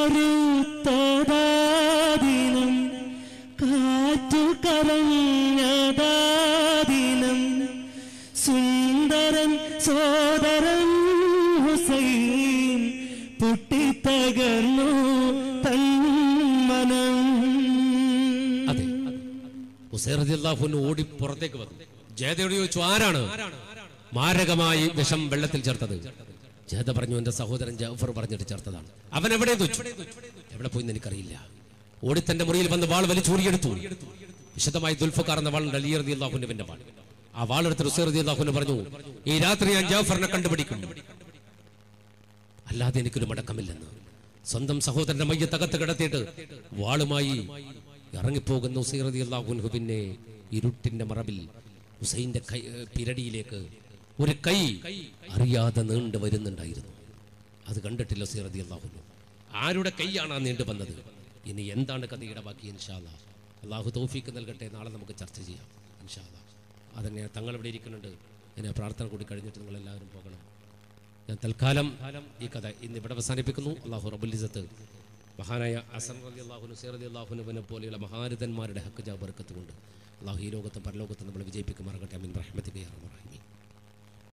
[SPEAKER 2] കരുത്തതാദിനം കാറ്റു കരഞ്ഞതാദിനം സുന്ദരൻ സോദരൻ ഹുസൈൻ പൊട്ടിത്തകർന്നു തന്മനം
[SPEAKER 1] അതെ ഉസൈറദിള്ളാഹുന് ഓടി പുറത്തേക്ക് വന്നു ജയതയോട് ചോദിച്ചു ആരാണ് മാരകമായി വിഷം വെള്ളത്തിൽ ചേർത്തത് ജയത പറഞ്ഞു എന്റെ സഹോദരൻ ജാഫർ പറഞ്ഞിട്ട് ചേർത്തതാണ് അവൻ എവിടെ വെച്ചു എവിടെ പോയി എനിക്കറിയില്ല ഓടി തന്റെ മുറിയിൽ വന്ന് വാൾ വലിച്ചൂരിയെടുത്തു വിശദമായി ദുൽഫക്കാർ എന്ന വാളുണ്ട് അലി റതി അള്ളാഹുന്റെ വാൾ ആ വാളെടുത്ത് റുസൈർ റതി അള്ളാഹുന് പറഞ്ഞു ഈ രാത്രി ഞാൻ ജാഫറിനെ കണ്ടുപിടിക്കും അല്ലാതെ എനിക്കൊരു മടക്കമില്ലെന്ന് സ്വന്തം സഹോദരന്റെ മയ്യ തകത്ത് കിടത്തിയിട്ട് വാളുമായി ഇറങ്ങിപ്പോകുന്ന ഉസൈറതി അള്ളാഹുൻഹു പിന്നെ ഇരുട്ടിന്റെ മറവിൽ ഹുസൈന്റെ കൈ ഏ, പിരടിയിലേക്ക് ഒരു കൈ അറിയാതെ നീണ്ടു വരുന്നുണ്ടായിരുന്നു അത് കണ്ടിട്ടില്ല ഉസൈറതി അള്ളാഹുനു ആരുടെ കൈയാണ് ആ നീണ്ടു വന്നത് ഇനി എന്താണ് കഥയുടെ ബാക്കി ഇൻഷാല്ല അള്ളാഹു തൗഫീക്ക് നൽകട്ടെ നാളെ നമുക്ക് ചർച്ച ചെയ്യാം ഇൻഷാല്ല അതന്നെ തങ്ങൾ ഇവിടെ ഇരിക്കുന്നുണ്ട് എന്നെ പ്രാർത്ഥന കൂടി കഴിഞ്ഞിട്ട് നിങ്ങൾ എല്ലാവരും പോകണം ഞാൻ തൽക്കാലം ഈ കഥ ഇന്ന് ഇവിടെ അവസാനിപ്പിക്കുന്നു അള്ളാഹു റബുലിസത്ത് മഹാനായ അസൻ അലി അള്ളാഹുനു സേർ അലി അള്ളാഹുനുവിനെ പോലെയുള്ള മഹാരഥന്മാരുടെ ഹക്ക് ജാബർക്കത്ത് കൊണ്ട് അള്ളാഹു ഈ ലോകത്തും പരലോകത്തും നമ്മൾ വിജയിപ്പിക്കുമാറാകട്ടെ അമിൻ റഹ്മത്തിക്ക് യാ റഹ്മാൻ റഹീം